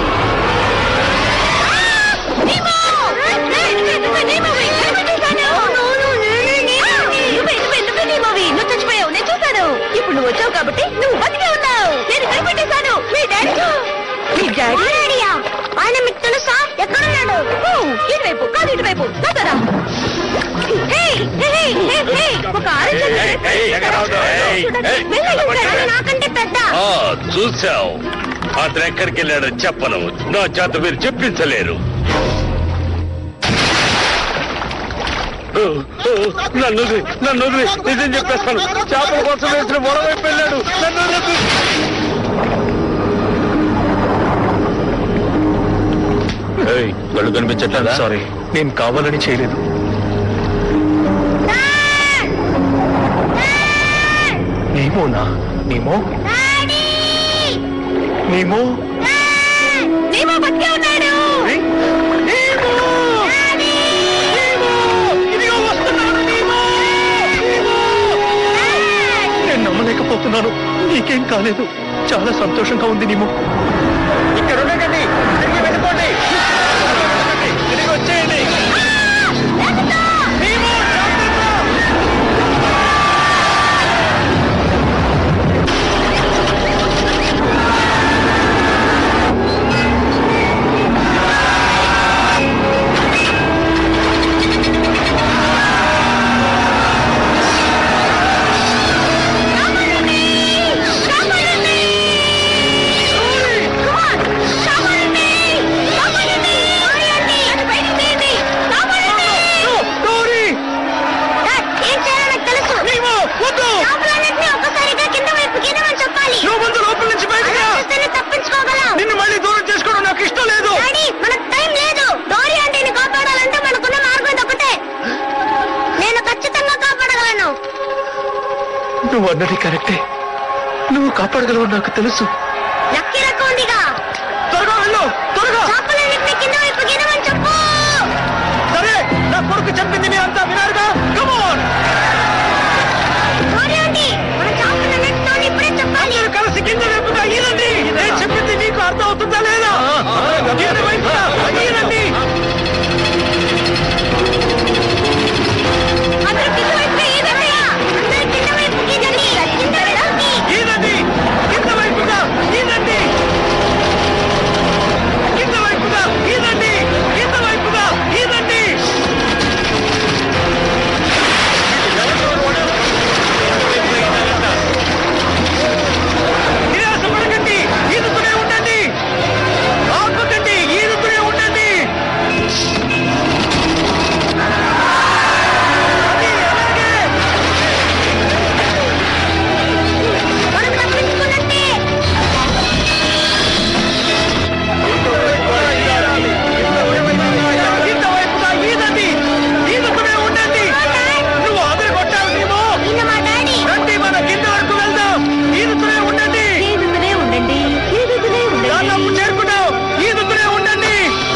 నీమో! ఏయ్, నువ్వే, నువ్వే, నీమోవి! నేను చూశాను! నువ్వే, నువ్వే, నువ్వే నీమోవి! నువ్వు చచ్చిపోయావు నేను చూశాను ఇప్పుడు నువ్వు వచ్చావు కాబట్టి నువ్వు బతికే ఉన్నావు నేను కనిపెట్టేశాను మీ డాడీ మీ డాడీ డాడీయా ఆయన మీకు తెలుసా ఎక్కడున్నాడు ఓ, ఇటువైపు కాదు ఇటువైపు నాతోరా హే, హే, హే, హే, హే, ఒక ఆరెంజ్ ఏయ్, ఏయ్, ఏయ్, ఎక్కడ ఉన్నావు? ఏయ్, ఏయ్, వెళ్ళండి, ఆయన నాకంటే పెద్ద ఆ చూసావు అతను ఎక్కడికి వెళ్ళాడో చెప్పను నా చేత మీరు చెప్పించలేరు ఓ, ఓ, నన్ను వదిలి, నన్ను వదిలి, నిజం చెప్పేస్తాను చేపల కోసం వేసిన మరోవైపు వెళ్ళాడు నన్ను వదిలి. కళ్ళు కనిపించట్లేదా సారీ నేను కావాలని చేయలేదు నీమోనా నీమో నీమో నీమో బతికే ఉన్నాడు నేను నమ్మలేకపోతున్నాను నీకేం కాలేదు చాలా సంతోషంగా ఉంది నీమో ఇక్కడ ఉండకండి తిరిగి వెళ్ళిపోండి తిరిగి వచ్చేయండి ఏం చేయాలో నాకు తెలుసు లోపలన్నింటినీ ఒక్కసారిగా కింద వైపు గీనమని చెప్పాలి లోపల నుంచి బయటకు రా. అలా చేస్తేనే తప్పించుకోగలం నిన్ను మళ్ళీ దూరం చేసుకోవడం నాకు ఇష్టం లేదు డాడీ మనకు టైం లేదు డోరీ ఆంటీని కాపాడాలంటే మనకున్న మార్గం ఇది ఒకటే నేను ఖచ్చితంగా కాపాడగలను నువ్వు అన్నది కరెక్టే నువ్వు కాపాడగలవు నాకు తెలుసు లక్కీ లెక్క ఉందిగా త్వరగా వెళ్ళు త్వరగా చేపలన్నింటినీ కింద వైపు గీనమని చెప్పు సరే నా కొడుకు చెప్పింది మీ అంతా వినారుగా కమోన్ డోరీ ఆంటీ మన చేపలన్నింటితో ఇప్పుడే చెప్పాలి అందరూ కలిసి కింద వైపుగా ఈనండి నేను చెప్పింది మీకు అర్థం అవుతుందా లేదా కింద వైపుగా ఈనండి అందరూ కింద వైపుగా ఈదయ్యా అందరూ కింద వైపు గీనండి కింద వెళ్ళండి ఈనండి కింద వైపుగా ఈనండి కింద వైపుగా ఈనండి కింద వైపుగా ఈనండి నిరాశపడకండి ఈదుతూనే ఉండండి ఆపకండి ఈదుతూనే ఉండండి అది అలాగే మనం తప్పించుకున్నట్టే కింద వైపుగా ఈదండి ఈదుతూనే ఉండండి నువ్వు ఆవిరి కొట్టావు నీవు ఈయన మా డాడీ రండి మన కింద వరకు వెళ్దాం ఈదుతూనే ఉండండి ఈదుతూనే ఉండండి ఈదుతూనే ఉండండి దాదాపు చేరుకున్నావు ఈదుతూనే ఉండండి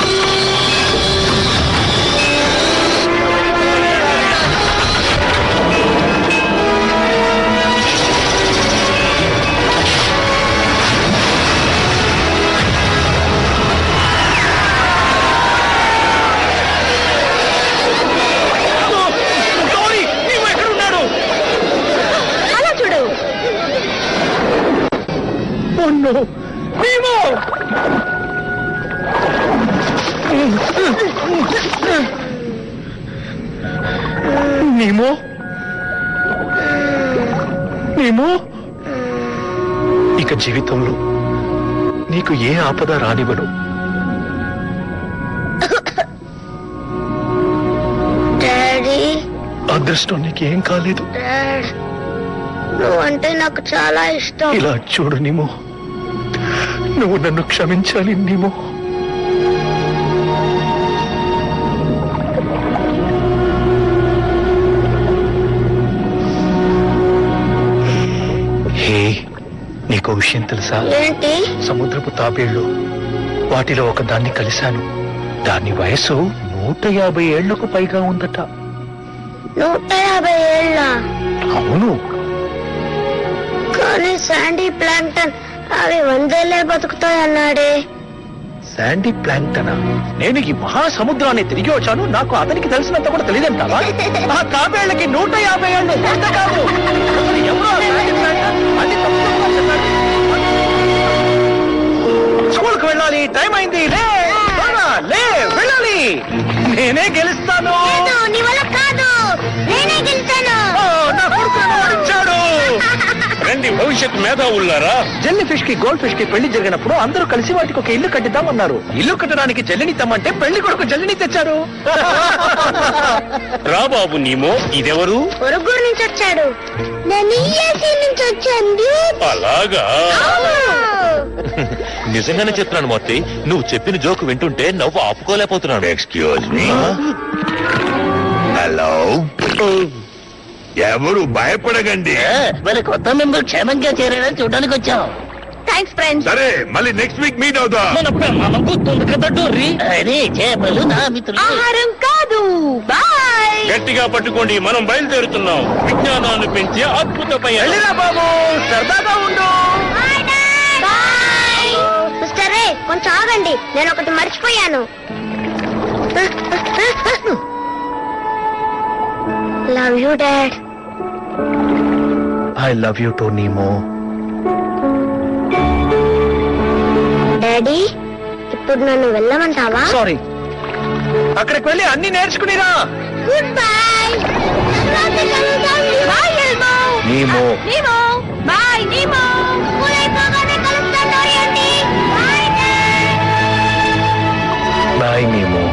గౌరీ నీవు ఎక్కడున్నాడు అలా చూడు పొన్ను నీవు నీమో నీమో ఇక జీవితంలో నీకు ఏ ఆపద రానివ్వను డాడీ అదృష్టం నీకేం కాలేదు డాడ్ నువ్వంటే నాకు చాలా ఇష్టం ఇలా చూడు నీమో నువ్వు నన్ను క్షమించాలి నీమో హే నీకో విషయం తెలుసా ఏంటి సముద్రపు తాబేళ్లు వాటిలో ఒక దాన్ని కలిశాను దాని వయసు నూట యాభై ఏళ్లకు పైగా ఉందట నూట యాభై ఏళ్ళ అవును కానీ శాండీ ప్లాంక్టన్ అవి వందేళ్లే బతుకుతాయన్నాడే శాండీ ప్లాంక్టనా నేను ఈ మహాసముద్రాన్ని తిరిగి వచ్చాను నాకు అతనికి తెలిసినంత కూడా తెలియదంటావా ఆ తాబేళ్లకి నూట యాభై ఏళ్ళు ఎంత కాదు అసలు ఎవరు ఆ శాండీ ప్లాంక్టన్? అది తప్పుగా చెప్పాడు. స్కూల్కి వెళ్ళాలి టైం అయింది లే త్వరగా, లే వెళ్ళాలి నేనే గెలుస్తాను లేదు నీ వల్ల కాదు నేనే గెలిచాను ఓ, నా కొడుకు నన్ను ఓడించాడు రండి భవిష్యత్ మేధావులారా జెల్లీ ఫిష్ కి గోల్డ్ ఫిష్ కి పెళ్లి జరిగినప్పుడు అందరూ కలిసి వాటికి ఒక ఇల్లు కట్టిద్దామన్నారు ఇల్లు కట్టడానికి జల్లిని తమ్మంటే పెళ్లి కొడుకు జల్లిని తెచ్చారు రా బాబు నీమో ఇదెవరు పొరుగురు నుంచి వచ్చాడు నేను ఈఎస్సీ నుంచి వచ్చాను అలాగా నిజంగానే చెప్తున్నాను మూర్తి నువ్వు చెప్పిన జోక్ వింటుంటే నవ్వు ఆపుకోలేకపోతున్నాను ఎక్స్క్యూజ్ మీ హలో ఎవరు భయపడకండి మన కొత్త మెంబర్ క్షేమంగా చేరాడని చూడడానికి వచ్చాం థ్యాంక్స్ ఫ్రెండ్స్ సరే మళ్ళీ నెక్స్ట్ వీక్ మీట్ అవుదాం మన ప్రమాణం గుర్తుంది కదా డోర్రి అరే చేపలు నా మిత్రులు ఆహారం కాదు బాయ్ గట్టిగా పట్టుకోండి మనం బయలుదేరుతున్నాం విజ్ఞానాన్ని పెంచే అద్భుత బాబు సరదాగా ఉండు మిస్టర్ రే కొంచెం ఆగండి నేను ఒకటి మర్చిపోయాను love you dad I love you too Nemo daddy ఇప్పుడు నన్ను వెళ్ళమంటావా సారీ అక్కడికి వెళ్ళి అన్ని నేర్చుకునిరా goodbye bye Elmo Nemo Nemo bye Nemo school అయిపోగానే కలుస్తాను Dory auntie bye bye Nemo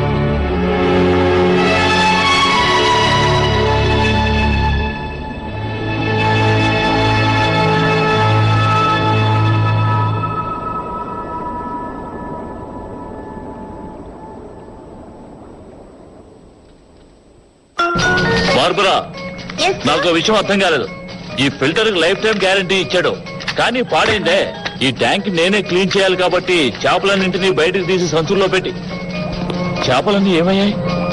Barbara నాకు విషయం అర్థం కాలేదు ఈ ఫిల్టర్ లైఫ్ టైం గ్యారంటీ ఇచ్చాడు కానీ పాడైందే ఈ ట్యాంక్ నేనే క్లీన్ చేయాలి కాబట్టి చేపలన్నింటినీ బయటకు తీసి సంచుల్లో పెట్టి చేపలన్నీ ఏమయ్యాయి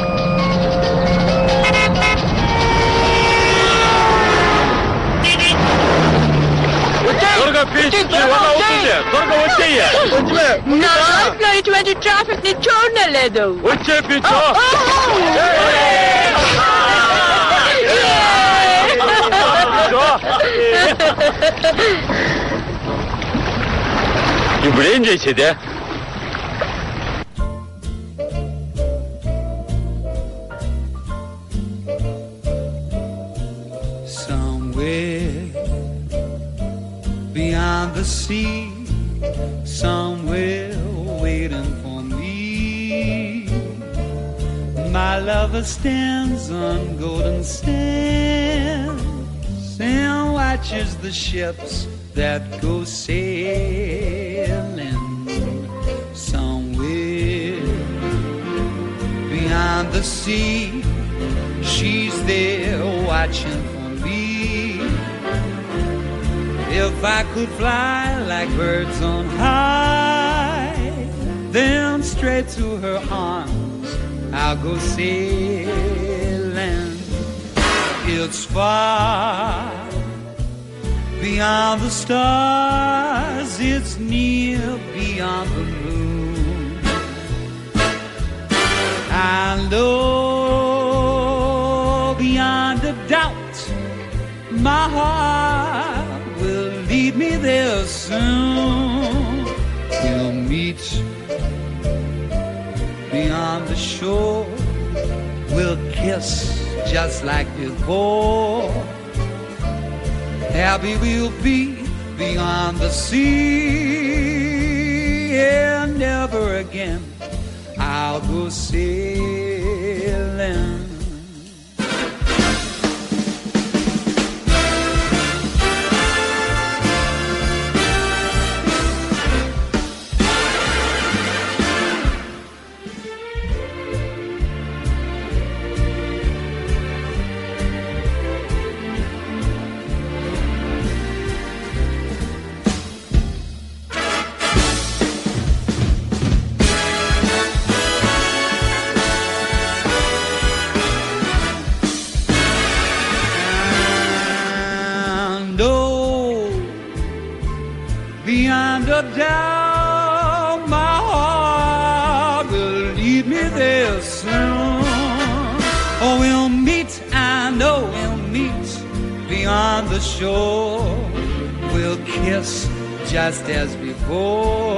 త్వరగా పీచ్ వల్ల అవుతుంది త్వరగా వచ్చేయ్యా నా లైఫ్ లో ఇటువంటి ట్రాఫిక్ ని చూడలేదు వచ్చే పీచో ఇప్పుడు ఏం చేసేదే Somewhere beyond the sea, somewhere waiting for me. My lover stands on golden sands and watches the ships that go sailing. Somewhere beyond the sea, she's there watching for me. If I could fly like birds on high, then straight to her arms I'll go sailing. It's far beyond the stars, it's near beyond the moon. I know beyond a doubt my heart will lead me there soon. We'll meet beyond the shore. We'll kiss just like before. Happy we'll be beyond the sea. And never again I'll go sailing. And oh, beyond a doubt, my heart will lead me there soon. Oh, we'll meet, I know we'll meet beyond the shore. We'll kiss just as before.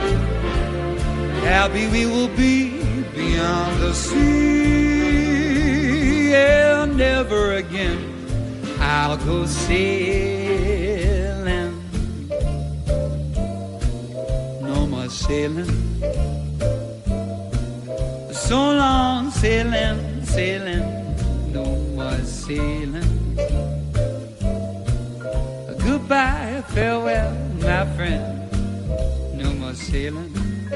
Happy we will be beyond the sea, and never again I'll go sailing. No more sailing. So long sailing, sailing. No more sailing. Goodbye, farewell, my friend. No sailing.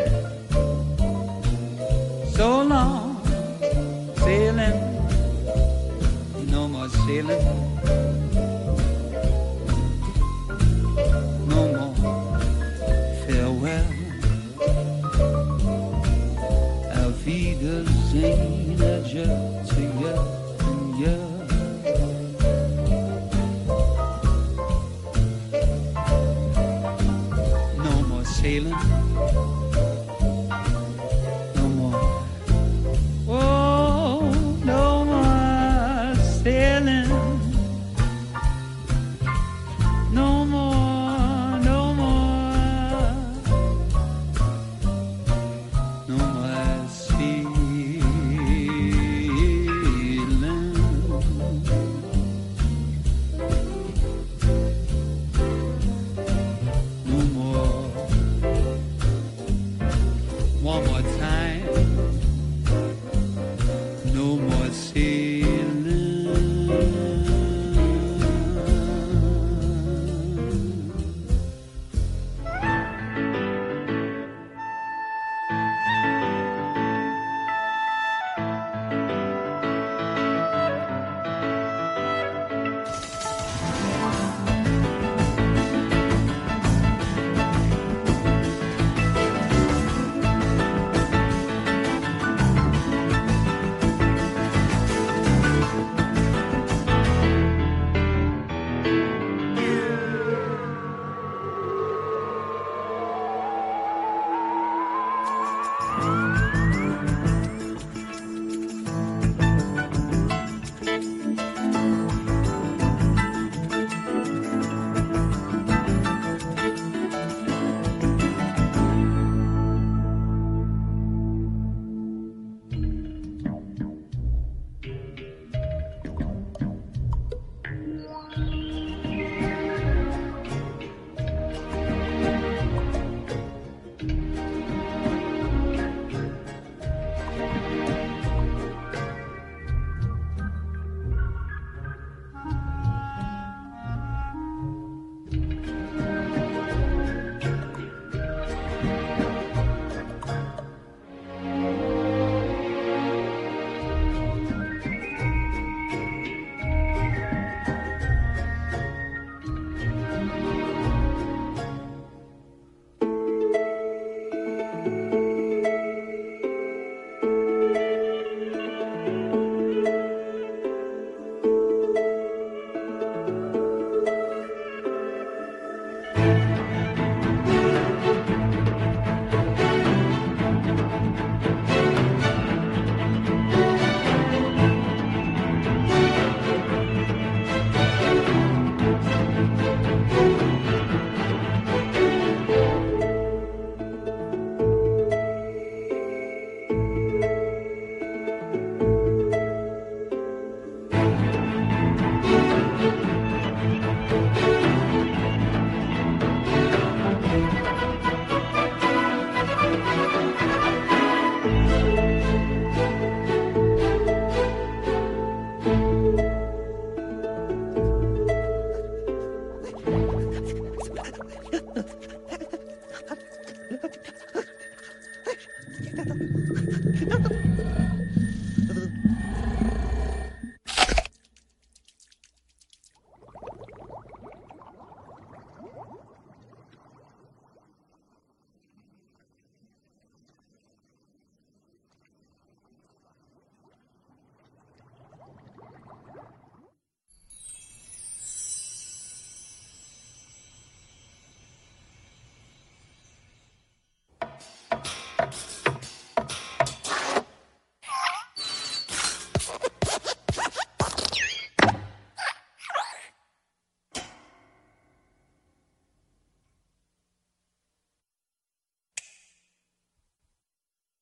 So long sailing. No more sailing. No more farewell. Auf Wiedersehen.